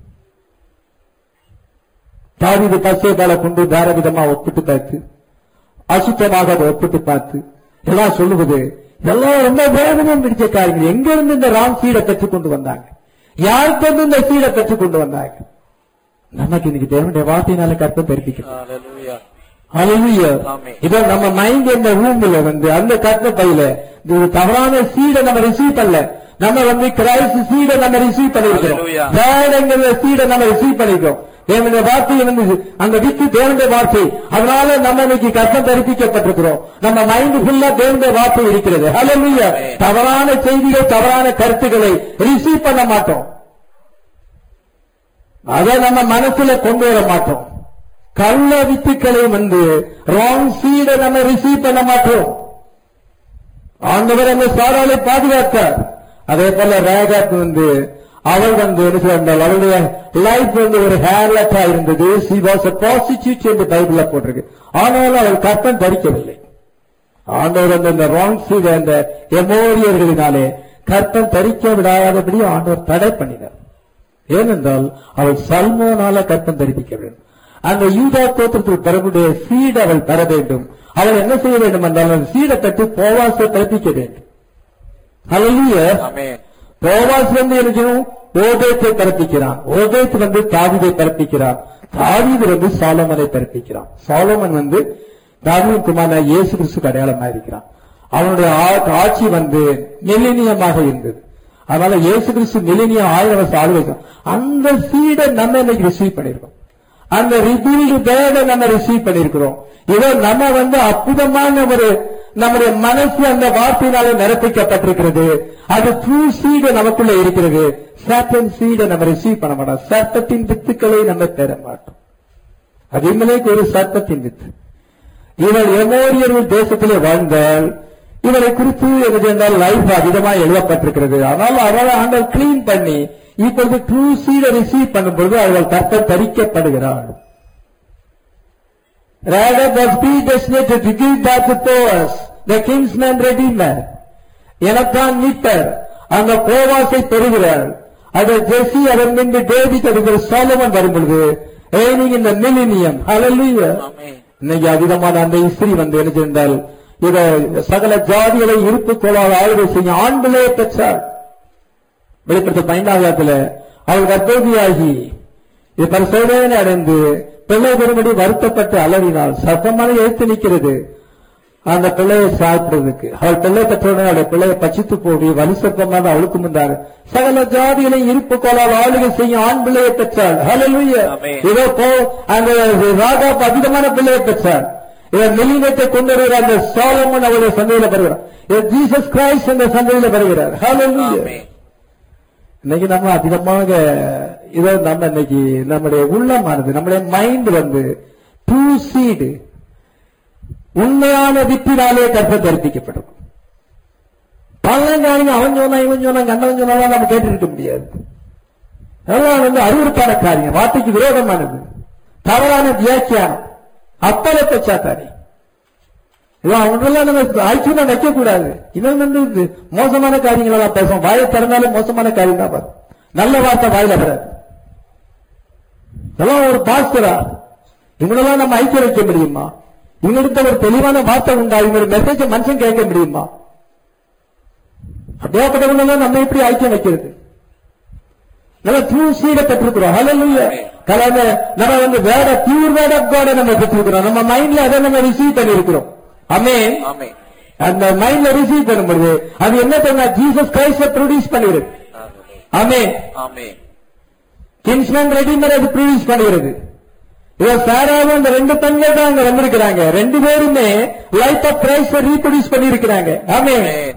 தாவிது பசேபால கொண்டு வேற விதமா ஒப்பிட்டு பார்த்து அசுத்தமாக அதை ஒப்பிட்டு பார்த்து எல்லாம் சொல்லுவது இதெல்லாம் ரொம்ப வேதனையும் பிடிச்ச காரியங்கள் எங்க இருந்து இந்த ராங் சீடை பெற்றுக் கொண்டு வந்தாங்க யாருக்கு வந்து இந்த சீடை பெற்றுக் கொண்டு வந்தாங்க நமக்கு இன்னைக்கு தேவனுடைய வார்த்தையினால கற்பம் தெரிவிக்கிறோம் ஹalleluya Hallelujah. ஆமென். இப்ப நம்ம மைண்ட் இந்த ரூம்ல வந்து அந்த கற்ப பையில இது ஒரு தவறான சீடை நம்ம ரிசீவ் பண்ணல நம்ம வந்து கிரைஸ்ட் சீடை நம்ம ரிசீவ் பண்ணிருக்கிறோம் Hallelujah. வேடங்கிற சீடை நம்ம ரிசீவ் பண்ணிருக்கோம் தேவனுடைய வார்த்தை வந்து அந்த வித்து தேவனுடைய வார்த்தை அதனால நம்ம இன்னைக்கு கஷ்டம் தரிப்பிக்கப்பட்டிருக்கிறோம் நம்ம மைண்ட் ஃபுல்லா தேவனுடைய வார்த்தை இருக்கிறது ஹalleluya Amen. தவறான செய்திகள் தவறான கருத்துக்களை ரிசீவ் பண்ண மாட்டோம் அதை நம்ம மனசுல கொண்டு வர மாட்டோம் கள்ள வித்துக்களை வந்து ராங் சீடை நம்ம ரிசீவ் பண்ண மாட்டோம் ஆண்டவர் அந்த சாராலை பாதுகாத்தார் அதே போல ரேகாத் வந்து அவள் வந்து என்ன சொல்றாங்க அவளுடைய லைஃப் வந்து ஒரு ஹேர்லெட்டா இருந்தது சி வாஸ் a prostitute என்று பைபிள்ல போட்டிருக்கு ஆனாலும் அவள் கற்பம் தரிக்கவில்லை ஆண்டவர் அந்த இந்த ராங் சீட அந்த எமோரியர்களினாலே கற்பம் தரிக்க விடாதபடி ஆண்டவர் தடை பண்ணினார் ஏனென்றால் அவள் சல்மோனால கற்பம் தரிப்பிக்க வேண்டும் அந்த யூதா கோத்திரத்தில் பெறக்கூடிய சீடு அவள் பெற வேண்டும் அவள் என்ன செய்ய வேண்டும் என்றால் அந்த சீடை தட்டு போவாசை பிறப்பிக்க வேண்டும் Hallelujah. ஆமென் போவாஸ் வந்து இருக்கணும் ஓபேத்தை பிறப்பிக்கிறான் ஓபேத் வந்து தாவிதை பிறப்பிக்கிறான் தாவீது வந்து சாலமனை பிறப்பிக்கிறான் சாலமன் வந்து தாவீது குமாரன் இயேசு கிறிஸ்துக்கு அடையாளமா இருக்கிறான் அவனுடைய ஆ- ஆட்சி வந்து மில்லினியமாக இருந்தது அதனால இயேசு கிறிஸ்து மில்லினியம் ஆயிரம் வருஷம் ஆளுகை செய்தார். அந்த சீடை நம்ம இன்னைக்கு ரிசீவ் பண்ணிருக்கோம் அந்த ரிபீல்டு வேர்டை நம்ம ரிசீவ் பண்ணிருக்கிறோம் இதோ நம்ம வந்து அற்புதமான ஒரு நம்முடைய மனசு அந்த வார்த்தையினால நிரப்பிக்கப்பட்டிருக்கிறது அது ட்ரூ சீடு நமக்குள்ள இருக்கிறது சாட்டன் சீடை நம்ம ரிசீவ் பண்ண மாட்டோம் சட்டத்தின் வித்துக்களை நம்ம பெற மாட்டோம் அது இம்மலைக்கு ஒரு சட்டத்தின் வித்து இவள் எமோரியர்கள் தேசத்திலே வாழ்ந்தால் இவளை குறித்து எனக்கு என்றால் லைஃப் அதிகமாக எழுதப்பட்டிருக்கிறது ஆனால் அவளை ஆண்டவர் கிளீன் பண்ணி இப்பொழுது ட்ரூ சீடை ரிசீவ் பண்ணும்பொழுது அவள் கற்ப தரிக்கப்படுகிறாள் Rather was predestinated to give back to Boaz, the kinsman redeemer. எனத்தான் மீட்பர் அந்த போவாசை பெறுகிறார் அது ஜெசி அதன் பின்பு டேவிட் அதுக்கு சோலமன் வரும்பொழுது ஏனிங் இந்த மில்லினியம் ஹalleluya ஆமென் இன்னைக்கு அதிகமான அந்த இஸ்திரி வந்து என்ன செய்தால் இத சகல ஜாதிகளை இருப்பு கோளாறு ஆளுகை செய்ய ஆண்களே பெற்றார் வெளிப்படுத்த பதினாயிரத்துல அவள் கர்ப்பவதியாகி இது பரிசோதனை அடைந்து பிள்ளை பெறும்படி வருத்தப்பட்டு அலறினாள் சத்தமான எழுத்து நிற்கிறது அந்த பிள்ளையை சாப்பிடுறதுக்கு அவள் பிள்ளை பெற்றவுடனே அவளுடைய பிள்ளையை பச்சித்து போடி வலி சத்தமாக அவளுக்கு முன்னாரு சகல ஜாதிகளை இருப்பு கோளால் ஆளுகை செய்யும் ஆண் பிள்ளையை பெற்றாள் ஹalleluya ஆமென். இதோ போ அந்த ராஜா அதிகமான பிள்ளையை பெற்றார் இவர் மில்லினத்தை கொண்டு வருகிற அந்த சாலமன் அவருடைய சந்தையில வருகிறார் இவர் ஜீசஸ் கிரைஸ்ட் அந்த சந்தையில வருகிறார் ஹalleluya ஆமென் இன்னைக்கு நம்ம அதிகமாக இதை நம்ம இன்னைக்கு நம்முடைய உள்ளமானது நம்முடைய மைண்ட் வந்து டூ சீடு உண்மையான வித்தினாலே கற்ப தரிப்பிக்கப்படும் பல காரியங்கள் அவன் சொன்னா இவன் சொன்னா கண்டவன் சொன்னா நம்ம கேட்டு இருக்க முடியாது அதெல்லாம் வந்து அருவருப்பான காரியம் வார்த்தைக்கு விரோதமானது தவறான வியாக்கியானம் அப்பலை பச்சாத்தாரி இவன் அவங்களெல்லாம் நம்ம ஆய்ச்சினா வைக்க கூடாது இவன் வந்து இது மோசமான காரியங்களை எல்லாம் பேசுவோம் வாயை திறந்தாலும் மோசமான காரியம் தான் வரும் நல்ல வார்த்தை வாயில வராது இதெல்லாம் ஒரு பாஸ்டரா இவங்களெல்லாம் நம்ம ஐக்கியம் வைக்க முடியுமா இவங்ககிட்ட ஒரு தெளிவான வார்த்தை உண்டா இவங்க மெசேஜ் மனுஷன் கேட்க முடியுமா அப்படியாப்பட்டவங்க நம்ம எப்படி ஐக்கியம் வைக்கிறது நம்ம ட்ரூ சீடை பெற்றிருக்கிறோம் ஹalleluya கலந்த நம்ம வந்து வேற பியூர் வேர்ட் ஆஃப் காட் நம்ம பெற்றிருக்கிறோம் நம்ம மைண்ட்ல அதை நம்ம ரிசீவ் பண்ணிருக்கிறோம் ஆமென் ஆமென் அந்த மைண்ட்ல ரிசீவ் பண்ணும்போது அது என்ன பண்ணா ஜீசஸ் கிரைஸ்ட ப்ரொடியூஸ் பண்ணிடுது ஆமென் ஆமென் கிங்ஸ்மேன் ரெடிமர் அது ப்ரொடியூஸ் பண்ணுகிறது இவ சாராவும் அந்த ரெண்டு பெண்கள் தான் அங்க வந்திருக்கிறாங்க ரெண்டு பேருமே லைஃப் ஆஃப் கிரைஸ்ட ரீப்ரொடியூஸ் பண்ணியிருக்கிறாங்க ஆமென் ஆமென்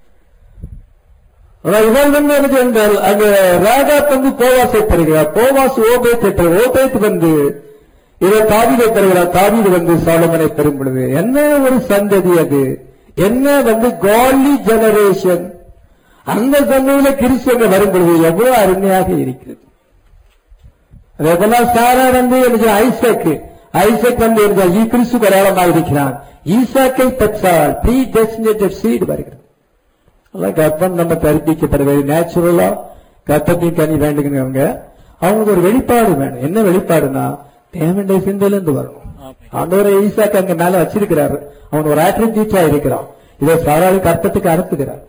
ஆனா இவள் வந்து எனக்கு என்றால் அங்க ராஜா வந்து போவாசை பெறுகிறார் போவாஸ் ஓபேத்தை பெறு ஓபேத் வந்து இவர் தாவீதை பெறுகிறார் தாவீது வந்து சாலமனை பெறும் பொழுது என்ன ஒரு சந்ததி அது என்ன வந்து காட்லி ஜெனரேஷன் அந்த சந்தையில கிறிஸ்துவங்க வரும் பொழுது எவ்வளவு அருமையாக இருக்கிறது அதே போல சாரா வந்து எனக்கு ஐசக் ஐசக் வந்து இருந்தால் ஈ கிறிஸ்து அடையாளமாக இருக்கிறான் ஈசாக்கை பெற்றால் ப்ரீ டெஸ்டினேட்டட் சீடு வருகிறது அதான் கர்ப்பம் நம்ம தரிப்பிக்கப்படுவது நேச்சுரலா கர்ப்பத்தின் கனி வேண்டுங்கிறவங்க அவங்களுக்கு ஒரு வெளிப்பாடு வேணும் என்ன வெளிப்பாடுனா தேவனுடைய சிந்தையில இருந்து வரணும் ஆமென். ஆண்டவரை ஈசாக்கு அங்க மேல வச்சிருக்கிறாரு அவன் ஒரு ஆட்ரிபியூட்டா இருக்கிறான் இதை சாராளி கர்ப்பத்துக்கு அனுப்புகிறார்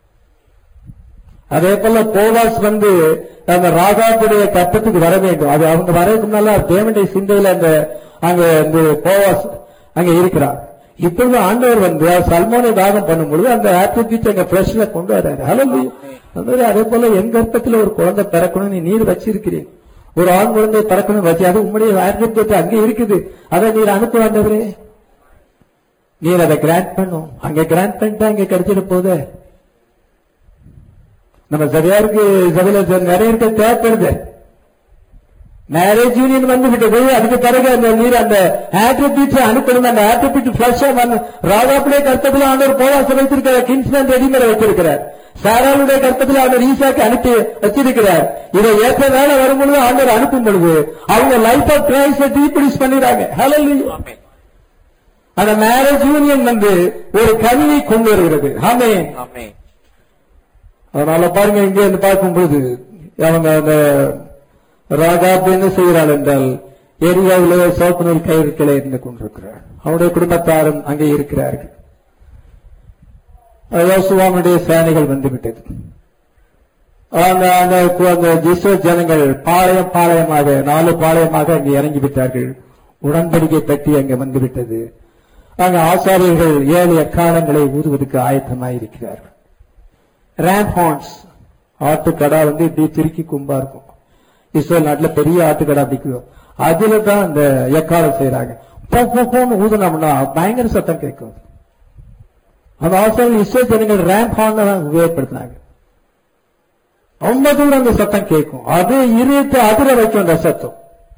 அதே போல போவாஸ் வந்து அந்த ராகாவுடைய கற்பத்துக்கு வர வேண்டும் அது அவங்க வரதுக்கு முன்னால தேவனுடைய சிந்தையில அந்த அங்க இந்த போவாஸ் அங்க இருக்கிறார் இப்பொழுது ஆண்டவர் வந்து சல்மானை தாகம் பண்ணும் பொழுது அந்த ஆட்டிபியூட் எங்க பிரஷ்ல கொண்டு வர்றாரு Hallelujah. அது மாதிரி அதே போல எங்க கர்ப்பத்துல ஒரு குழந்தை பிறக்கணும் நீ நீர் வச்சிருக்கிறீங்க ஒரு ஆண் குழந்தை பிறக்கணும் வச்சு அது உங்களுடைய ஆட்டிபியூட் அங்கே இருக்குது அதை நீர் அனுப்ப ஆண்டவரே நீர் அதை கிராண்ட் பண்ணும் அங்க கிராண்ட் பண்ணிட்டா இங்க கிடைச்சிட போதே நம்ம சரியா இருக்கு சபையில நிறைய இருக்க தேவைப்படுது மேரேஜ் யூனியன் வந்து விட்டது அதுக்கு பிறகு அந்த நீர் அந்த ஆட்ரிபியூட்ஸ் அனுப்பணும் அந்த ஆட்ரிபியூட் பிளஷா ராகாப்புடைய கர்த்தத்தில் ஆண்டவர் போவாச வைத்திருக்கிறார் கிங்ஸ்மேன் ரெடிமேட் வச்சிருக்கிறார் சாராளுடைய கர்த்தத்தில் ஆண்டவர் ஈசாக்கு அனுப்பி வச்சிருக்கிறார் இதை ஏற்ற வேலை வரும்பொழுது ஆண்டவர் அனுப்பும் பொழுது அவங்க லைஃப் ஆஃப் கிரைஸ்ட டீப்ரிஸ் பண்ணிடுறாங்க ஹலோ ஆமென். அந்த மேரேஜ் யூனியன் வந்து ஒரு கனியை கொண்டு வருகிறது ஆமென் ஆமென். அதனால பாருங்க இங்கே இருந்து பார்க்கும்போது அவங்க அந்த ராகாப் என்ன செய்கிறாள் என்றால் ஏரியாவிலே சோப்பனில் கயிறுக்களை இருந்து கொண்டிருக்கிறார் அவருடைய குடும்பத்தாரும் அங்கே இருக்கிறார்கள் யோசுவானுடைய சேனைகள் வந்துவிட்டது அந்த அந்த அந்த ஜிஸ்வ ஜனங்கள் பாளையம் பாளையமாக நாலு பாளையமாக அங்கே இறங்கி விட்டார்கள் உடன்படிக்கை பெட்டி அங்கே வந்துவிட்டது அங்க ஆசாரியர்கள் ஏழு எக்காலங்களை ஊதுவதற்கு ஆயத்தமாயிருக்கிறார்கள் ரேம்ஹார்ன்ஸ் ஆட்டுக்கடா வந்து இப்படி திருக்கி கும்பா இருக்கும் இஸ்ரேல் நாட்டுல பெரிய ஆட்டுக்கடா பிடிக்கும் அதுல தான் அந்த எக்காலம் செய்யறாங்க போ போ போன்னு ஊதுனோம்னா பயங்கர சத்தம் கேட்கும் அந்த ஆசிரியர் இஸ்ரேல் ஜனங்கள் ரேம்ப் ஹார்ன் தான் உபயோகப்படுத்தினாங்க ரொம்ப தூரம் அந்த சத்தம் கேட்கும் அது இருத்து அதிர வைக்கும் அந்த சத்தம்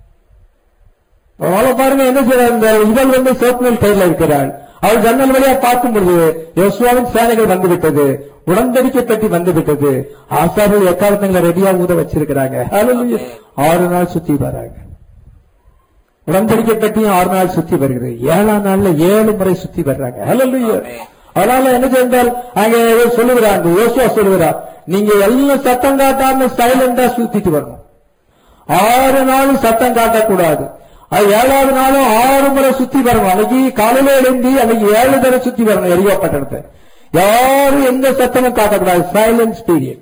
அவளை பாருங்க என்ன செய்யறாரு இந்த இவள் வந்து சோப்புநல் கையில் இருக்கிறாள் அவள் ஜன்னல் வழியா பார்க்கும் பொழுது யோசுவாவின் சேனைகள் வந்துவிட்டது உடன்படிக்கை பெட்டி வந்துவிட்டது ஆசாரியர்கள் எக்காலத்தங்களை ரெடியா ஊத வச்சிருக்கிறாங்க Hallelujah. ஆறு நாள் சுத்தி வராங்க உடன்படிக்கை பெட்டியும் ஆறு நாள் சுத்தி வருகிறது ஏழாம் நாள்ல ஏழு முறை சுத்தி வர்றாங்க Hallelujah. அதனால என்ன செய்தால் அங்க சொல்லுகிறாங்க யோசுவா சொல்லுகிறார் நீங்க எல்லாம் சத்தம் காட்டாம சைலண்டா சுத்திட்டு வரணும் ஆறு நாளும் சத்தம் காட்டக்கூடாது அது ஏழாவது நாளும் ஆறு முறை சுத்தி வரணும் அன்னைக்கு காலையில எழுந்தி அன்னைக்கு ஏழு தடவை சுத்தி வரணும் எரியோ பட்டணத்தை யாரும் எந்த சத்தமும் காட்டக்கூடாது சைலன்ஸ் பீரியட்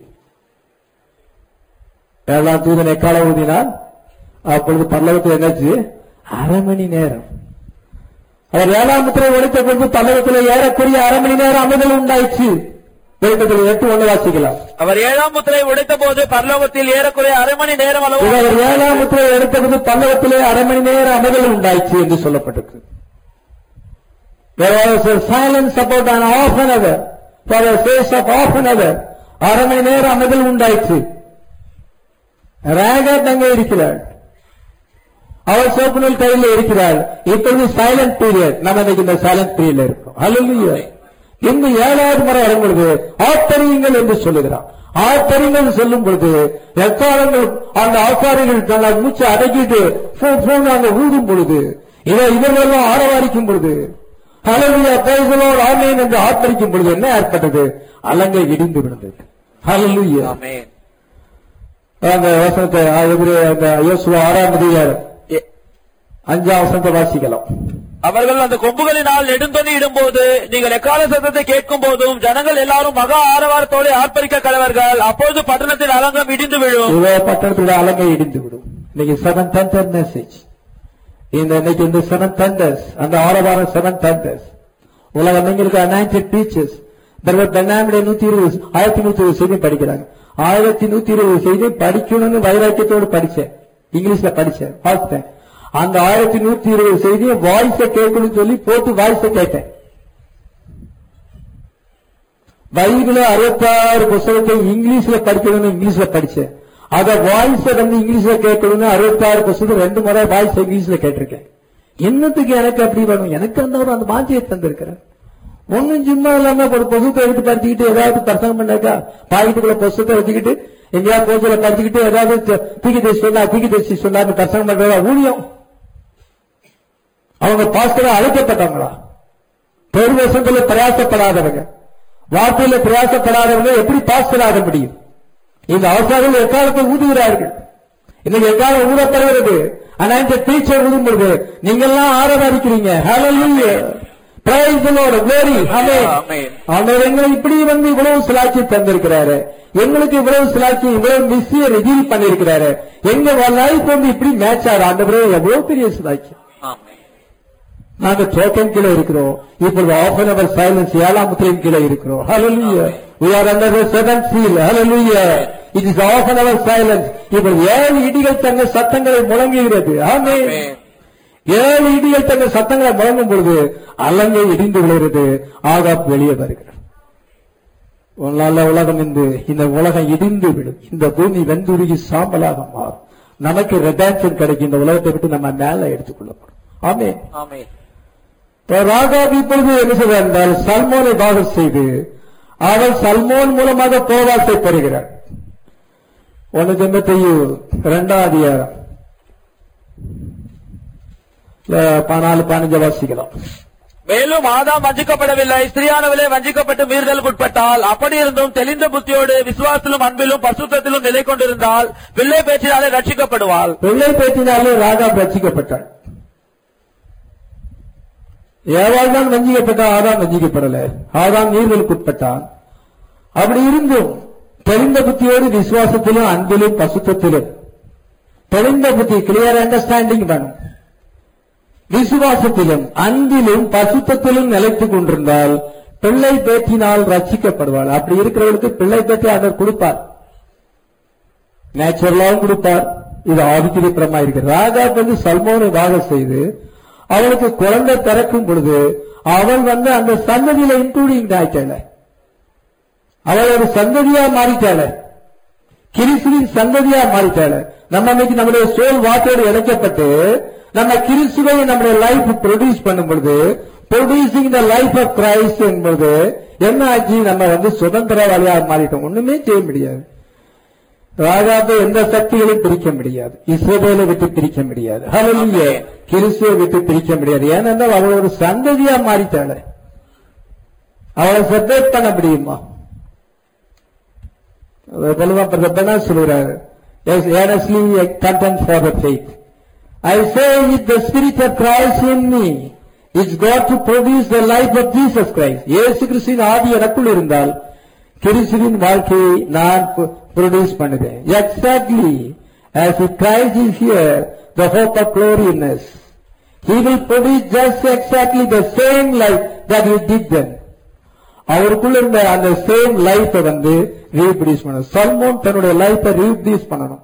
ஏழாம் தூதன் எக்கால ஊதினால் அப்பொழுது பல்லவத்தில் என்னாச்சு அரை மணி நேரம் அவர் ஏழாம் முத்திரை உடைத்த பொழுது பல்லவத்தில் ஏறக்குறைய அரை மணி நேரம் அமைதல் உண்டாயிடுச்சு வேண்டத்தில் எட்டு ஒண்ணு வாசிக்கலாம் அவர் ஏழாம் முத்திரை உடைத்த போது பரலோகத்தில் ஏறக்குறைய அரை மணி நேரம் அளவு இவர் ஏழாம் முத்திரை எடுத்தபோது பல்லவத்திலே அரை மணி நேரம் அமைதல் உண்டாயிற்று என்று சொல்லப்பட்டிருக்கு There was a silence about an half an hour, for a space of half an hour. அரை மணி நேரம் அமைதல் உண்டாயிற்று ராகத் அங்கே இருக்கிறாள் அவள் சோப்புநூல் கையில் இருக்கிறாள் இப்பொழுது சைலண்ட் பீரியட் நம்ம இன்னைக்கு இந்த சைலண்ட் பீரியட்ல இருக்கோம் அல்ல இந்த ஏழாவது முறை வரும் பொழுது ஆத்தரியுங்கள் என்று சொல்லுகிறான் ஆத்தரியுங்கள் சொல்லும் பொழுது எக்காலங்கள் அந்த ஆசாரிகள் தங்கள் மூச்சை அடக்கிட்டு ஃபூ ஃபூன்னு அங்க ஊதும் பொழுது இதை இவர்களெல்லாம் ஆரவாரிக்கும் பொழுது ஹalleluya praise the Lord ஆமென் என்று ஆர்ப்பரிக்கும் பொழுது என்ன ஏற்பட்டது அலங்கை இடிந்து விழுந்தது ஹalleluya ஆமென். அந்த வசனத்தை ஆ, எபிரே- அந்த யோசுவா ஆறாம் அதிகாரம் எ- அஞ்சாம் வசனத்தை வாசிக்கலாம் அவர்கள் அந்த கொம்புகளினால் நெடுந்தொனி இடும்போது நீங்கள் எக்கால சத்தத்தை கேட்கும் போதும் ஜனங்கள் எல்லாரும் மகா ஆரவாரத்தோடு ஆர்ப்பரிக்க கலவர்கள் அப்பொழுது பட்டணத்தின் அலங்கம் இடிந்து விழும் இவ பட்டணத்தோட அலங்கை இடிந்து விடும் இன்னைக்கு செவன் தண்டர் மெசேஜ் இந்த இன்னைக்கு இந்த செவன் தண்டர்ஸ் அந்த ஆரவாரம் செவன் தண்டர்ஸ் உலகம் எங்களுக்கு அனாயிண்டட் டீச்சர்ஸ் பெண்ணாமுடைய நூத்தி இருபது ஆயிரத்தி நூத்தி இருபது செய்தி படிக்கிறாங்க ஆயிரத்தி நூத்தி இருபது செய்தி படிக்கணும்னு வைராக்கியத்தோடு படிச்சேன் இங்கிலீஷ்ல படிச்சேன் பார்த்தேன் அந்த ஆயிரத்தி நூத்தி இருபது செய்தியை வாய்ஸ கேட்கணும்னு சொல்லி போட்டு வாய்ஸ கேட்டேன் பைபிள அறுபத்தாறு புத்தகத்தை இங்கிலீஷ்ல படிக்கணும்னு இங்கிலீஷ்ல படிச்சேன் அத வாய்ஸ வந்து இங்கிலீஷ்ல கேட்கணும்னு அறுபத்தாறு புத்தகம் ரெண்டு முறை வாய்ஸ் இங்கிலீஷ்ல கேட்டிருக்கேன் என்னத்துக்கு எனக்கு அப்படி வேணும் எனக்கு அந்த ஒரு அந்த மாஞ்சியை தந்திருக்கிறேன் ஒண்ணும் சும்மா இல்லாம ஒரு புத்தகத்தை எடுத்து படிச்சுக்கிட்டு ஏதாவது பிரசங்கம் பண்ணாக்கா பாக்கெட்டுக்குள்ள புத்தகத்தை வச்சுக்கிட்டு எங்கேயாவது கோச்சில படிச்சுக்கிட்டு ஏதாவது தூக்கி தரிசி சொன்னா தூக்கி தரிசி சொன்னாரு பிரசங்கம் பண்றதா ஊழியம் அவங்க பாஸ்டரா அழைக்கப்பட்டவங்களா பெருவசத்துல பிரயாசப்படாதவங்க வார்த்தையில பிரயாசப்படாதவங்க எப்படி பாஸ்டர் ஆக முடியும் இந்த அவசரங்கள் எக்காலத்தை ஊதுகிறார்கள் இன்னைக்கு எக்காலம் ஊதப்படுகிறது ஆனா இந்த டீச்சர் ஊதும் பொழுது நீங்கெல்லாம் ஆரவாரிக்கிறீங்க Hallelujah. Praise the Lord. Glory. Amen. Amen. அவர் எங்களை இப்படி வந்து இவ்வளவு சிலாட்சி தந்திருக்கிறாரு எங்களுக்கு இவ்வளவு சிலாட்சி இவ்வளவு மிஸ்ஸிய ரிஜீவ் பண்ணிருக்கிறாரு எங்க லைஃப் வந்து இப்படி மேட்ச் ஆகுது அந்த எவ்வளவு பெரிய சிலாட்சி ஆமென். நாங்க டோக்கன் கீழே இருக்கிறோம் இப்பொழுது ஆஃப் அன் அவர் சைலன்ஸ் ஏழாம் முத்திரையின் கீழே இருக்கிறோம் ஹalleluya we are under the seventh seal hallelujah it is half an hour silence இப்பொழுது ஏழு இடிகள் தங்க சத்தங்களை முழங்குகிறது ஆமென் Amen. ஏழு இடிகள் தங்க சத்தங்களை முழங்கும் பொழுது அலங்கை இடிந்து விழுகிறது ஆகாப் வெளியே வருகிறார் ஒரு நாள்ல உலகம் இந்த இந்த உலகம் இடிந்து விடும் இந்த பூமி வெந்துருகி சாம்பலாக மாறும் நமக்கு ரெடாக்ஷன் கிடைக்கும் இந்த உலகத்தை விட்டு நம்ம மேல எடுத்துக்கொள்ளப்படும் ஆமே ஆமென் ராகாப் இப்பொழுது என்ன செய்வார் என்றால் சல்மோனை பாகம் செய்து அவள் சல்மோன் மூலமாக போவாசை பெறுகிறார் ஒன்னு ஜென்மத்தையும் இரண்டாம் அதிகாரம் இல்ல, பதினாலு பதினஞ்சு வாசிக்கலாம் மேலும் ஆதாம் வஞ்சிக்கப்படவில்லை ஸ்திரியானவளே வஞ்சிக்கப்பட்டு மீறுதலுக்கு உட்பட்டால் அப்படி இருந்தும் தெளிந்த புத்தியோடு விசுவாசத்திலும் அன்பிலும் பசுத்தத்திலும் நிலை கொண்டிருந்தால் பிள்ளை பேச்சினாலே ரட்சிக்கப்படுவாள் பிள்ளை பேட்டினாலே ராகாப் ரட்சிக்கப்பட்டாள் ஏவாள் தான் வஞ்சிக்கப்பட்டான் ஆதாம் வஞ்சிக்கப்படல ஆதாம் நீர்களுக்கு உட்பட்டான் அப்படி இருந்தும் தெளிந்த புத்தியோடு விசுவாசத்திலும் அன்பிலும் பசுத்தத்திலும் தெளிந்த புத்தி கிளியர் அண்டர்ஸ்டாண்டிங் வேணும் விசுவாசத்திலும் அன்பிலும் பசுத்தத்திலும் நிலைத்துக் கொண்டிருந்தால் பிள்ளை பேற்றினால் ரட்சிக்கப்படுவாள் அப்படி இருக்கிறவர்களுக்கு பிள்ளை பேற்றி அவர் கொடுப்பார் நேச்சுரலாவும் கொடுப்பார் இது ஆதிக்கிரமா இருக்கு ராஜா வந்து சல்மோனை வாக செய்து அவளுக்கு குழந்தை பிறக்கும் பொழுது அவள் வந்து அந்த சந்ததியில இன்க்ளூடிங் ஆயிட்டாள அவள் ஒரு சந்ததியா மாறிட்டாள கிறிஸ்துவின் சந்ததியா மாறிட்டாள நம்ம இன்னைக்கு நம்முடைய சோல் வாட்டோடு இணைக்கப்பட்டு நம்ம கிறிஸ்துவை நம்முடைய லைஃப் ப்ரொடியூஸ் பண்ணும் பொழுது producing the life of Christ என்பது என்ன ஆச்சு நம்ம வந்து சுதந்திரவாளியாக மாறிட்டோம் ஒண்ணுமே செய்ய முடியாது ராஜாவை எந்த சக்திகளையும் பிரிக்க முடியாது இஸ்ரவேலை விட்டு பிரிக்க முடியாது ஹalleluya கிறிஸ்துவை விட்டு பிரிக்க முடியாது ஏனென்றால் அவள் ஒரு சந்ததியா மாறிட்டாளே அவளை செப்பரேட் பண்ண முடியுமா பொதுவாக பிரதமனா சொல்கிறாரு yes earnestly contend for the faith I say it the spirit of Christ in me it's got to produce the life of Jesus Christ இயேசு கிறிஸ்துவின் ஆதி எனக்குள் இருந்தால் கிறிஸ்துவின் வாழ்க்கையை நான் ப்ரொடியூஸ் பண்ணுவேன் exactly as it Christ is here the hope of glorious He will produce just exactly the same life that he did then. அவருக்குள்ள இருந்த அந்த சேம் லைஃபை வந்து ரீப்ரொடியூஸ் பண்ணணும் சல்மோன் தன்னுடைய லைஃபை ரீப்ரொடியூஸ் பண்ணணும்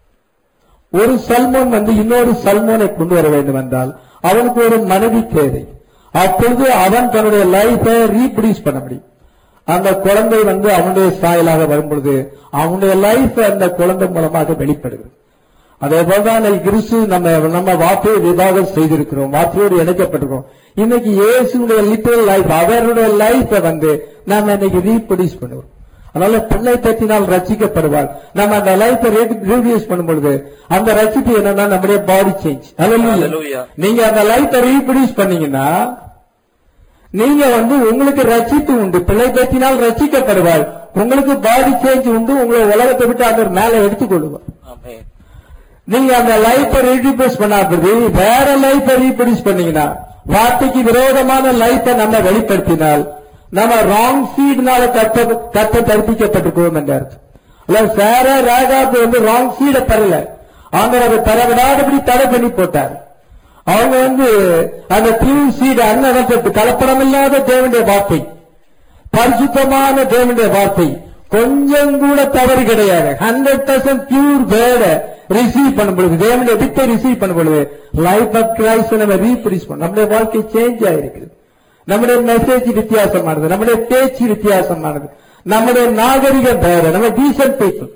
ஒரு சல்மோன் வந்து இன்னொரு சல்மோனை கொண்டு வர வேண்டும் என்றால் அவனுக்கு ஒரு மனைவி தேவை அப்பொழுது அவன் தன்னுடைய லைஃபை ரீப்ரொடியூஸ் பண்ண முடியும் அந்த குழந்தை வந்து அவனுடைய சாயலாக வரும்பொழுது அவனுடைய லைஃப் அந்த குழந்தை மூலமாக வெளிப்படுகிறது அதே போலதான் கிறிஸ்து நம்ம நம்ம வார்த்தையை விவாகம் செய்திருக்கிறோம் வார்த்தையோடு இணைக்கப்பட்டிருக்கிறோம் இன்னைக்கு இயேசுடைய லிட்டரல் லைஃப் அவருடைய லைஃபை வந்து நாம இன்னைக்கு ரீப்ரொடியூஸ் பண்ணுவோம் அதனால பிள்ளை பற்றினால் ரசிக்கப்படுவார் நம்ம அந்த லைஃபை ரீப்ரொடியூஸ் பண்ணும் பொழுது அந்த ரசிப்பு என்னன்னா நம்முடைய பாடி சேஞ்ச் Hallelujah. நீங்க அந்த லைஃபை ரீப்ரொடியூஸ் பண்ணீங்கன்னா நீங்க வந்து உங்களுக்கு ரட்சிப்பு உண்டு பிள்ளை பற்றினால் ரசிக்கப்படுவார் உங்களுக்கு பாடி சேஞ்ச் உண்டு உங்களை உலகத்தை விட்டு அவர் மேல எடுத்துக்கொள்வார் ஆமென் நீங்க அந்த லைஃபை ரீப்ரொடியூஸ் பண்ணாதது வேற லைஃபை ரீப்ரொடியூஸ் பண்ணீங்கன்னா வார்த்தைக்கு விரோதமான லைஃபை நம்ம வெளிப்படுத்தினால் நம்ம ராங் சீட்னால கத்த கத்த தடுப்பிக்கப்பட்டிருக்கோம் என்ற அர்த்தம் இல்ல சேர ராகாப்பு வந்து ராங் சீடை பெறல அவங்க அதை பெற விடாதபடி தடை பண்ணி போட்டார் அவங்க வந்து அந்த பியூர் சீடு அன்னகத்து கலப்படம் இல்லாத தேவனுடைய வார்த்தை பரிசுத்தமான தேவனுடைய வார்த்தை கொஞ்சம் கூட தவறு கிடையாது hundred percent pure word receive பண்ணும் பொழுது தேவனுடைய வித்தை ரிசீவ் பண்ணும் பொழுது லைஃப் ஆஃப் கிரைஸ்ட் நம்ம ரீப்ரொடியூஸ் பண்ணோம் நம்முடைய வாழ்க்கை சேஞ்ச் ஆயிருக்குது நம்முடைய மெசேஜ் வித்தியாசமானது நம்முடைய பேச்சு வித்தியாசமானது நம்முடைய நாகரிகம் வேற நம்ம டீசன்ட் பீப்புள்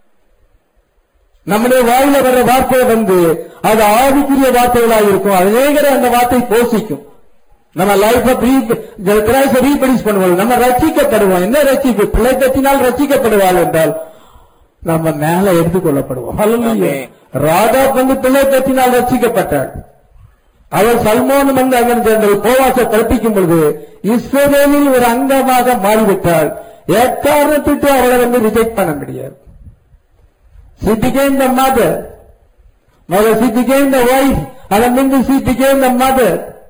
நம்முடைய வாயில வர்ற வார்த்தை வந்து அது ஆவிக்குரிய வார்த்தைகளாக இருக்கும் அநேகரை அந்த வார்த்தை போஷிக்கும் நம்ம லைஃப் கிரைஸ்ட ரீப்ரொடியூஸ் பண்ணுவோம் நம்ம ரசிக்கப்படுவோம் என்ன ரசிப்பு பிள்ளை பற்றினால் ரசிக்கப்படுவாள் என்றால் நம்ம மேல எடுத்துக்கொள்ளப்படுவோம் Hallelujah. Amen. ராதா வந்து பிள்ளை பற்றினால் ரசிக்கப்பட்டாள் அவள் சல்மோன் வந்து அங்கிருந்து எங்கள் போவாச கற்பிக்கும் பொழுது இஸ்ரேலில் ஒரு அங்கமாக மாறிவிட்டாள் எக்காரணத்துக்கு அவளை வந்து ரிஜெக்ட் பண்ண முடியாது She became the mother. Mother, she became the wife. And then she became the mother.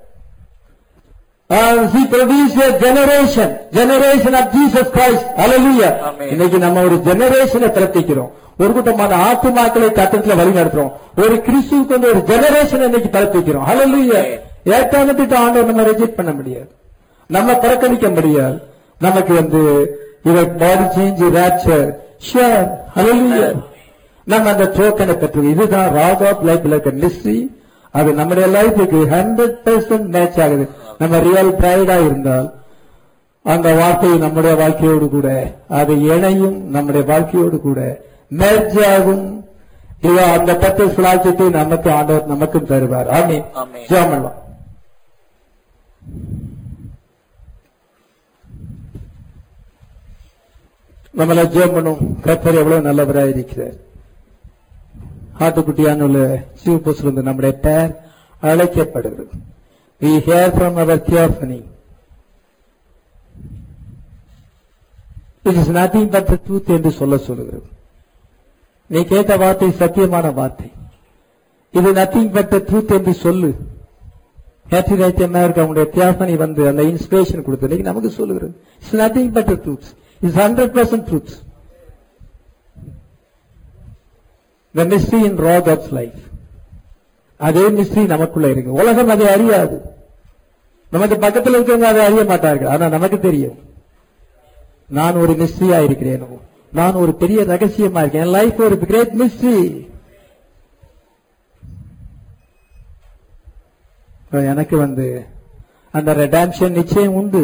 Uh, she produced a generation, generation of Jesus Christ. Hallelujah. Amen. இன்னைக்கு நம்ம ஒரு ஜெனரேஷனை பிறப்பிக்கிறோம் ஒரு கூட்டமான ஆத்துமாக்களை கட்டத்தில் வழி நடத்துறோம் ஒரு கிறிஸ்துவுக்கு வந்து ஒரு ஜெனரேஷன் இன்னைக்கு பிறப்பிக்கிறோம் Hallelujah. Amen. ஏற்காமத்திட்டு ஆண்டவர் நம்ம ரிஜெக்ட் பண்ண முடியாது நம்ம புறக்கணிக்க முடியாது நமக்கு வந்து இவர் பாடி சேஞ்ச் ரேப்சர் ஷியர் ஹalleluya நம்ம அந்த டோக்கனை பெற்று இதுதான் ராக் ஆஃப் லைஃப்ல இருக்க மிஸ்ட்ரி அது நம்முடைய லைஃபுக்கு ஹண்ட்ரட் பெர்சன்ட் மேட்ச் ஆகுது நம்ம ரியல் பிரைடா இருந்தால் அந்த வார்த்தை நம்முடைய வாழ்க்கையோடு கூட அது இணையும் நம்முடைய வாழ்க்கையோடு கூட merge ஆகும் இதோ அந்த பத்து சுலாட்சத்தை நமக்கு ஆண்டவர் நமக்கும் தருவார் ஆமீன் ஆமென். ஜெபம் பண்ணலாம் நம்மள ஜெபம் பண்ணும் கர்த்தர் எவ்வளவு நல்லவராக இருக்கிறார் ஆட்டுக்குட்டியான சிவபுசிலிருந்து நம்முடைய பெயர் அழைக்கப்படுகிறது we hear from our theophany it is nothing but the truth என்று சொல்ல சொல்லுகிறது நீ கேட்ட வார்த்தை சத்தியமான வார்த்தை இது நத்திங் பட் த ட்ரூத் என்று சொல்லு ஹேப்பி ரைட் அமெரிக்கா அவங்களுடைய தியாசனி வந்து அந்த இன்ஸ்பிரேஷன் கொடுத்து இன்னைக்கு நமக்கு சொல்லுகிறது it's nothing but the truth it's hundred percent truth the mystery in ரா காட்ஸ் லைஃப் அதே மிஸ்ட்ரி நமக்குள்ள இருக்கு உலகம் அதை அறியாது நமக்கு பக்கத்தில் இருக்கவங்க அதை அறிய மாட்டார்கள் ஆனா நமக்கு தெரியும் நான் ஒரு மிஸ்ட்ரியா இருக்கிறேன் நான் ஒரு பெரிய ரகசியமா இருக்கேன் என் லைஃப் ஒரு கிரேட் மிஸ்ட்ரி எனக்கு வந்து அந்த ரெடாம்ஷன் நிச்சயம் உண்டு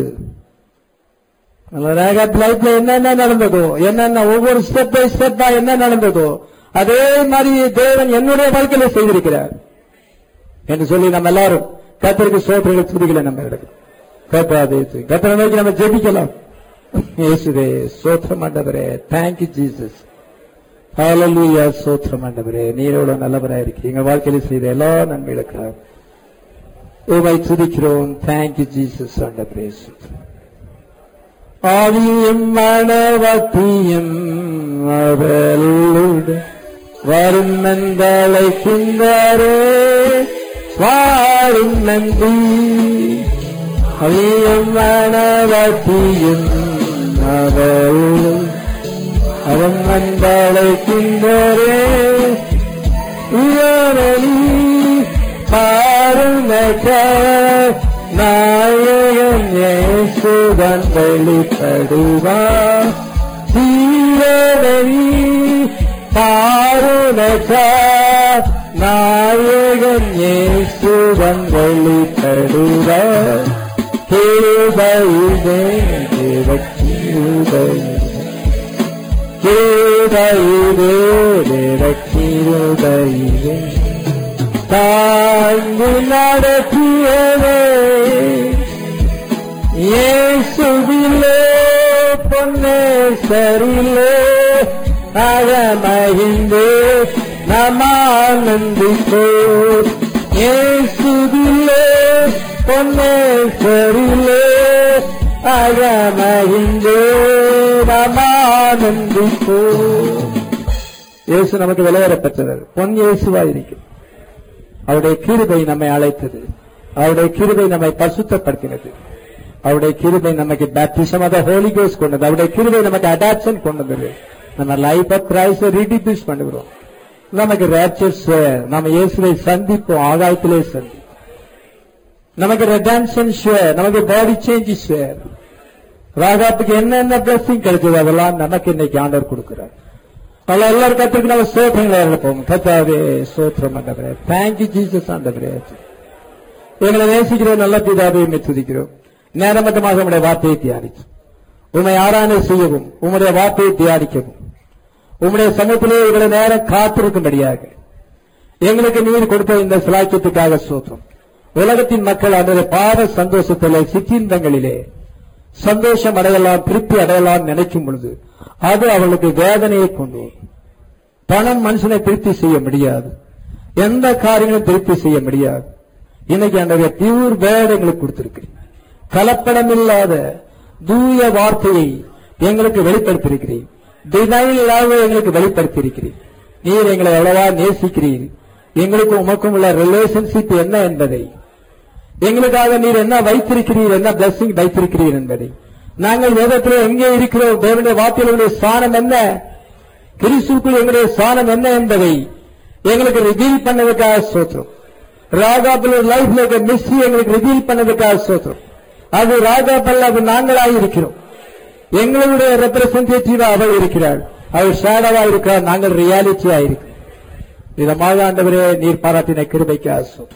லைஃப்ல என்னென்ன நடந்ததோ என்னென்ன ஒவ்வொரு ஸ்டெப் பை ஸ்டெப்பா என்ன நடந்ததோ அதே மாதிரி தேவன் என்னுடைய வாழ்க்கையில செய்திருக்கிறார் என்று சொல்லி நம்ம எல்லாரும் கத்தருக்கு சோதனைகள் துதிகளை நம்ம எடுக்கணும் கத்தாதே கத்தனை நோக்கி நம்ம ஜெபிக்கலாம் இயேசுவே சோத்திரம் ஆண்டவரே தேங்க்யூ ஜீசஸ் ஹalleluya சோத்திரம் ஆண்டவரே நீரோட நல்லவராக இருக்கு எங்க வாழ்க்கையில செய்த எல்லா நன்மைகளுக்காக உமை துதிக்கிறோம் தேங்க்யூ ஜீசஸ் ஆண்டவரே சோத்திரம் ஆவியும் மனவத்தியும் அவளுடன் வரும் நந்தலை சிந்தாரே வாரும் நந்தி அழியும் மனவத்தியும் அவளுடன் அவன் நந்தலை சிந்தாரே உயரணி பாருங்க நாயகன் இயேசுதான் வெளிப்படுவார் சீரனி பாருங்க நாயகன் இயேசுதான் வெளிப்படுவார் கிருபையுதே தேவக்கிருபை கிருபையுதே தேவக்கிருபையுதே தாங்கு நடத்தியவே இயேசுவிலே பொன்னேசரிலே அகமகிந்தே நமானந்திப்போ இயேசுவிலே பொன்னேசரிலே அகமகிந்தே நமானந்திப்போ இயேசு நமக்கு விளையாடப்பட்டவர் பொன் இயேசுவாயிருக்கும் அவருடைய கிருபை நம்மை அழைத்தது அவருடைய கிருபை நம்மை பசுத்தப்படுத்தினது அவருடைய கிருபை நமக்கு பேப்டிசம் அதை ஹோலி கோஸ் கொண்டது அவருடைய கிருபை நமக்கு அடாப்ஷன் கொண்டது நம்ம லைஃப் ஆஃப் கிரைஸ்ட ரீடிபியூஸ் பண்ணுகிறோம் நமக்கு ரேச்சர்ஸ் நம்ம இயேசுவை சந்திப்போம் ஆகாயத்திலே சந்தி நமக்கு ரெடான்ஷன் ஷேர் நமக்கு பாடி சேஞ்ச் ஷேர் ராகாப்புக்கு என்னென்ன பிளஸிங் கிடைச்சது அதெல்லாம் நமக்கு இன்னைக்கு ஆண்டவர் கொடுக்கிறார் அதெல்லாம் எல்லாரும் கத்துக்கு நம்ம சோத்திரங்களை இருப்போம் கத்தாவே சோத்திரம் ஆண்டவரே தேங்க்யூ ஜீசஸ் ஆண்டவரே எங்களை நேசிக்கிறோம் நல்ல பிதாவை துதிக்கிறோம் நேரமட்டமாக உங்களுடைய வார்த்தையை தியானிச்சு உண்மை ஆராய்ச்சி செய்யவும் உங்களுடைய வார்த்தையை தியானிக்கவும் உங்களுடைய சமயத்திலே இவங்களை நேரம் காத்திருக்கும்படியாக எங்களுக்கு நீர் கொடுத்த இந்த சிலாக்கியத்துக்காக சோத்திரம் உலகத்தின் மக்கள் அந்த பாவ சந்தோஷத்திலே சிற்றின்பங்களிலே சந்தோஷம் அடையலாம் திருப்தி அடையலாம் நினைக்கும் பொழுது அது அவளுக்கு வேதனையை கொண்டு வரும் பணம் மனுஷனை திருப்தி செய்ய முடியாது எந்த காரியங்களும் திருப்தி செய்ய முடியாது இன்னைக்கு அந்த பியூர் வேர்டு எங்களுக்கு கொடுத்திருக்கு கலப்படம் இல்லாத தூய வார்த்தையை எங்களுக்கு வெளிப்படுத்தியிருக்கிறீர் டிவைன் லவ் எங்களுக்கு வெளிப்படுத்தியிருக்கிறீர் நீர் எங்களை எவ்வளவா நேசிக்கிறீர் எங்களுக்கு உமக்கும் உள்ள ரிலேஷன்ஷிப் என்ன என்பதை எங்களுக்காக நீர் என்ன வைத்திருக்கிறீர் என்ன பிளஸிங் வைத்திருக்கிறீர் என்பதை நாங்கள் வேதத்தில் எங்கே இருக்கிறோம் தேவனுடைய வார்த்தைகளுடைய ஸ்தானம் என்ன கிறிஸ்துக்குள் எங்களுடைய ஸ்தானம் என்ன என்பதை எங்களுக்கு ரிவீல் பண்ணதுக்காக சோத்திரம் ராகாபில் லைஃப்ல இருக்க மிஸ்ட்ரி எங்களுக்கு ரிவீல் பண்ணதுக்காக சோத்திரம் அது ராகாபல் அது நாங்களாக இருக்கிறோம் எங்களுடைய ரெப்ரசன்டேட்டிவா அவள் இருக்கிறாள் அவள் ஷேடவா இருக்கிறார் நாங்கள் ரியாலிட்டியா இருக்கிறோம் விதமாக ஆண்டவரே நீர் பாராட்டின கிருபைக்கு ஆசோம்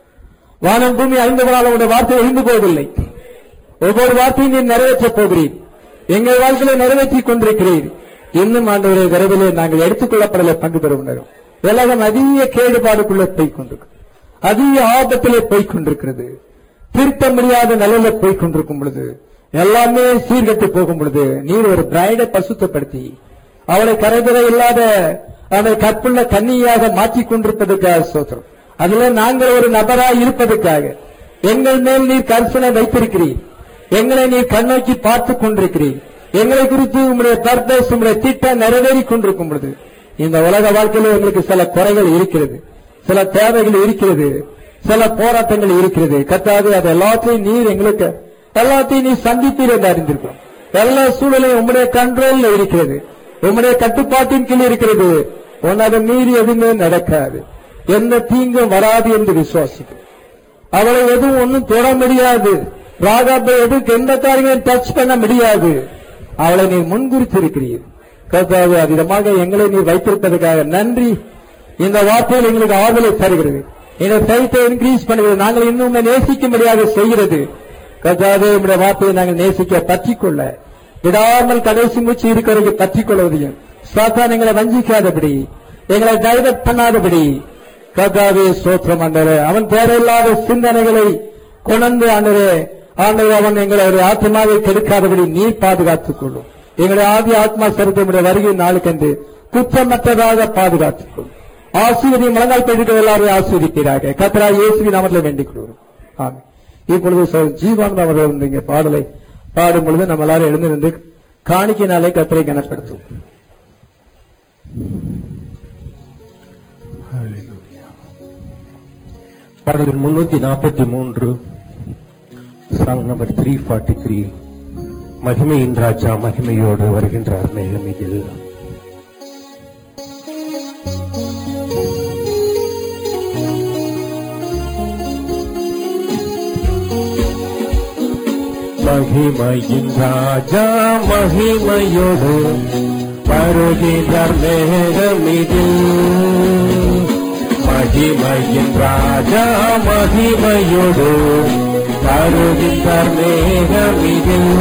வானம் பூமி அழிந்தவரால் உங்களுடைய வார்த்தை அழிந்து போவதில்லை ஒவ்வொரு வார்த்தையும் நீர் நிறைவேற்றப் போகிறீர் எங்கள் வாழ்க்கையில நிறைவேற்றிக் கொண்டிருக்கிறீர் இன்னும் ஆண்டவரே விரைவிலே நாங்கள் எடுத்துக் கொள்ளப்படலை பங்கு பெறும் உலகம் அதிக கேடுபாடுக்குள்ளே போய்க் கொண்டிருக்கிறது அதிக ஆபத்திலே போய்க் கொண்டிருக்கிறது திருத்த முடியாத நிலையில போய்க் கொண்டிருக்கும் பொழுது எல்லாமே சீர்கட்டு போகும் பொழுது நீர் ஒரு பிரைடை பசுத்தப்படுத்தி அவளை கரைதர இல்லாத அவளை கற்புள்ள கன்னியாக மாற்றிக் கொண்டிருப்பதற்காக சோத்திரம் அதுல நாங்கள் ஒரு நபராய் இருப்பதற்காக எங்கள் மேல் நீர் கரிசனை வைத்திருக்கிறீர் எங்களை நீர் கண்ணோக்கி பார்த்துக் கொண்டிருக்கிறீர் எங்களை குறித்து உங்களுடைய பர்பஸ் உங்களுடைய திட்டம் நிறைவேறிக் கொண்டிருக்கும் பொழுது இந்த உலக வாழ்க்கையில எங்களுக்கு சில குறைகள் இருக்கிறது சில தேவைகள் இருக்கிறது சில போராட்டங்கள் இருக்கிறது கத்தாது அது எல்லாத்தையும் நீர் எங்களுக்கு எல்லாத்தையும் நீ சந்தித்தீர் என்று அறிந்திருக்கிறோம் எல்லா சூழலையும் உம்முடைய கண்ட்ரோல்ல இருக்கிறது உம்முடைய கட்டுப்பாட்டின் கீழ் இருக்கிறது உனது மீறி எதுவுமே நடக்காது எந்த தீங்கும் வராது என்று விசுவாசிக்கும் அவளை எதுவும் ஒன்றும் தொட முடியாது ராகாப்பை எதுவும் எந்த காரியங்களும் டச் பண்ண முடியாது அவளை நீ முன்குறித்திருக்கிறீர் கர்த்தாவே அதிகமாக எங்களை நீ வைத்திருப்பதற்காக நன்றி இந்த வார்த்தையில் எங்களுக்கு ஆதரவை தருகிறது இந்த சைத்தை இன்க்ரீஸ் பண்ணுகிறது நாங்கள் இன்னும் நேசிக்க முடியாது செய்கிறது கர்த்தாவே உடைய வார்த்தையை நாங்கள் நேசிக்க பற்றிக்கொள்ள விடாமல் கடைசி மூச்சு இருக்கிறவங்க பற்றிக் கொள்வதையும் சாத்தான் எங்களை வஞ்சிக்காதபடி எங்களை டைவர்ட் பண்ணாதபடி கர்த்தாவே சோத்திரம் ஆண்டவரே அவன் தேவையில்லாத சிந்தனைகளை கொண்டு ஆண்டவரே ஆண்டவர் அவன் எங்களை ஒரு ஆத்மாவை கெடுக்காதபடி நீர் பாதுகாத்துக் கொள்ளும் எங்களுடைய ஆதி ஆத்மா சரித்தமுடைய வருகை நாளுக்கென்று குற்றமற்றதாக பாதுகாத்துக் கொள்ளும் ஆசீர்வதியும் முழங்கால் பெற்று எல்லாரையும் ஆசீர்விக்கிறாக கத்ரா இயேசுவி நாமத்தில் வேண்டிக் கொள்கிறோம் ஆமென். இப்பொழுது சகோதரர் ஜீவானந்த அவர்கள் வந்து இங்கே பாடலை பாடும் பொழுது நம்ம எல்லாரும் எழுந்து நின்று காணிக்கையினாலே கத்தரை கனப்படுத்தும் பாடல் முன்னூத்தி நாற்பத்தி மூன்று song number three forty three மகிமையின் ராஜா மகிமையோடு வருகின்றார் மேலும் இதில் மகிமையின் ராஜா மகிமையோடு வருகின்றார் மேகம் இதில் மகிமையின் ராஜா மகிமையோடு வருகின்றார் மேகமிதில்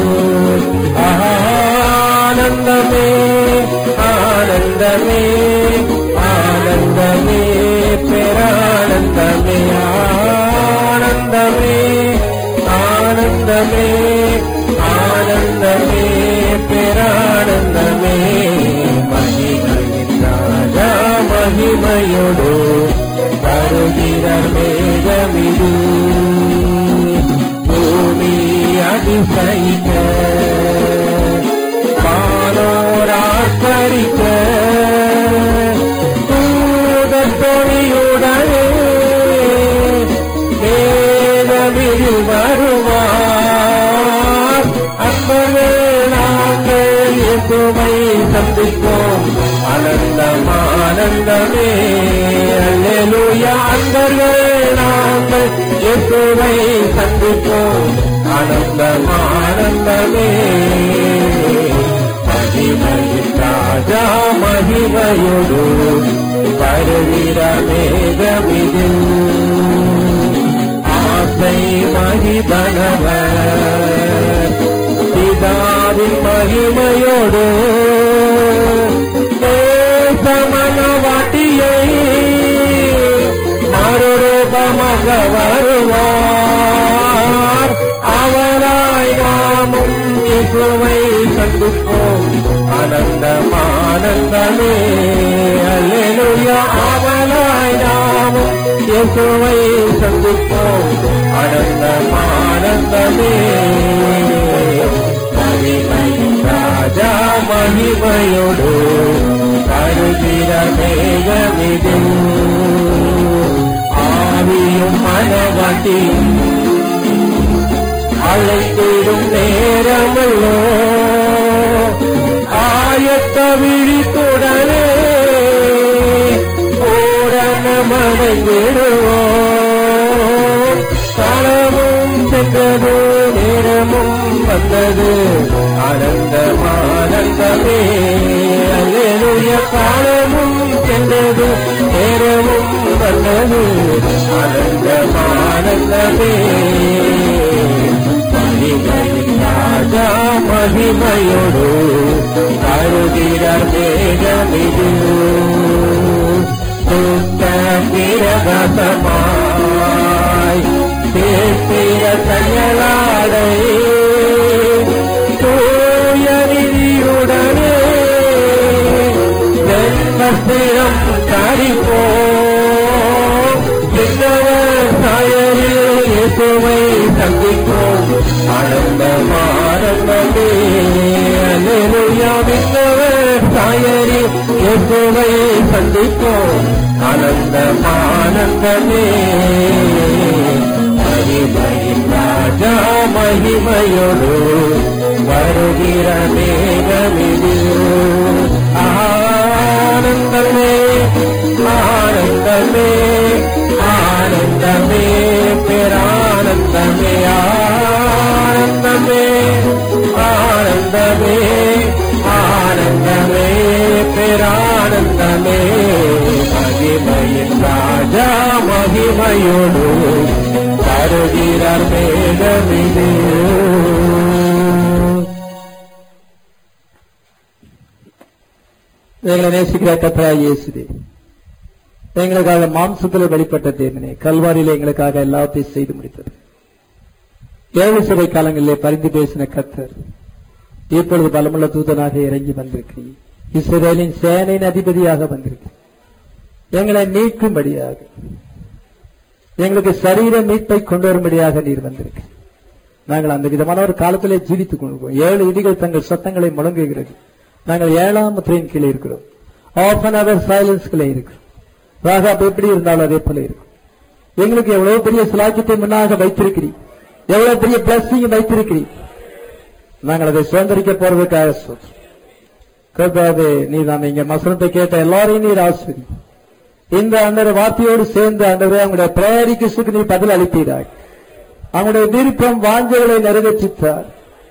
ஆனந்தமே ஆனந்தமே ஆனந்தமே பேரானந்தமே ஆனந்தமே ஆனந்தமே ஆனந்தமே பேரானந்தமே மகிமையின் ராஜா மகிமையோடு வருகிறார் மேகமிது பூமி அதிசயிக்க பாலோராக்கரிக்க தூதத்தொழியுடனே மேகமில் வருவார் அன்பர்கள் நாங்கள் இயேசுவை சந்திப்போம் ஆனந்தம் ஆனந்தமே அல்லேலூயா அன்பர்கள் நாங்கள் இயேசுவை சந்திப்போம் ஆனந்தம் ஆனந்தமே மகிமையின் ராஜா மகிமையோடு வருகிற மேகமிதில் ஆசை மகிதனவர் பிதாவின் மகிமையோடு சமனவாட்டியை மறுரூபமாக வருவார் அவராய் நாமும் இயேசுவை சந்திப்போம் ஆனந்தம் ஆனந்தமே அல்லேலூயா அவராய் நாமும் இயேசுவை சந்திப்போம் ஆனந்தம் ஆனந்தமே மகிமையின் ராஜா மகிமையோடு வருகிற மேகமிதில் ஆவியும் மனவட்டியும் அழைத்திடும் நேரமல்லோ ஆயத்த விழித்துடனே ஓரணமடைந்திடுவோம் சென்றது நேரமும் வந்தது ஆனந்தம் ஆனந்தமே அல்லேலூய காலமும் சென்றது நேரமும் வந்தது ஆனந்தம் ஆனந்தமே மகிமையின் ராஜா மகிமையோடு கருதிறார் மேகமிது சுத்த பிரகாசமாய் தேசிய செயலாடை தூய நிதியுடனே ஜென்மஸ்திரம் தாரிப்போம் சின்னவர் சாயலில் இயேசுவை சந்திப்போம் ஆனந்தம் ஆனந்தமே அல்லேலூயா விண்ணவர் சாயலில் இயேசுவை சந்திப்போம் ஆனந்தம் ஆனந்தமே மகிமையின் ராஜா மகிமையோடு வருகிற மேகமிது ஆனந்தமே ஆனந்தமே ஆனந்தமே பேரானந்தமே ஆனந்தமே ஆனந்தமே ஆனந்தமே பேரானந்தமே மகிமையின் ராஜா மகிமையோடு வருகிறார் மேகமிது எங்களை நேசிக்கிற கத்தராய் இயேசுவே எங்களுக்காக மாம்சத்தில் வெளிப்பட்ட தேவனே கல்வாரியில எங்களுக்காக எல்லாத்தையும் செய்து முடித்தது ஏழு சிறை காலங்களிலே பரிந்து பேசின கத்தர் இப்பொழுது பலமுள்ள தூதனாக இறங்கி வந்திருக்கிறீர் இஸ்ரேலின் சேனையின் அதிபதியாக வந்திருக்கிறீர் எங்களை மீட்கும்படியாக எங்களுக்கு சரீர மீட்பை கொண்டு வரும்படியாக நீர் வந்திருக்கிறீர் நாங்கள் அந்த விதமான ஒரு காலத்திலே ஜீவித்துக் கொள்கிறோம் ஏழு இடிகள் தங்கள் சத்தங்களை முழங்குகிறது நாங்கள் ஏழாம் முத்திரையின் கீழே இருக்கிறோம் ஆஃப் அன் அவர் சைலன்ஸ்களே இருக்கிறோம் ராகாப் எப்படி இருந்தாலும் அதே போல இருக்கும் எங்களுக்கு எவ்வளவு பெரிய சிலாக்கியத்தை முன்னாக வைத்திருக்கிறீர் எவ்வளவு பெரிய பிளஸிங் வைத்திருக்கிறீர் நாங்கள் அதை சுதந்திரிக்க போறதுக்காக சொல்றோம் கர்த்தாவே நீ நாம் இங்க மசனத்தை கேட்ட எல்லாரையும் நீர் ஆஸ்வதி இந்த அந்த வார்த்தையோடு சேர்ந்து ஆண்டவரே அவங்களுடைய பிரேரிக்கு சுக்கு நீ பதில் அளித்தீராய் அவங்களுடைய விருப்பம் வாஞ்சல்களை நிறைவேற்றித்தார்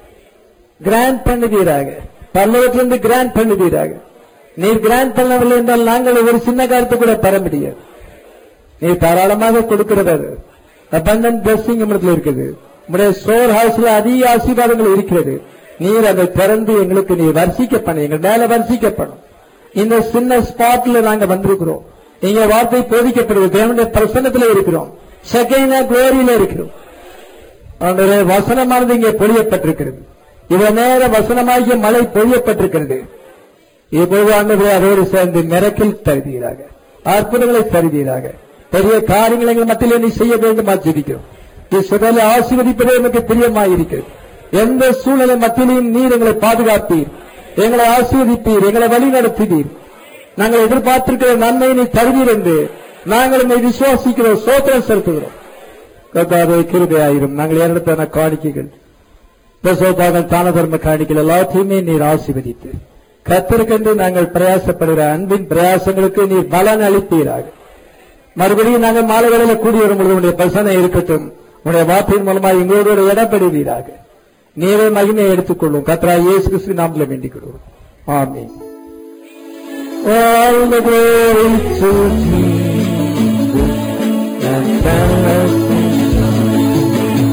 கிராண்ட் பண்ணுவீராக பல்லவற்றிலிருந்து கிராண்ட் பண்ணுவீராக நீர் கிராண்ட் பண்ணவில்லை என்றால் நாங்கள் ஒரு சின்ன காலத்தை கூட பெற முடியாது நீர் தாராளமாக கொடுக்கிறவர் abundant blessing நம்மிடத்தில் இருக்குது உங்களுடைய ஸ்டோர் ஹவுஸ்ல அதிக ஆசீர்வாதங்கள் இருக்கிறது நீர் அதை திறந்து எங்களுக்கு நீர் வர்ஷிக்க பண்ண எங்க மேல வர்ஷிக்க பண்ணும் இந்த சின்ன ஸ்பாட்ல நாங்க வந்திருக்கிறோம் இங்க வார்த்தை போதிக்கப்படுது தேவனுடைய பிரசன்னத்துல இருக்கிறோம் செகண்ட் குளோரியில இருக்கிறோம் ஆண்டவரே வசனமானது இங்கே பொழியப்பட்டிருக்கிறது இவ்வளவு நேர வசனமாகிய மழை பொழியப்பட்டிருக்கிறது இப்போது ஆண்டவரே அதோடு சேர்ந்து மிரக்கில் தருவீராக அற்புதங்களை தருவீராக பெரிய காரியங்களை எங்கள் மத்தியிலே நீ செய்ய வேண்டுமா ஜெபிக்கிறோம் இஸ்ரவேலை ஆசீர்வதிப்பதே எனக்கு பிரியமாயிருக்கிறது எந்த சூழ்நிலை மத்தியிலையும் நீர் எங்களை பாதுகாப்பீர் எங்களை ஆசீர்வதிப்பீர் எங்களை வழி நடத்துவீர் நாங்கள் எதிர்பார்த்திருக்கிற நன்மையை நீ தருவீர் என்று நாங்கள் உண்மை விசுவாசிக்கிறோம் சோத்திரம் செலுத்துகிறோம் கர்த்தாவே கிருபையாயிரும் நாங்கள் ஏறெடுத்தான காணிக்கைகள் பிரசோதான தான தர்ம காணிக்கைகள் எல்லாத்தையுமே நீர் ஆசீர்வதித்து கத்திருக்கென்று நாங்கள் பிரயாசப்படுகிற அன்பின் பிரயாசங்களுக்கு நீர் பலன் அளிப்பீராக மறுபடியும் நாங்கள் மாலை வேளையில கூடி வரும்பொழுது உடைய பிரசனை இருக்கட்டும் உடைய வார்த்தையின் மூலமா எங்களோடு கூட இடப்படுவீராக நீரே மகிமையை எடுத்துக்கொள்ளும் கத்ரா இயேசு கிறிஸ்து நாமத்தில் வேண்டிக் கொள்வோம் ஆமென் All the glory to Jesus and fellowship.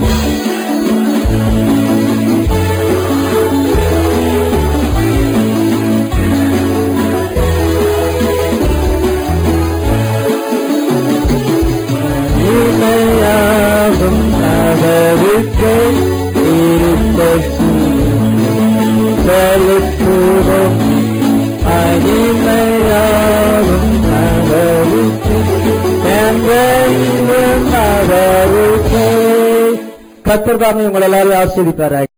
இமையாகும் அவருக்கே இருப்பது செலுத்துவோம் அடிமையாகும் அவருக்கே என்றென்றும் அவருக்கே கத்தர் தாமே உங்கள் எல்லாரையும் ஆசீர்வதிப்பாராக